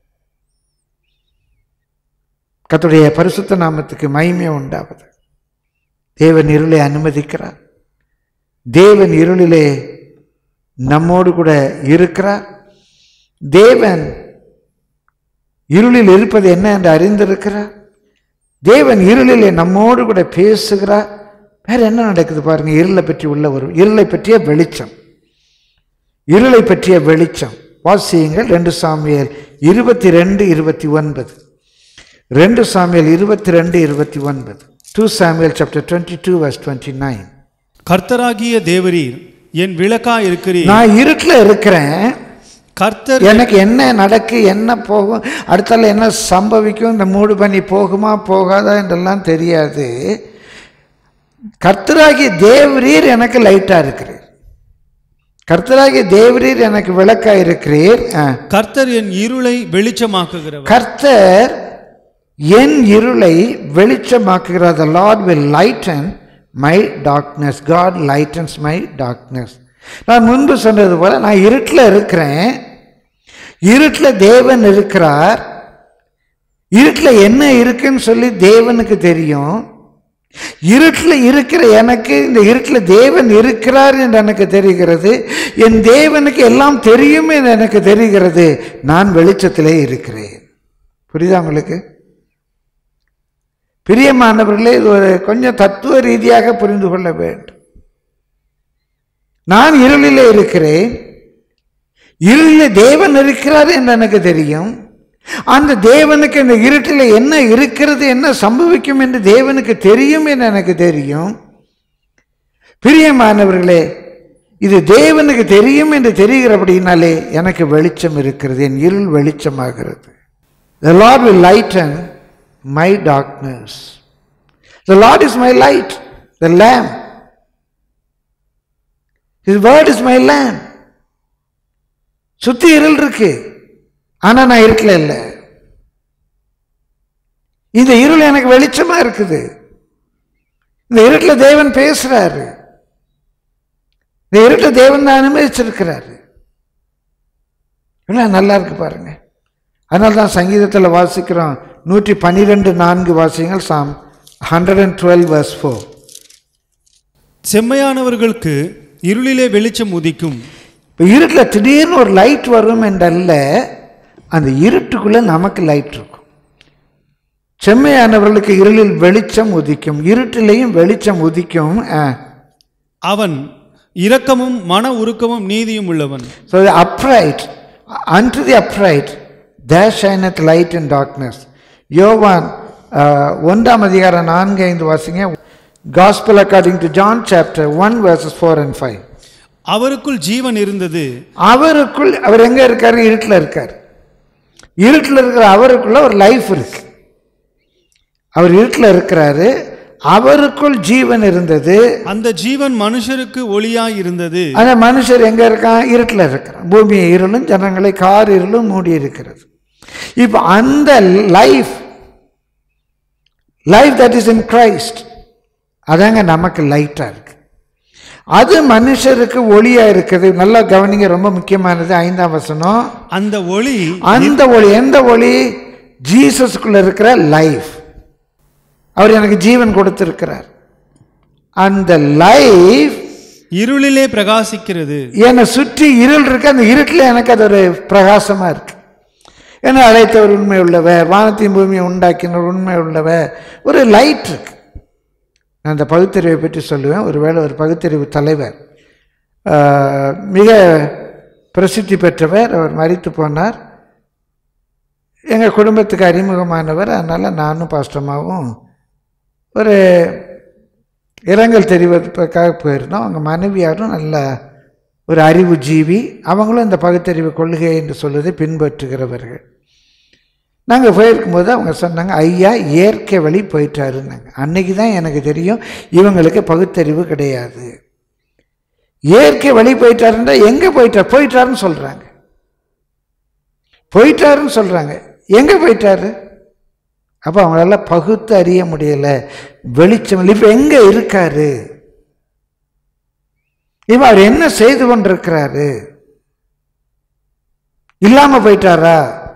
[SPEAKER 1] கர்த்தருடைய பரிசுத்த நாமத்துக்கு மகிமை உண்டாவது தேவன் இருளை அனுமதிக்கிறார் தேவன் இருளிலே நம்மோடு கூட இருக்கிறார் தேவன் இருளில் இருப்பது என்ன என்று அறிந்திருக்கிறார் தேவன் இருளிலே நம்மோடு கூட பேசுகிறார் வேற என்ன நடக்குது பாருங்க இருளை பற்றி உள்ள ஒரு இருளை பற்றிய வெளிச்சம் இருளை பற்றிய வெளிச்சம் வாசியுங்கள் ரெண்டு சாமியல் இருபத்தி ரெண்டு இருபத்தி ஒன்பது ரெண்டு சாமியல் இருபத்தி ரெண்டு இருபத்தி ஒன்பது two Samuel chapter twenty two verse twenty nine
[SPEAKER 4] கர்த்தராகிய தேவரீர் என் விளக்கா இருக்கிறீர்
[SPEAKER 1] நான் இருட்டில் இருக்கிறேன்
[SPEAKER 4] கர்த்தர்
[SPEAKER 1] எனக்கு என்ன நடக்கு என்ன போகும் அடுத்தால என்ன சம்பவிக்கும் இந்த மூடு பண்ணி போகுமா போகாதா என்றெல்லாம் தெரியாது கர்த்தராகிய தேவரீர் எனக்கு லைட்டா இருக்கிறீர் கர்த்தராகிய தேவரீர் எனக்கு விளக்கா இருக்கிறீர் ஆ.
[SPEAKER 4] கர்த்தர் என் இருளை வெளிச்சமாக்குகிறவர்
[SPEAKER 1] கர்த்தர் என் இருளை வெளிச்சமாக்குகிறார் the Lord will lighten my darkness God lightens my darkness நான் முன்பு சொன்னது போல நான் இருட்டில் இருக்கிறேன் இருட்டில் தேவன் இருக்கிறார் இருட்டில் என்ன இருக்குன்னு சொல்லி தேவனுக்கு தெரியும் இருட்டில் இருக்கிற எனக்கு இந்த இருட்டில் தேவன் இருக்கிறார் என்று எனக்கு தெரிகிறது என் தேவனுக்கு எல்லாம் தெரியும் என்று எனக்கு தெரிகிறது நான் வெளிச்சத்திலே இருக்கிறேன் புரியுதா உங்களுக்கு பிரியமானவர்களே இது ஒரு கொஞ்சம் தத்துவ ரீதியாக புரிந்து கொள்ள வேண்டும் நான் இருளிலே இருக்கிறேன் இருளிலே தேவன் இருக்கிறார் என்று எனக்கு தெரியும் அந்த தேவனுக்கு இந்த இருட்டில் என்ன இருக்கிறது என்ன சம்பவிக்கும் என்று தேவனுக்கு தெரியும் என்று எனக்கு தெரியும் பிரியமானவர்களே இது தேவனுக்கு தெரியும் என்று தெரிகிறபடினாலே எனக்கு வெளிச்சம் இருக்கிறது என் இருள் வெளிச்சமாகிறது The Lord will lighten my darkness. The Lord is my light, the lamp. His word is my lamp. சுத்தி இருள் இருக்கு ஆனா நான் இருக்கல இல்லை இந்த இருள் எனக்கு வெளிச்சமா இருக்குது இந்த இருட்டில் தேவன் பேசுறாரு இந்த இருட்டில் தேவன் தான் அனுமதிச்சிருக்கிறாரு எல்லாம் நல்லா இருக்கு பாருங்க அதனால தான் சங்கீதத்தில் வாசிக்கிறோம் நூற்றி பன்னிரெண்டு நான்கு வாசியங்கள் psalm hundred and twelve verse four
[SPEAKER 4] செம்மையானவர்களுக்கு இருளிலே வெளிச்சம் உதிக்கும்
[SPEAKER 1] இப்போ இருட்டில் திடீர்னு ஒரு லைட் வரும் என்றல்ல அந்த இருட்டுக்குள்ளே நமக்கு லைட் இருக்கும் செம்மையானவர்களுக்கு இருளில் வெளிச்சம் உதிக்கும் இருட்டிலையும் வெளிச்சம் உதிக்கும்
[SPEAKER 4] அவன் இரக்கமும் மன உருக்கமும் நீதியும் உள்ளவன்
[SPEAKER 1] so upright unto the upright there shineth light in darkness யோவான் அஹ், ஒன்றாம் அதிகாரம் நான்கு ஐந்து வாசிங்க gospel according to john chapter 1 verses 4 and 5
[SPEAKER 4] அவருக்குள் ஜீவன் இருந்தது
[SPEAKER 1] அவருக்குள் அவர் எங்க இருக்காரு இருட்டில் இருக்கார் இருட்டில் இருக்கிற அவருக்குள்ள ஒரு லைஃப் இருக்கு அவர் இருட்டில் இருக்கிறாரு அவருக்குள் ஜீவன் இருந்தது
[SPEAKER 4] அந்த ஜீவன் மனுஷருக்கு ஒளியாய் இருந்தது
[SPEAKER 1] அந்த மனுஷர் எங்க இருக்கான் இருட்டில் இருக்கிறான் பூமியை இருளும் ஜனங்களை கார் இருளும் மூடி இருக்கிறது இப்போ அந்த life life that is in Christ அதாங்க நமக்கு லைட்டா இருக்கு அது மனுஷருக்கு ஒளியா இருக்குது நல்லா கவனிங்க ரொம்ப முக்கியமானது ஐந்தாம் வசனம்
[SPEAKER 4] அந்த ஒளி
[SPEAKER 1] அந்த ஒளி எந்த ஒளி ஜீசஸ்குள்ள இருக்கிற லைஃப் அவர் எனக்கு ஜீவன் கொடுத்திருக்கிறார் அந்த லைஃப்
[SPEAKER 4] இருளிலே பிரகாசிக்கிறது
[SPEAKER 1] என்னை சுற்றி இருள் இருக்கு அந்த இருட்டில் எனக்கு அது ஒரு பிரகாசமா இருக்கு ஏன்னா அழைத்தவர் உண்மை உள்ளவர் வானத்தையும் பூமியை உண்டாக்கினவர் உண்மை உள்ளவர் ஒரு லைட் இருக்கு நான் அந்த பகுத்தறிவை பற்றி சொல்லுவேன் ஒருவேளை ஒரு பகுத்தறிவு தலைவர் ஆஹ், மிக பிரசித்தி பெற்றவர் அவர் மறித்து போனார் எங்கள் குடும்பத்துக்கு அறிமுகமானவர் அதனால் நானும் பாஸ்டமாவும் ஒரு இரங்கல் தெரிவிப்பதற்காக போயிருந்தோம் அவங்க மனைவியாரும் நல்ல ஒரு அறிவு ஜீவி அவங்களும் இந்த பகுத்தறிவு கொள்கை என்று சொல்வதை பின்பற்றுகிறவர்கள் நாங்கள் போயிருக்கும்போது அவங்க சொன்னாங்க ஐயா இயற்கை வழி போயிட்டாருன்னாங்க அன்னைக்கு தான் எனக்கு தெரியும் இவங்களுக்கு பகுத்தறிவு கிடையாது இயற்கை வழி போயிட்டாருன்றா எங்கே போயிட்டார் போயிட்டாருன்னு சொல்கிறாங்க போயிட்டாருன்னு சொல்கிறாங்க எங்கே போயிட்டாரு அப்போ அவங்களால பகுத்து அறிய முடியல வெளிச்சம் இல்லை இப்போ எங்கே இருக்காரு இவன் அவர் என்ன செய்து கொண்டிருக்கிறாரு இல்லாம போயிட்டாரா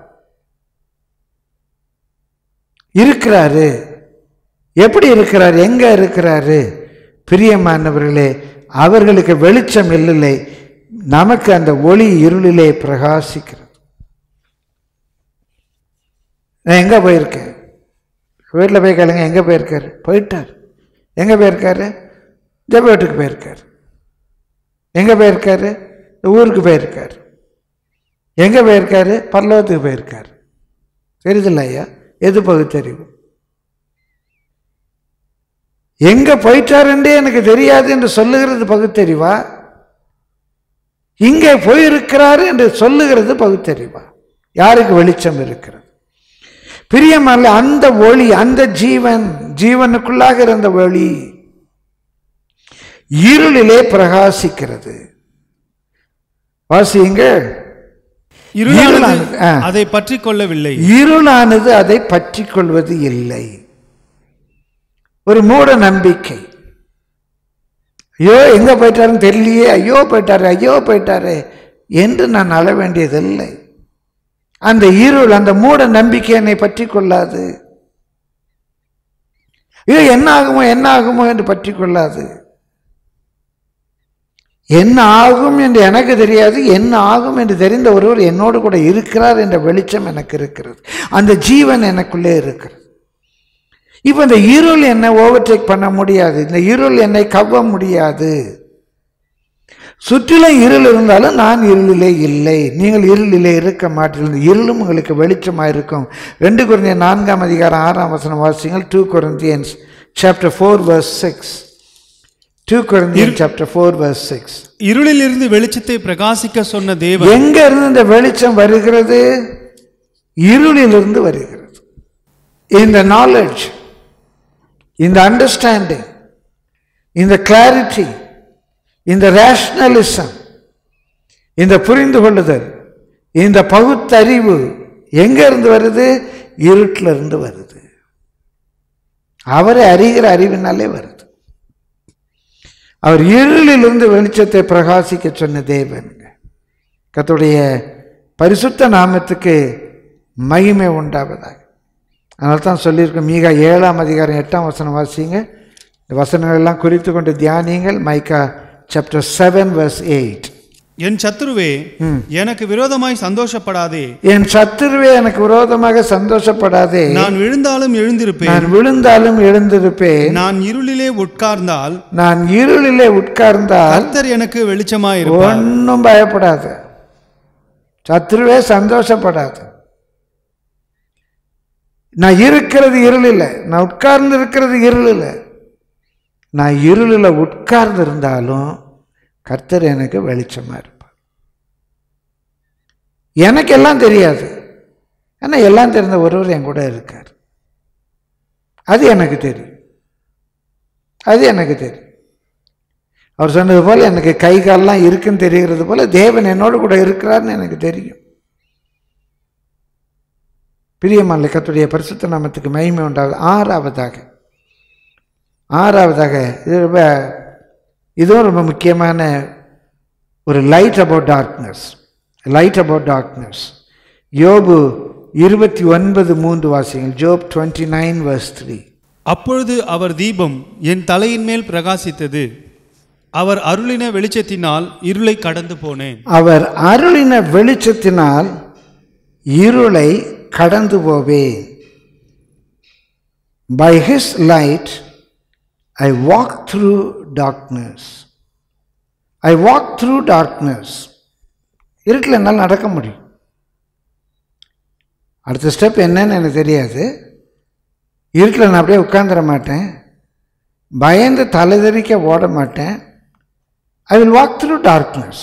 [SPEAKER 1] இருக்கிறாரு எப்படி இருக்கிறார் எங்க இருக்கிறாரு பிரியமானவர்களே அவர்களுக்கு வெளிச்சம் இல்லை நமக்கு அந்த ஒளி இருளிலே பிரகாசிக்கிறது நான் எங்கே போயிருக்கேன் வீட்டில் போய் கேளுங்க எங்கே போயிருக்காரு போயிட்டார் எங்கே போயிருக்காரு ஜெப வீட்டுக்கு போயிருக்காரு எங்கே போயிருக்காரு ஊருக்கு போயிருக்காரு எங்கே போயிருக்காரு பரலோகத்துக்கு போயிருக்காரு தெரியுதில்ல ஐயா எது பகுத்தறிவு எங்க போயிட்டாருன்றே எனக்கு தெரியாது என்று சொல்லுகிறது பகுத்தறிவா இங்கே போயிருக்கிறாரு என்று சொல்லுகிறது பகுத்தறிவா யாருக்கு வெளிச்சம் இருக்கிறது பிரியமல்ல அந்த ஒளி அந்த ஜீவன் ஜீவனுக்குள்ளாக இருந்த ஒளி இருளிலே பிரகாசிக்கிறது வாசியுங்கள்
[SPEAKER 4] இருளானது
[SPEAKER 1] இருளானது, ஆ.
[SPEAKER 4] அதை பற்றி கொள்ளவில்லை
[SPEAKER 1] இருளானது அதை பற்றி கொள்வது இல்லை ஒரு மூட நம்பிக்கை ஐயோ எங்க போயிட்டாருன்னு தெரியலையே ஐயோ போயிட்டாரு ஐயோ போயிட்டாரு என்று நான் அழ வேண்டியதில்லை அந்த இருள் அந்த மூட நம்பிக்கை என்னை பற்றி கொள்ளாது இது என்ன ஆகுமோ என்ன ஆகுமோ என்று பற்றி கொள்ளாது என்ன ஆகும் என்று எனக்கு தெரியாது என்ன ஆகும் என்று தெரிந்த ஒருவர் என்னோடு கூட இருக்கிறார் என்ற வெளிச்சம் எனக்கு இருக்கிறது அந்த ஜீவன் எனக்குள்ளே இருக்கிறது இப்போ இந்த இருள் என்னை ஓவர்டேக் பண்ண முடியாது இந்த இருள் என்னை கவ்வ முடியாது சுற்றிலும் இருள் இருந்தாலும் நான் இருளிலே இல்லை நீங்கள் இருளிலே இருக்க மாட்டீர்கள் இருளும் உங்களுக்கு வெளிச்சமாக இருக்கும் ரெண்டு குழந்தைய நான்காம் அதிகாரம் ஆறாம் வசனம் வாசிங்கள் two Corinthians chapter four verse six two Corinthian chapter four verse six
[SPEAKER 4] இருளிலிருந்து வெளிச்சத்தை பிரகாசிக்க சொன்ன தேவன்
[SPEAKER 1] எங்க இருந்து இந்த வெளிச்சம் வருகிறது இருளிலிருந்து வருகிறது இந்த நாலேஜ் இந்த அண்டர்ஸ்டாண்டிங் இந்த கிளாரிட்டி இந்த ரேஷனலிசம் இந்த புரிந்து கொள்ளுதல் இந்த பகுத்தறிவு எங்க இருந்து வருது இருட்டில் இருந்து வருது அவரை அறிகிற அறிவினாலே வருது அவர் இருளிலிருந்து வெளிச்சத்தை பிரகாசிக்க சொன்ன தேவனுங்க கர்த்தருடைய பரிசுத்த நாமத்துக்கு மகிமை உண்டாவதாக அதனால தான் சொல்லியிருக்கோம் மீகா ஏழாம் அதிகாரம் எட்டாம் வசனம் வாசிங்க இந்த வசனங்கள் எல்லாம் குறித்து கொண்டு தியானியுங்கள் Micah chapter seven verse eight
[SPEAKER 4] என் சத்துருவே எனக்கு விரோதமாய் சந்தோஷப்படாதே
[SPEAKER 1] என் சத்துருவே எனக்கு விரோதமாக சந்தோஷப்படாதே
[SPEAKER 4] நான் விழுந்தாலும் எழுந்திருப்பேன்
[SPEAKER 1] நான் விழுந்தாலும் எழுந்திருப்பேன்
[SPEAKER 4] நான் இருளிலே உட்கார்ந்தால்
[SPEAKER 1] நான் இருளிலே உட்கார்ந்தால்
[SPEAKER 4] கர்த்தர் எனக்கு வெளிச்சமாய் இருப்பார்
[SPEAKER 1] ஒன்றும் பயப்படாது சத்துருவே சந்தோஷப்படாது நான் இருக்கிறது இருளில் நான் உட்கார்ந்து இருக்கிறது இருளில் நான் இருளில் உட்கார்ந்து இருந்தாலும் கர்த்தர் எனக்கு வெளிச்சமாக இருப்பார் எனக்கு எல்லாம் தெரியாது ஆனால் எல்லாம் தெரிந்த ஒருவர் என் கூட இருக்கார் அது எனக்கு தெரியும் அது எனக்கு தெரியும் அவர் சொன்னது போல் எனக்கு கை கால்லாம் இருக்குன்னு தெரிகிறது போல தேவன் என்னோடு கூட இருக்கிறார்னு எனக்கு தெரியும் பிரியமல்ல கத்துடைய பரிசுத்த நாமத்துக்கு மகிமை உண்டாகுது ஆறாவதாக ஆறாவதாக இது ரொம்ப இதுவும் ரொம்ப முக்கியமான ஒரு light about darkness light about darkness யோபு இருபத்தி ஒன்பது மூன்று வாசியங்கள் Job twenty nine verse three
[SPEAKER 4] அப்பொழுது அவர் தீபம் என் தலையின் மேல் பிரகாசித்தது அவர் அருளின வெளிச்சத்தினால் இருளை கடந்து போனேன்
[SPEAKER 1] அவர் அருளின வெளிச்சத்தினால் இருளை கடந்து போவேன் by his light I walk through darkness I walk through darkness இருட்டில் என்னால் நடக்க முடியும் அடுத்த ஸ்டெப் என்னன்னு எனக்கு தெரியாது இருட்டில் நான் அப்படியே உட்காந்துட மாட்டேன் பயந்து தலைதறிக்க ஓட மாட்டேன் I will walk through darkness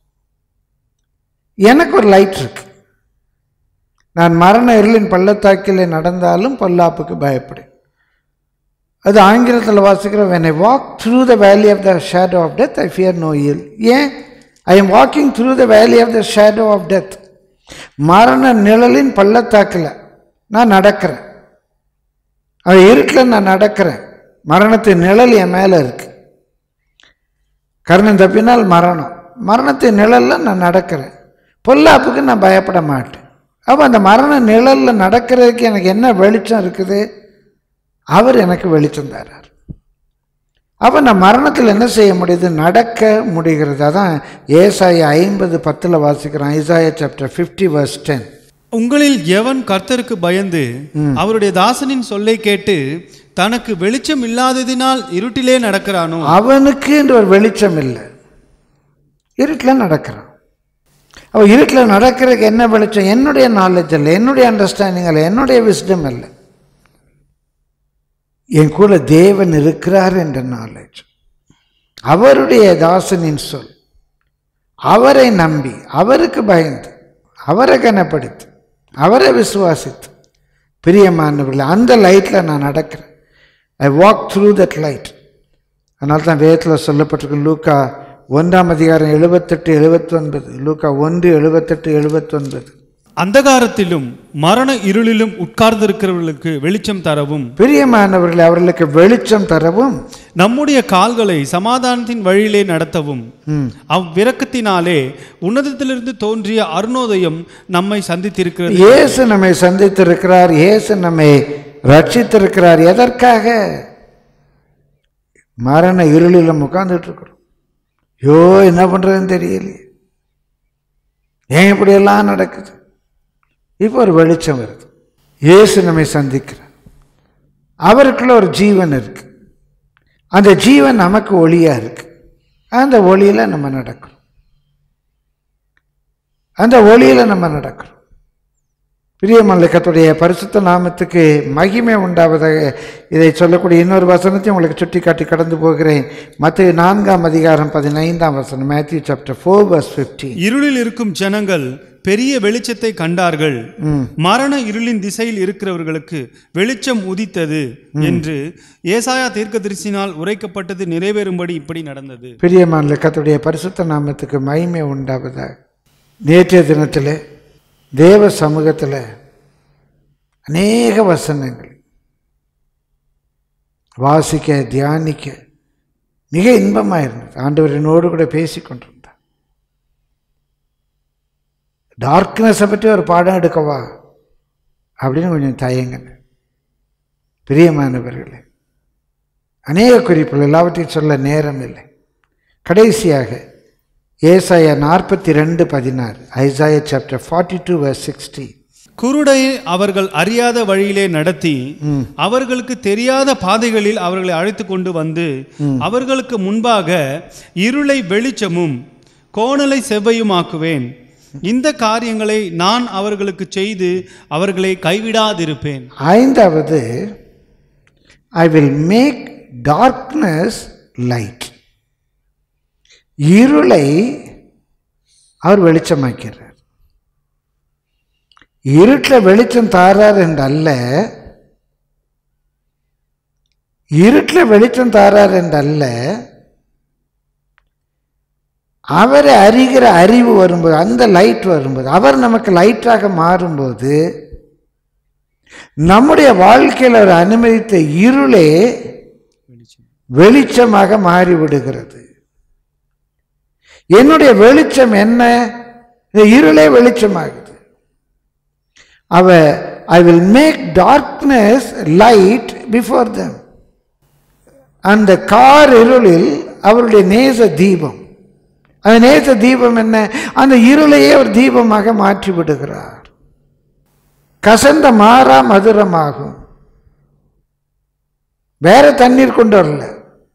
[SPEAKER 1] எனக்கு ஒரு லைட் இருக்கு நான் மரண இருளின் பள்ளத்தாக்கில் நடந்தாலும் பொல்லாப்புக்கு பயப்படு அது ஆங்கிலத்தில் வாசிக்கிற when I walk through the valley of the shadow of death I fear no ill ஏன் I am walking through the valley of the shadow of death மரண நிழலின் பள்ளத்தாக்கில் நான் நடக்கிறேன் அது இருட்டில் நான் நடக்கிறேன் மரணத்தின் நிழல் என் மேலே இருக்கு கர்ணம் தப்பினால் மரணம் மரணத்தின் நிழலில் நான் நடக்கிறேன் பொல்லாப்புக்கு நான் பயப்பட மாட்டேன் அப்போ அந்த மரண நிழலில் நடக்கிறதுக்கு எனக்கு என்ன வெளிச்சம் இருக்குது அவர் எனக்கு வெளிச்சம் தரார் அப்போ நான் மரணத்தில் என்ன செய்ய முடியுது நடக்க முடிகிறது அதான் ஏசாய ஐம்பது பத்தில் வாசிக்கிறோம் Isaiah chapter fifty verse ten
[SPEAKER 4] உங்களில் எவன் கர்த்தருக்கு பயந்து அவருடைய தாசனின் சொல்லை கேட்டு தனக்கு வெளிச்சம் இல்லாததினால் இருட்டிலே நடக்கிறானோ
[SPEAKER 1] அவனுக்கு என்று ஒரு வெளிச்சம் இல்லை இருட்டில் நடக்கிறான் அவன் இருட்டில் நடக்கிறதுக்கு என்ன வெளிச்சம் என்னுடைய நாலேஜ் இல்லை என்னுடைய அண்டர்ஸ்டாண்டிங் இல்லை என்னுடைய விஸ்டம் இல்லை என் கூட தேவன் இருக்கிறார் என்ற நாலேஜ் அவருடைய தாசனின் சொல் அவரை நம்பி அவருக்கு பயந்து அவரை கனப்படுத்தி அவரை விசுவாசித்து பிரியமானவர்கள் அந்த லைட்டில் நான் நடக்கிறேன் I walk through that light அதனால தான் வேதத்தில் சொல்லப்பட்டிருக்கு லூக்கா ஒன்றாம் அதிகாரம் எழுபத்தெட்டு எழுபத்தொன்பது லூக்கா ஒன்று எழுபத்தெட்டு எழுபத்தொன்பது
[SPEAKER 4] அந்தகாரத்திலும் மரண இருளிலும் உட்கார்ந்திருக்கிறவர்களுக்கு வெளிச்சம் தரவும்
[SPEAKER 1] பிரியமானவர்கள் அவர்களுக்கு வெளிச்சம் தரவும்
[SPEAKER 4] நம்முடைய கால்களை சமாதானத்தின் வழியிலே நடத்தவும் அவ்விரக்கத்தினாலே உன்னதத்திலிருந்து தோன்றிய அருணோதயம் நம்மை சந்தித்திருக்கிறது
[SPEAKER 1] இயேசு நம்மை சந்தித்திருக்கிறார் இயேசு நம்மை ரட்சித்திருக்கிறார் எதற்காக மரண இருளில் நம்ம உட்கார்ந்துட்டு இருக்கிறோம் ஐயோ என்ன பண்ணுறதுன்னு தெரியலையே ஏன் இப்படியெல்லாம் நடக்குது இப்போ ஒரு வெளிச்சம் வருது இயேசு நம்மை சந்திக்கிறார் அவருக்குள்ள ஒரு ஜீவன் இருக்கு அந்த ஜீவன் நமக்கு ஒளியா இருக்கு அந்த ஒளியில நம்ம நடக்கிறோம் அந்த ஒளியில நம்ம நடக்கிறோம் பிரியமல்லக்கத்துடைய பரிசுத்த நாமத்துக்கு மகிமை உண்டாவதாக இதை சொல்லக்கூடிய இன்னொரு வசனத்தையும் உங்களுக்கு சுட்டி காட்டி கடந்து போகிறேன் மற்ற நான்காம் அதிகாரம் பதினைந்தாம் வசனம் Matthew chapter four verse fifteen
[SPEAKER 4] இருளில் இருக்கும் ஜனங்கள் பெரிய வெளிச்சத்தை கண்டார்கள் மரண இருளின் திசையில் இருக்கிறவர்களுக்கு வெளிச்சம் உதித்தது என்று ஏசாயா தீர்க்கதரிசினால் உரைக்கப்பட்டது நிறைவேறும்படி இப்படி நடந்தது
[SPEAKER 1] பிரியமான கத்துடைய பரிசுத்த நாமத்துக்கு மகிமை உண்டாவதாக நேற்றைய தினத்தில் தேவ சமூகத்தில் அநேக வசனங்கள் வாசிக்க தியானிக்க மிக இன்பமாக இருந்தது ஆண்டவர் என்னோடு கூட பேசி கொண்டிருந்தார் டார்க்னஸை பற்றி ஒரு பாடம் எடுக்கவா அப்படின்னு கொஞ்சம் தயங்கினேன் பிரியமானவர்களே அநேக குறிப்புகள் எல்லாவற்றையும் சொல்ல நேரம் இல்லை கடைசியாக ஏசாயா நாற்பத்தி ரெண்டு பதினாறு Isaiah chapter forty two verse sixty
[SPEAKER 4] குருடை அவர்கள் அறியாத வழியிலே நடத்தி அவர்களுக்கு தெரியாத பாதைகளில் அவர்களை அழைத்து கொண்டு வந்து அவர்களுக்கு முன்பாக இருளை வெளிச்சமும் கோணலை செவ்வையுமாக்குவேன் இந்த காரியங்களை நான் அவர்களுக்கு செய்து அவர்களை கைவிடாதிருப்பேன்
[SPEAKER 1] ஐந்தாவது I will make darkness light இருளை அவர் வெளிச்சமாக்கிறார் இருட்டில் வெளிச்சம் தாரார் என்றல்ல இருட்டில் வெளிச்சம் தாரார் என்றல்ல அவரை அறிகிற அறிவு வரும்போது அந்த லைட் வரும்போது அவர் நமக்கு லைட்டாக மாறும்போது நம்முடைய வாழ்க்கையில் அவர் அனுமதித்த இருளே வெளிச்சமாக மாறிவிடுகிறது என்னுடைய வெளிச்சம் என்ன இந்த இருளே வெளிச்சமாகுது அவ I will make darkness light before them அந்த கார் இருளில் அவருடைய நேச தீபம் அந்த நேச தீபம் என்ன அந்த இருளையே ஒரு தீபமாக மாற்றி விடுகிறார் கசந்த மாறா மதுரமாகும் வேற தண்ணீர் கொண்டு வரல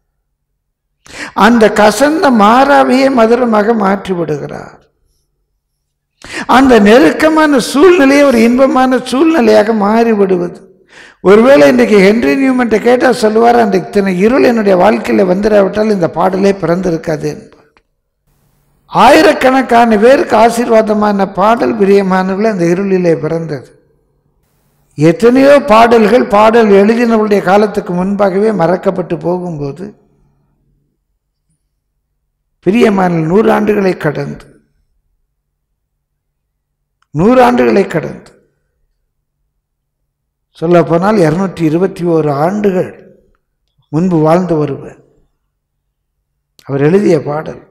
[SPEAKER 1] அந்த கசந்த மாறாவையே மதுரமாக மாற்றி விடுகிறார் அந்த நெருக்கமான சூழ்நிலையை ஒரு இன்பமான சூழ்நிலையாக மாறி விடுவது ஒருவேளை இன்றைக்கு ஹென்ரி நியூமெண்ட்டை கேட்டால் சொல்லுவார் அந்த இத்தனை இருள் என்னுடைய வாழ்க்கையில் வந்துடாவிட்டால் இந்த பாடலே பிறந்திருக்காது என்பார் ஆயிரக்கணக்கான பேருக்கு ஆசீர்வாதமான பாடல் பிரியமானவர்கள் அந்த இருளிலே பிறந்தது எத்தனையோ பாடல்கள் பாடல் எழுதினவருடைய காலத்துக்கு முன்பாகவே மறக்கப்பட்டு போகும்போது பிரியமான நூறு ஆண்டுகளை கடந்து நூறு ஆண்டுகளை கடந்து சொல்லப்போனால் இருநூற்றி இருபத்தி ஓரு ஆண்டுகள் முன்பு வாழ்ந்து ஒருவர் அவர் எழுதிய பாடல்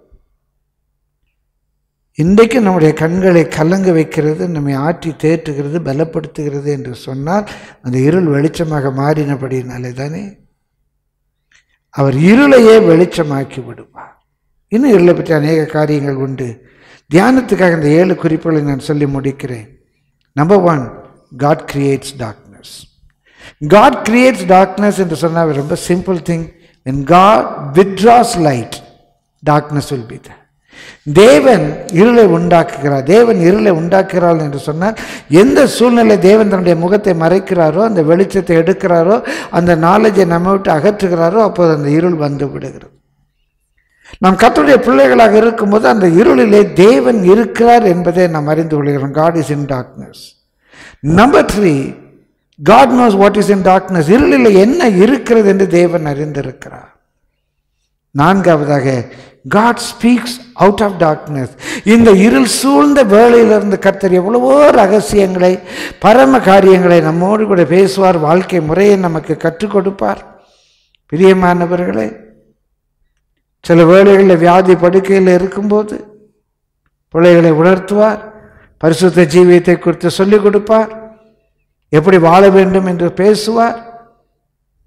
[SPEAKER 1] இன்றைக்கு நம்முடைய கண்களை கலங்க வைக்கிறது நம்மை ஆற்றி தேற்றுகிறது பலப்படுத்துகிறது என்று சொன்னால் அந்த இருள் வெளிச்சமாக மாறினபடினாலே தானே அவர் இருளையே வெளிச்சமாக்கி விடுவார் இன்னும் இருளை பற்றி அநேக காரியங்கள் உண்டு தியானத்துக்காக இந்த ஏழு குறிப்புகளை நான் சொல்லி முடிக்கிறேன் number one God creates darkness God creates darkness என்று சொன்னால் ரொம்ப simple thing when God withdraws light darkness will be there தேவன் இருளை உண்டாக்குகிறார் தேவன் இருளை உண்டாக்குகிறார் என்று சொன்னால் எந்த சூழ்நிலை தேவன் தன்னுடைய முகத்தை மறைக்கிறாரோ அந்த வெளிச்சத்தை எடுக்கிறாரோ அந்த நாலேஜை நம்ம விட்டு அகற்றுகிறாரோ அப்போது அந்த இருள் வந்து விடுகிறது நாம் கர்த்தருடைய பிள்ளைகளாக இருக்கும்போது அந்த இருளிலே தேவன் இருக்கிறார் என்பதை நாம் அறிந்து கொள்கிறோம் God is in darkness number three God knows what is in darkness இருளில் என்ன இருக்கிறது என்று தேவன் அறிந்திருக்கிறார் நான்காவதாக God speaks out of darkness இந்த இருள் சூழ்ந்த வேளையிலிருந்து கர்த்தர் எவ்வளவோ ரகசியங்களை பரம காரியங்களை நம்மோடு கூட பேசுவார் வாழ்க்கை முறையை நமக்கு கற்றுக் கொடுப்பார் பிரியமானவர்களே சில வேளைகளில் வியாதி படுக்கையில் இருக்கும்போது பிள்ளைகளை உணர்த்துவார் பரிசுத்த ஜீவியத்தை குறித்து சொல்லிக் கொடுப்பார் எப்படி வாழ வேண்டும் என்று பேசுவார்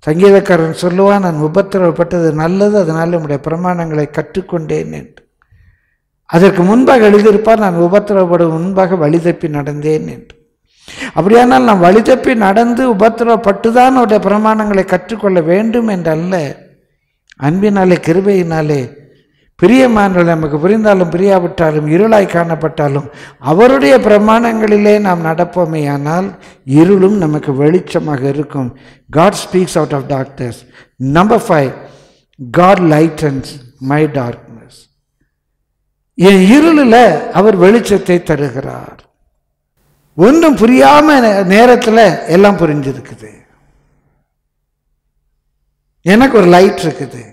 [SPEAKER 1] சங்கீதக்காரன் சொல்லுவான் நான் உபத்திரவப்பட்டது நல்லது அதனால் உம்முடைய பிரமாணங்களை கற்றுக்கொண்டேன் என்று அதற்கு முன்பாக எழுதியிருப்பார் நான் உபத்திரவப்படும் முன்பாக வழி தப்பி நடந்தேன் என்று அப்படியானால் நாம் வழி தப்பி நடந்து உபத்திரவப்பட்டு தான் அவருடைய பிரமாணங்களை கற்றுக்கொள்ள வேண்டும் என்றல்ல அன்பினாலே கிருபையினாலே பிரியமானவர்கள் நமக்கு புரிந்தாலும் பிரியாவிட்டாலும் இருளாய் காணப்பட்டாலும் அவருடைய பிரமாணங்களிலே நாம் நடப்போமேயானால் இருளும் நமக்கு வெளிச்சமாக இருக்கும் God speaks out of darkness number five God lightens my darkness என் இருளில் அவர் வெளிச்சத்தை தருகிறார் ஒன்றும் புரியாம நேரத்தில் எல்லாம் புரிஞ்சிருக்குது எனக்கு ஒரு லைட் இருக்குது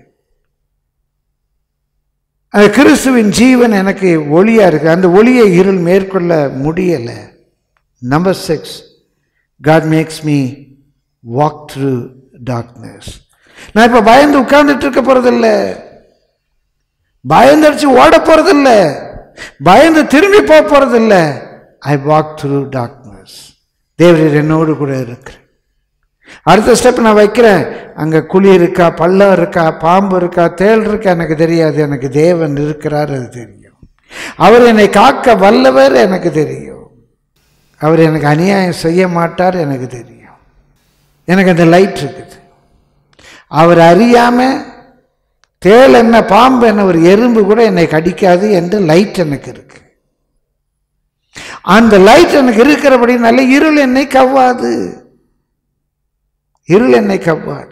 [SPEAKER 1] அது கிறிஸ்துவின் ஜீவன் எனக்கு ஒளியா இருக்கு அந்த ஒளியை இருள் மேற்கொள்ள முடியல number six God makes me walk through darkness நான் இப்போ பயந்து உட்கார்ந்துட்டு இருக்க போறதில்ல பயந்தடிச்சு ஓட போறதில்ல பயந்து திரும்பி போக போறதில்ல ஐ வாக் த்ரூ டார்க்னஸ் தேவரீர் என்னோடு கூட இருக்கிறேன் அடுத்த ஸ்டெப் நான் வைக்கிறேன் அங்கே குழி இருக்கா பள்ளம் இருக்கா பாம்பு இருக்கா தேள் இருக்கா எனக்கு தெரியாது எனக்கு தேவன் இருக்கிறார் அது தெரியும் அவர் என்னை காக்க வல்லவர் எனக்கு தெரியும் அவர் எனக்கு அநியாயம் செய்ய மாட்டார் எனக்கு தெரியும் எனக்கு அந்த லைட் இருக்குது அவர் அறியாம தேள் என்ன பாம்பு என்ன ஒரு எறும்பு கூட என்னை கடிக்காது என்று லைட் எனக்கு இருக்கு அந்த லைட் எனக்கு இருக்கிறபடி நல்ல இருள் என்னை கவ்வாது இருள் என்னை கவ்வாது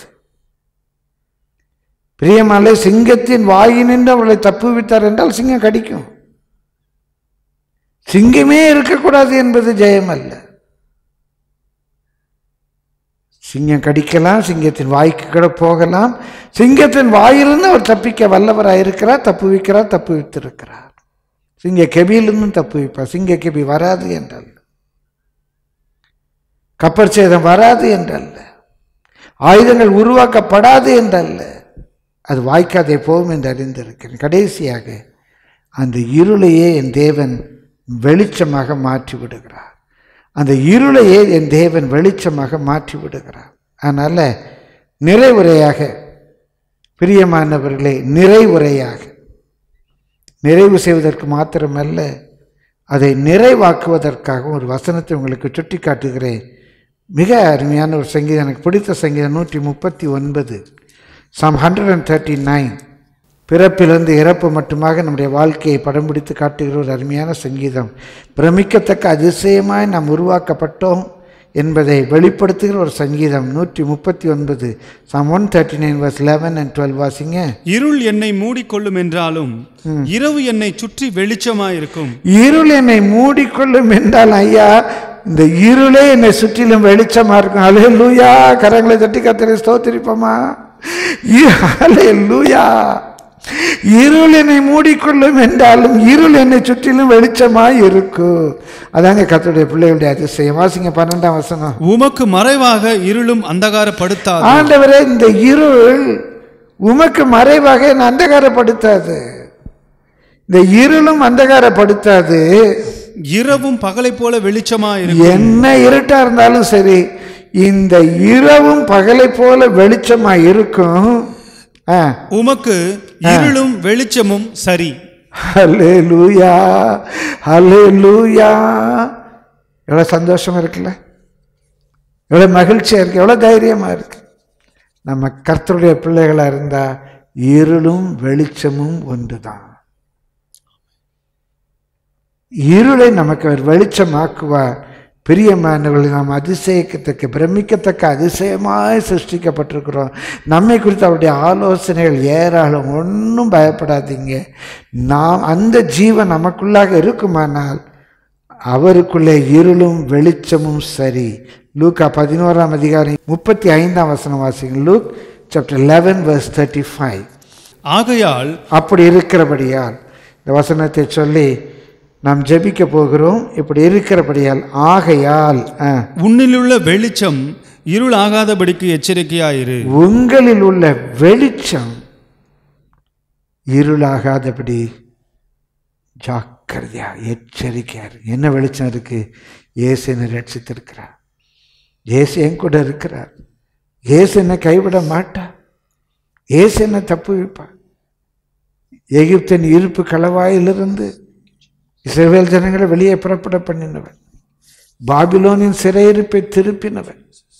[SPEAKER 1] பிரியமாலே சிங்கத்தின் வாயினின்று அவளை தப்புவித்தார் என்றால் சிங்கம் கடிக்கும் சிங்கமே இருக்கக்கூடாது என்பது ஜெயம் அல்ல சிங்கம் கடிக்கலாம் சிங்கத்தின் வாய்க்கு கூட போகலாம் சிங்கத்தின் வாயிலிருந்து அவர் தப்பிக்க வல்லவராக இருக்கிறார் தப்புவிக்கிறார் தப்புவித்திருக்கிறார் சிங்க கெபியிலிருந்தும் தப்புவிப்பார் சிங்க கெபி வராது என்றல்ல கப்பர் சேதம் வராது என்றல்ல ஆயுதங்கள் உருவாக்கப்படாது என்றல்ல அது வாய்க்காதே போகும் என்று அறிந்திருக்கிறேன் கடைசியாக அந்த இருளையே என் தேவன் வெளிச்சமாக மாற்றி விடுகிறார் அந்த இருளையே என் தேவன் வெளிச்சமாக மாற்றி விடுகிறார் அதனால் நிறைவுரையாக பிரியமானவர்களே நிறைவுரையாக நிறைவு செய்வதற்கு மாத்திரமல்ல அதை நிறைவாக்குவதற்காக ஒரு வசனத்தை உங்களுக்கு சுட்டி காட்டுகிறேன் மிக அருமையான ஒரு சங்கீதம் எனக்கு பிடித்த சங்கீதம் நூற்றி முப்பத்தி ஒன்பது psalm hundred and thirty nine பிறப்பிலிருந்து இறப்பு மட்டுமாக நம்முடைய வாழ்க்கையை படம் பிடித்து காட்டுகிற ஒரு அருமையான சங்கீதம் பிரமிக்கத்தக்க அதிசயமாய் நாம் உருவாக்கப்பட்டோம் என்பதை வெளிப்படுத்துகிற ஒரு சங்கீதம் நூற்றி முப்பத்தி ஒன்பது psalm one thirty nine verse eleven and twelve வாசிங்க
[SPEAKER 4] இருள் என்னை மூடிக்கொள்ளும் என்றாலும் இரவு என்னை சுற்றி வெளிச்சமாயிருக்கும்
[SPEAKER 1] இருள் என்னை மூடிக்கொள்ளும் என்றால் ஐயா இந்த இருளே என்னை சுற்றிலும் வெளிச்சமா இருக்கும் அலே லூயா கரங்களை தட்டி கத்திரி ஸ்தோத்திரிப்போமா அலே லூயா இருள் என்னை மூடிக்கொள்ளும் என்றாலும் இருள் என்னை சுற்றிலும் வெளிச்சமாய் இருக்கும் அதாங்க கத்தருடைய பிள்ளைகளுடைய அதிசயம் வாசிங்க பன்னெண்டாம் வசனம்
[SPEAKER 4] உமக்கு மறைவாக இருளும் அந்தகாரப்படுத்தாது
[SPEAKER 1] ஆண்டவரே இந்த இருள் உமக்கு மறைவாக என்னை அந்தகாரப்படுத்தாது இந்த இருளும் அந்தகாரப்படுத்தாது
[SPEAKER 4] இரவும் பகலை போல வெளிச்சமாயிருக்கும்
[SPEAKER 1] என்ன இருட்டா இருந்தாலும் சரி இந்த இரவும் பகலை போல வெளிச்சமா இருக்கும் ஆ.
[SPEAKER 4] உமக்கு இருளும் வெளிச்சமும் சரி
[SPEAKER 1] ஹல்லேலூயா ஹல்லேலூயா எவ்வளோ சந்தோஷமா இருக்குல்ல எவ்வளோ மகிழ்ச்சியா இருக்கு எவ்வளோ தைரியமா இருக்கு நம்ம கர்த்தருடைய பிள்ளைகளா இருந்தா இருளும் வெளிச்சமும் ஒன்றுதான் இருளை நமக்கு அவர் வெளிச்சமாக்குவார் பிரியமானவர்களை நாம் அதிசயிக்கத்தக்க பிரமிக்கத்தக்க அதிசயமாய் சிருஷ்டிக்கப்பட்டிருக்கிறோம் நம்மை குறித்து அவருடைய ஆலோசனைகள் ஏராளம் ஒன்றும் பயப்படாதீங்க நாம் அந்த ஜீவன் நமக்குள்ளாக இருக்குமானால் அவருக்குள்ளே இருளும் வெளிச்சமும் சரி லூக்கா பதினோராம் அதிகாரம் முப்பத்தி ஐந்தாம் வசனம் வாசிங்க Luke chapter eleven verse thirty five
[SPEAKER 4] ஆகையால்
[SPEAKER 1] அப்படி இருக்கிறபடியால் இந்த வசனத்தை சொல்லி நாம் ஜெபிக்க போகிறோம் இப்படி இருக்கிறபடியால் ஆகையால் ஆ,
[SPEAKER 4] உன்னிலுள்ள வெளிச்சம் இருள் ஆகாதபடிக்கு எச்சரிக்கையாயிரு
[SPEAKER 1] உங்களில் உள்ள வெளிச்சம் இருளாகாதபடி ஜாக்கிரதையா எச்சரிக்கையா இருக்கு என்ன வெளிச்சம் இருக்கு இயேசு என்னை ரட்சித்திருக்கிறார் இயேசு என் கூட இருக்கிறார் இயேசு என்னை கைவிட மாட்டா இயேசு என்னை தப்பு வைப்பா எகிப்தின் இருப்பு களவாயிலிருந்து இஸ்ரவேல் ஜனங்களை வெளியே புறப்பட பண்ணினவன் பாபிலோனின் சிறையிருப்பை திருப்பினவன்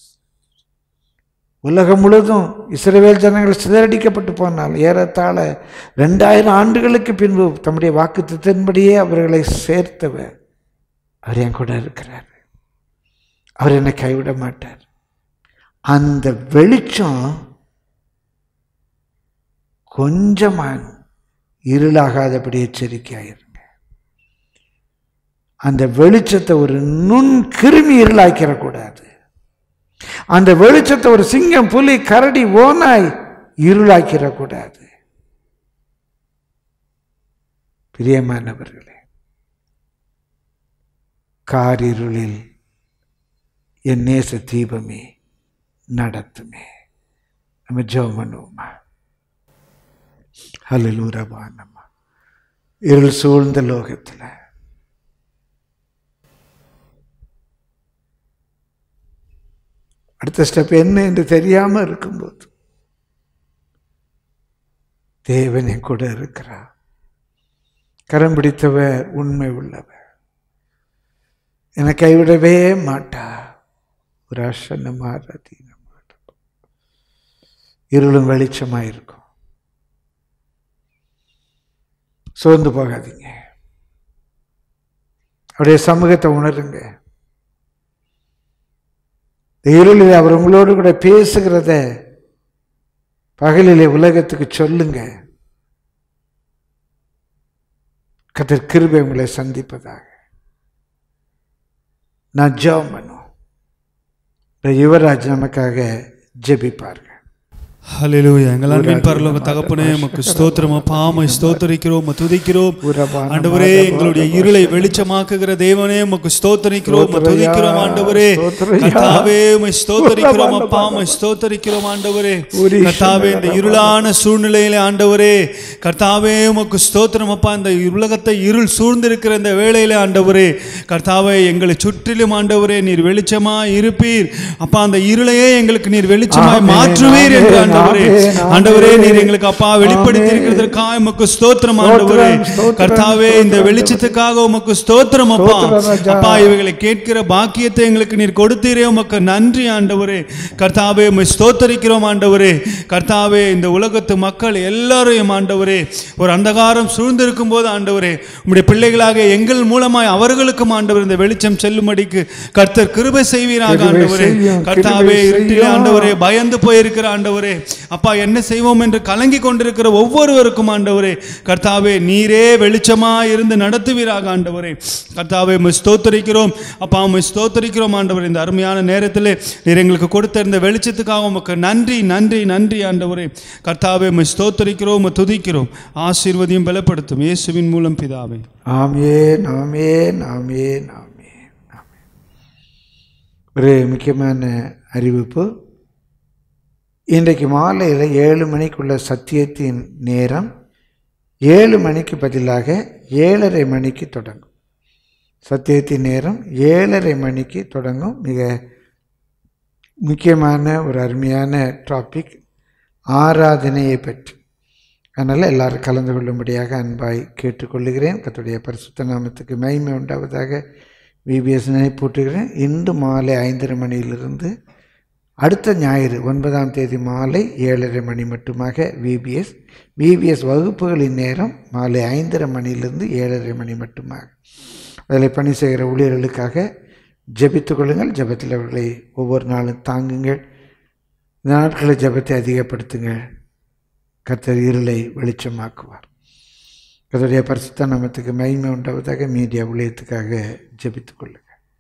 [SPEAKER 1] உலகம் முழுதும் இஸ்ரவேல் ஜனங்கள் சிதறடிக்கப்பட்டு போனால் ஏறத்தாழ ரெண்டாயிரம் ஆண்டுகளுக்கு பின்பு தம்முடைய வாக்குத்தத்தின்படியே அவர்களை சேர்த்தவர் அவர் என் கூட இருக்கிறார் அவர் என்னை கைவிட மாட்டார் அந்த வெளிச்சம் கொஞ்சமா இருளாகாதபடி எச்சரிக்கையாயிருங்க அந்த வெளிச்சத்தை ஒரு நுண் கிருமி இருளாக்கிடக்கூடாது அந்த வெளிச்சத்தை ஒரு சிங்கம் புலி கரடி ஓனாய் இருளாக்கிடக்கூடாது பிரியமானவர்களே காரிருளில் என் நேச தீபமே நடத்துமே நம்ம ஜெபம் பண்ணுவோமா ஹலலூரபா நம்ம இருள் சூழ்ந்த லோகத்தில் அடுத்த ஸ்டெப் என்ன என்று தெரியாம இருக்கும்போது தேவன் என் கூட இருக்கிறார் கரம் பிடித்தவர் உண்மை உள்ளவர் என்னை கைவிடவே மாட்டா ஒரு அசன மாறதீன இருளும் வெளிச்சமா இருக்கும் சோர்ந்து போகாதீங்க அவருடைய சமூகத்தை உணருங்க இருளில் அவர் உங்களோடு கூட பேசுகிறத பகலிலே உலகத்துக்கு சொல்லுங்க கத்தர் கிருபை உங்களை சந்திப்பதாக நான் ஜெபம் பண்ணுவோம் இந்த யுவராஜ் நமக்காக ஜெபிப்பார்கள்
[SPEAKER 4] ஹalleluya எங்கள் அன்பின் பரலோக தகப்பனே உமக்கு ஸ்தோத்திரம் அப்பா உம்மை ஸ்தோத்திரிக்கிறோம் உம்மை துதிக்கிறோம்
[SPEAKER 1] உரபான
[SPEAKER 4] ஆண்டவரே எங்களுடைய இருளை வெளிச்சமாக்குகிற தேவனே உமக்கு ஸ்தோத்திரிக்கிறோம் உம்மை துதிக்கிறோம் ஆண்டவரே
[SPEAKER 1] ஸ்தோத்திரம் ஐயா.
[SPEAKER 4] கர்த்தாவே உம்மை ஸ்தோத்திரிக்கிறோம் அப்பா உம்மை ஸ்தோத்திரிக்கிறோம் ஆண்டவரே
[SPEAKER 1] உரி
[SPEAKER 4] கர்த்தாவே இந்த இருளான சூழ்நிலையிலே ஆண்டவரே கர்த்தாவே உமக்கு ஸ்தோத்திரம் அப்பா இந்த உலகத்தை இருள் சூழ்ந்திருக்கிற இந்த வேளையிலே ஆண்டவரே கர்த்தாவே எங்களை சுற்றிலும் ஆண்டவரே நீர் வெளிச்சமாய் இருப்பீர் அப்பா அந்த இருளையே எங்களுக்கு நீர் வெளிச்சமாய்
[SPEAKER 1] ஆமென்,
[SPEAKER 4] மாற்றுவீர் என்று
[SPEAKER 1] ஆமென்,
[SPEAKER 4] ஆண்டவரே
[SPEAKER 1] ஆமென், ஆமென்.
[SPEAKER 4] ஆண்டவரே நீர் எங்களுக்கு அப்பா வெளிப்படுத்தி இருக்கிறதற்காக உமக்கு ஸ்தோத்திரம் ஆண்டவரே
[SPEAKER 1] ஸ்தோத்திரம்,
[SPEAKER 4] கர்த்தாவே இந்த
[SPEAKER 1] ஸ்தோத்திரம்.
[SPEAKER 4] வெளிச்சத்துக்காக உமக்கு ஸ்தோத்திரம் அப்பா
[SPEAKER 1] ஸ்தோத்திரம், ராஜா.
[SPEAKER 4] அப்பா இவைகளை கேட்கிற பாக்கியத்தை எங்களுக்கு நீர் கொடுத்தீரே உமக்கு நன்றி ஆண்டவரே கர்த்தாவே உம்மை ஸ்தோத்தரிக்கிறோம் ஆண்டவரே கர்த்தாவே இந்த உலகத்து மக்கள் எல்லாரையும் ஆண்டவரே ஒரு அந்தகாரம் சூழ்ந்திருக்கும் போது ஆண்டவரே உம்முடைய பிள்ளைகளாக எங்கள் மூலமாய் அவர்களுக்கும் ஆண்டவர் இந்த வெளிச்சம் செல்லும்படிக்கு கர்த்தர் கிருபை செய்வீராக
[SPEAKER 1] கிருபை
[SPEAKER 4] ஆண்டவரே
[SPEAKER 1] செய்யும்,
[SPEAKER 4] கர்த்தாவே
[SPEAKER 1] கிருபை
[SPEAKER 4] இருட்டிலே
[SPEAKER 1] செய்யும்.
[SPEAKER 4] ஆண்டவரே பயந்து போயிருக்கிற ஆண்டவரே அப்பா என்ன செய்வோம் என்று கலங்கி கொண்டிருக்கிற ஒவ்வொருவருக்கும் ஆண்டவரே கர்த்தாவே நீரே வெளிச்சமா இருந்து நடத்துவீராக ஆண்டவரே கர்த்தாவே உம்மை ஸ்தோத்தரிக்கிறோம் அப்பா உம்மை ஸ்தோத்தரிக்கிறோம் ஆண்டவரே இந்த அருமையான நேரத்தில் நீர் எங்களுக்கு கொடுத்த இந்த வெளிச்சத்துக்காக உமக்கு நன்றி நன்றி நன்றி ஆண்டவரே கர்த்தாவே உம்மை ஸ்தோத்தரிக்கிறோம் உம்மை துதிக்கிறோம் ஆசீர்வதியும் பலப்படுத்தும் இயேசுவின் மூலம் பிதாவே
[SPEAKER 1] ஆமேன் ஆமேன் ஆமேன் ஆமேன் ஆமேன் ஒரு முக்கியமான அறிவிப்பு இன்றைக்கு மாலையில் ஏழு மணிக்குள்ள சத்தியத்தின் நேரம் ஏழு மணிக்கு பதிலாக ஏழரை மணிக்கு தொடங்கும் சத்தியத்தின் நேரம் ஏழரை மணிக்கு தொடங்கும் மிக முக்கியமான ஒரு அருமையான டாபிக் ஆராதனையை பற்றி அதனால் எல்லாரும் கலந்து கொள்ளும்படியாக அன்பாய் கேட்டுக்கொள்ளுகிறேன் கர்த்தருடைய பரிசுத்த நாமத்துக்கு மகிமை உண்டாவதாக விபிஎஸ் நினைப்பூட்டுகிறேன் இன்று மாலை ஐந்தரை மணியிலிருந்து அடுத்த ஞாயிறு ஒன்பதாம் தேதி மாலை ஏழரை மணி மட்டுமாக விபிஎஸ் விபிஎஸ் வகுப்புகளின் நேரம் மாலை ஐந்தரை மணியிலிருந்து ஏழரை மணி மட்டுமாக அதில் பணி செய்கிற ஊழியர்களுக்காக ஜெபித்துக் கொள்ளுங்கள் ஜெபத்தில் அவர்களை ஒவ்வொரு நாளும் தாங்குங்கள் இந்த நாட்களில் ஜெபத்தை அதிகப்படுத்துங்கள் கர்த்தர் இருளை வெளிச்சமாக்குவார் கர்த்தருடைய பரிசுத்த நாமத்துக்கு மகிமை உண்டாவதாக மீடியா ஊழியத்துக்காக ஜெபித்துக் கொள்ளுங்கள்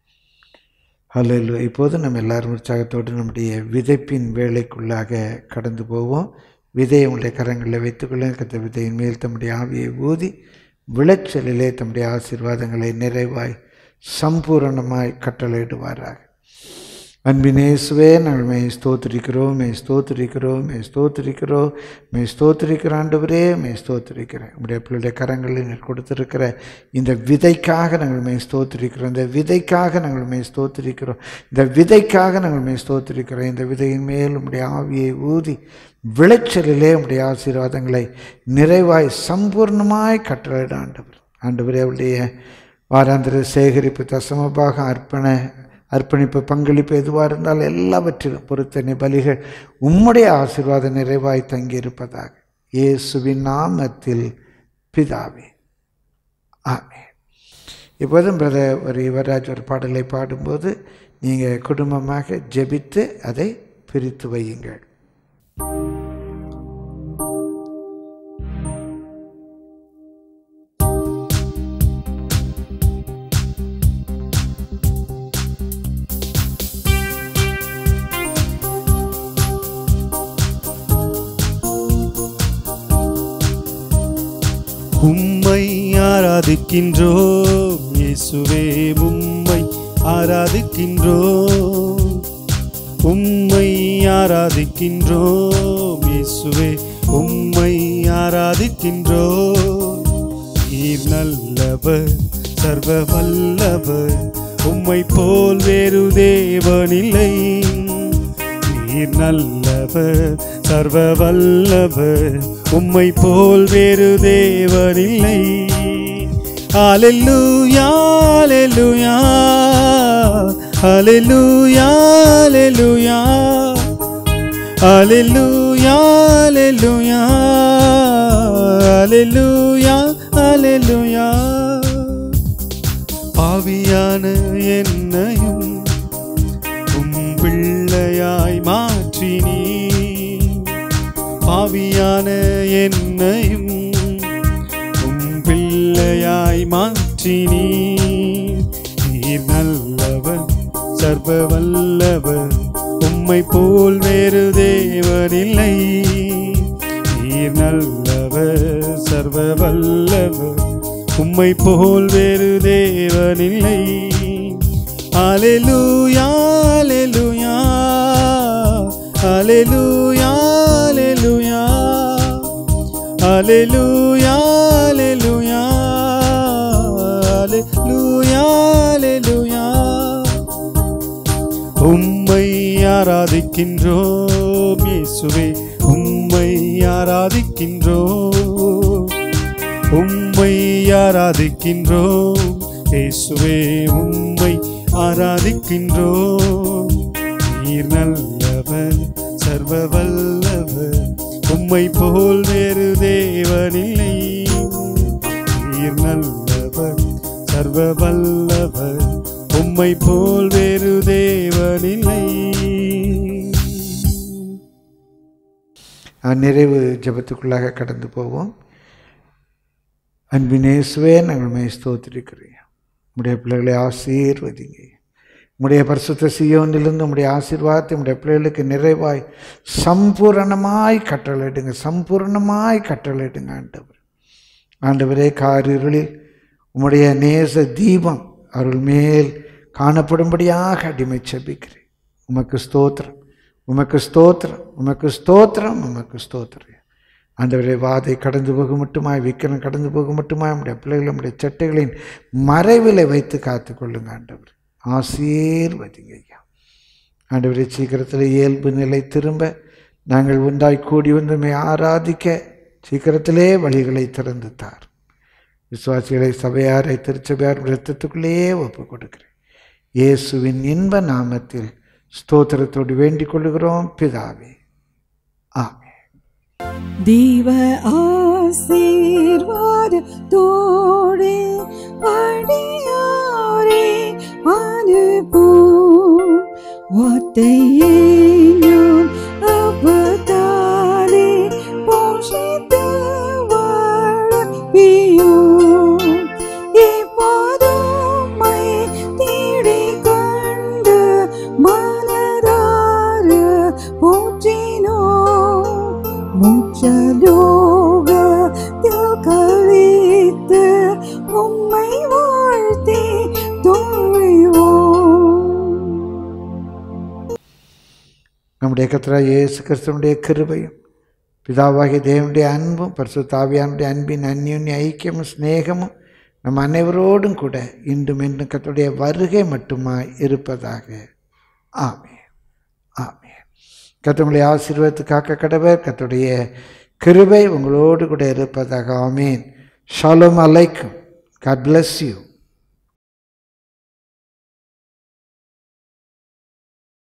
[SPEAKER 1] ஹலோ இப்போது நம்ம எல்லாரும் உற்சாகத்தோடு நம்முடைய விதைப்பின் வேலைக்குள்ளாக கடந்து போவோம் விதையை உங்களுடைய கரங்களில் வைத்துக்கொள்ளுங்க கத்த விதையின் மேல் தம்முடைய ஆவியை ஊதி விளைச்சலிலே தம்முடைய ஆசீர்வாதங்களை நிறைவாய் சம்பூரணமாய் கட்டளையிடுவாராக அன்பினேசுவே நாங்கள் மே ஸ்தோத்திரிக்கிறோம் மே ஸ்தோத்திரிக்கிறோம் மே ஸ்தோத்திரிக்கிறோம் மே ஸ்தோத்திரிக்கிற ஆண்டவரே மே ஸ்தோத்திரிக்கிறேன் உடைய பிள்ளைடைய கரங்களில் நீர் கொடுத்திருக்கிற இந்த விதைக்காக நாங்கள் மே ஸ்தோத்திரிக்கிறோம் இந்த விதைக்காக நாங்கள் மே ஸ்தோத்திரிக்கிறோம் இந்த விதைக்காக நாங்கள் மே ஸ்தோத்திரிக்கிறோம் இந்த விதையின் மேல் உடைய ஆவியை ஊதி விளைச்சலிலே உடைய ஆசீர்வாதங்களை நிறைவாய் சம்பூர்ணமாய் கட்டளையிட ஆண்டவர் ஆண்டவரே அவருடைய வாராந்திர சேகரிப்பு தசமபாக அர்ப்பண அர்ப்பணிப்பு பங்களிப்பு எதுவாக இருந்தாலும் எல்லாவற்றிலும் பொருத்தனை பலிகள் உம்முடைய ஆசீர்வாத நிறைவாய் தங்கியிருப்பதாக இயேசுவின் நாமத்தில் பிதாவே ஆமே இப்போதும் பிரதர் ஒரு யுவராஜ் ஒரு பாடலை பாடும்போது நீங்கள் குடும்பமாக ஜெபித்து அதை பிரித்து வையுங்கள்
[SPEAKER 4] உம்மை ஆராதிக்கின்றோம் இயேசுவே உம்மை ஆராதிக்கின்றோம் உம்மை ஆராதிக்கின்றோம் இயேசுவே உம்மை ஆராதிக்கின்றோம் நீர் நல்லவர் சர்வ வல்லவர் உம்மை போல் வேறு தேவனில்லை நீர் நல்லவர் சர்வ வல்லவர் உம்மை போல் வேறு தேவனில்லை ஹalleluya ஹalleluya ஹalleluya ஹalleluya ஹalleluya ஹalleluya ஹalleluya ஆவியான என்னையும் உம் பிள்ளையாய் மாற்றினீ ஆவியான என்னையும் உம் பிள்ளையாய் மாற்றினீ நீர் நல்லவர் சர்வ வல்லவர் உம்மை போல் வேறு தேவனில்லை நீர் நல்லவர் சர்வ வல்லவர் உம்மை போல் வேறு தேவனில்லை Hallelujah, hallelujah, hallelujah, hallelujah, hallelujah, hallelujah, hallelujah, hallelujah. உம்மை ஆராதிக்கின்றோம் இயேசுவே உம்மை ஆராதிக்கின்றோம் உம்மை ஆராதிக்கின்றோம் இயேசுவே உம்மை ஆராதிக்கின்றோம் நீர் நல்லவர் சர்வ வல்லவர் உம்மை போல் வேறு தேவனில்லை நீர் நல்லவர் சர்வ வல்லவர் உம்மை போல் வேறு தேவனில்லை
[SPEAKER 1] நிறைவு ஜெபத்துக்குள்ளாக கடந்து போவோம் அன்பினேசுவே நாங்கள் மே ஸ்தோத்திரிக்கிறேன் உடைய பிள்ளைகளை ஆசீர்வதிங்க உடைய பரிசுத்த சியோனிலிருந்து உடைய ஆசீர்வாதத்தை உடைய பிள்ளைகளுக்கு நிறைவாய் சம்பூரணமாய் கட்டளையிடுங்க சம்பூரணமாய் கட்டளையிடுங்க ஆண்டவர் ஆண்டவரே காரிருளில் உம்முடைய நேச தீபம் அருள் மேல் காணப்படும்படியாக அடிமை செபிக்கிறேன் உமக்கு ஸ்தோத்திரம் உமக்கு ஸ்தோத்திரம் உமக்கு ஸ்தோத்திரம் உமக்கு ஸ்தோத்திரம் ஆண்டவரே வாதை கடந்து போக மட்டுமாய் விக்கிரம் கடந்து போக மட்டுமாய் நம்முடைய பிள்ளைகள் நம்முடைய சட்டைகளின் மறைவிலை வைத்து காத்துக்கொள்ளுங்க ஆண்டவர் ஆசீர்வதிங்க ஐயா ஆண்டவரே சீக்கிரத்தில் இயல்பு நிலை திரும்ப நாங்கள் உண்டாய் கூடி வந்துமை ஆராதிக்க சீக்கிரத்திலே வழிகளை திறந்து தார் விசுவாசிகளை சபையாரை திருச்சபையார் ரத்தத்துக்குள்ளேயே ஒப்பு கொடுக்கிறேன் இயேசுவின் இன்ப நாமத்தில் ஸ்தோத்திரத்தோடு வேண்டிக் கொள்கிறோம் பிதாவே ஆமே
[SPEAKER 5] ദൈവ ആശീർവാദത്തോടെ അടിയാരെ അനുഭൂ വാർത്തയേയും അവതാരെ പോഷിത്ത് വാഴവിയോ எப்போதும்மை தேடிக் கண்டு மனதார போற்றினோம் மூச்சலோகத்தில் கழித்து உம்மை
[SPEAKER 1] நம்முடைய கத்ரா இயேசு கிறிஸ்துவனுடைய கிருபையும் பிதாவாகிய தேவனுடைய அன்பும் பரிசுத்தாவியானுடைய அன்பின் அந்யுன்ய ஐக்கியமும் சிநேகமும் நம் அனைவரோடும் கூட இன்றும் இன்றும் கத்துடைய வருகை மட்டுமாய் இருப்பதாக ஆமே ஆமே கத்தவங்களை ஆசீர்வதித்து காக்க கடவர் கத்துடைய கிருபை உங்களோடு கூட இருப்பதாக ஆமீன் ஷாலும் அலைக்கும் காட் bless யூ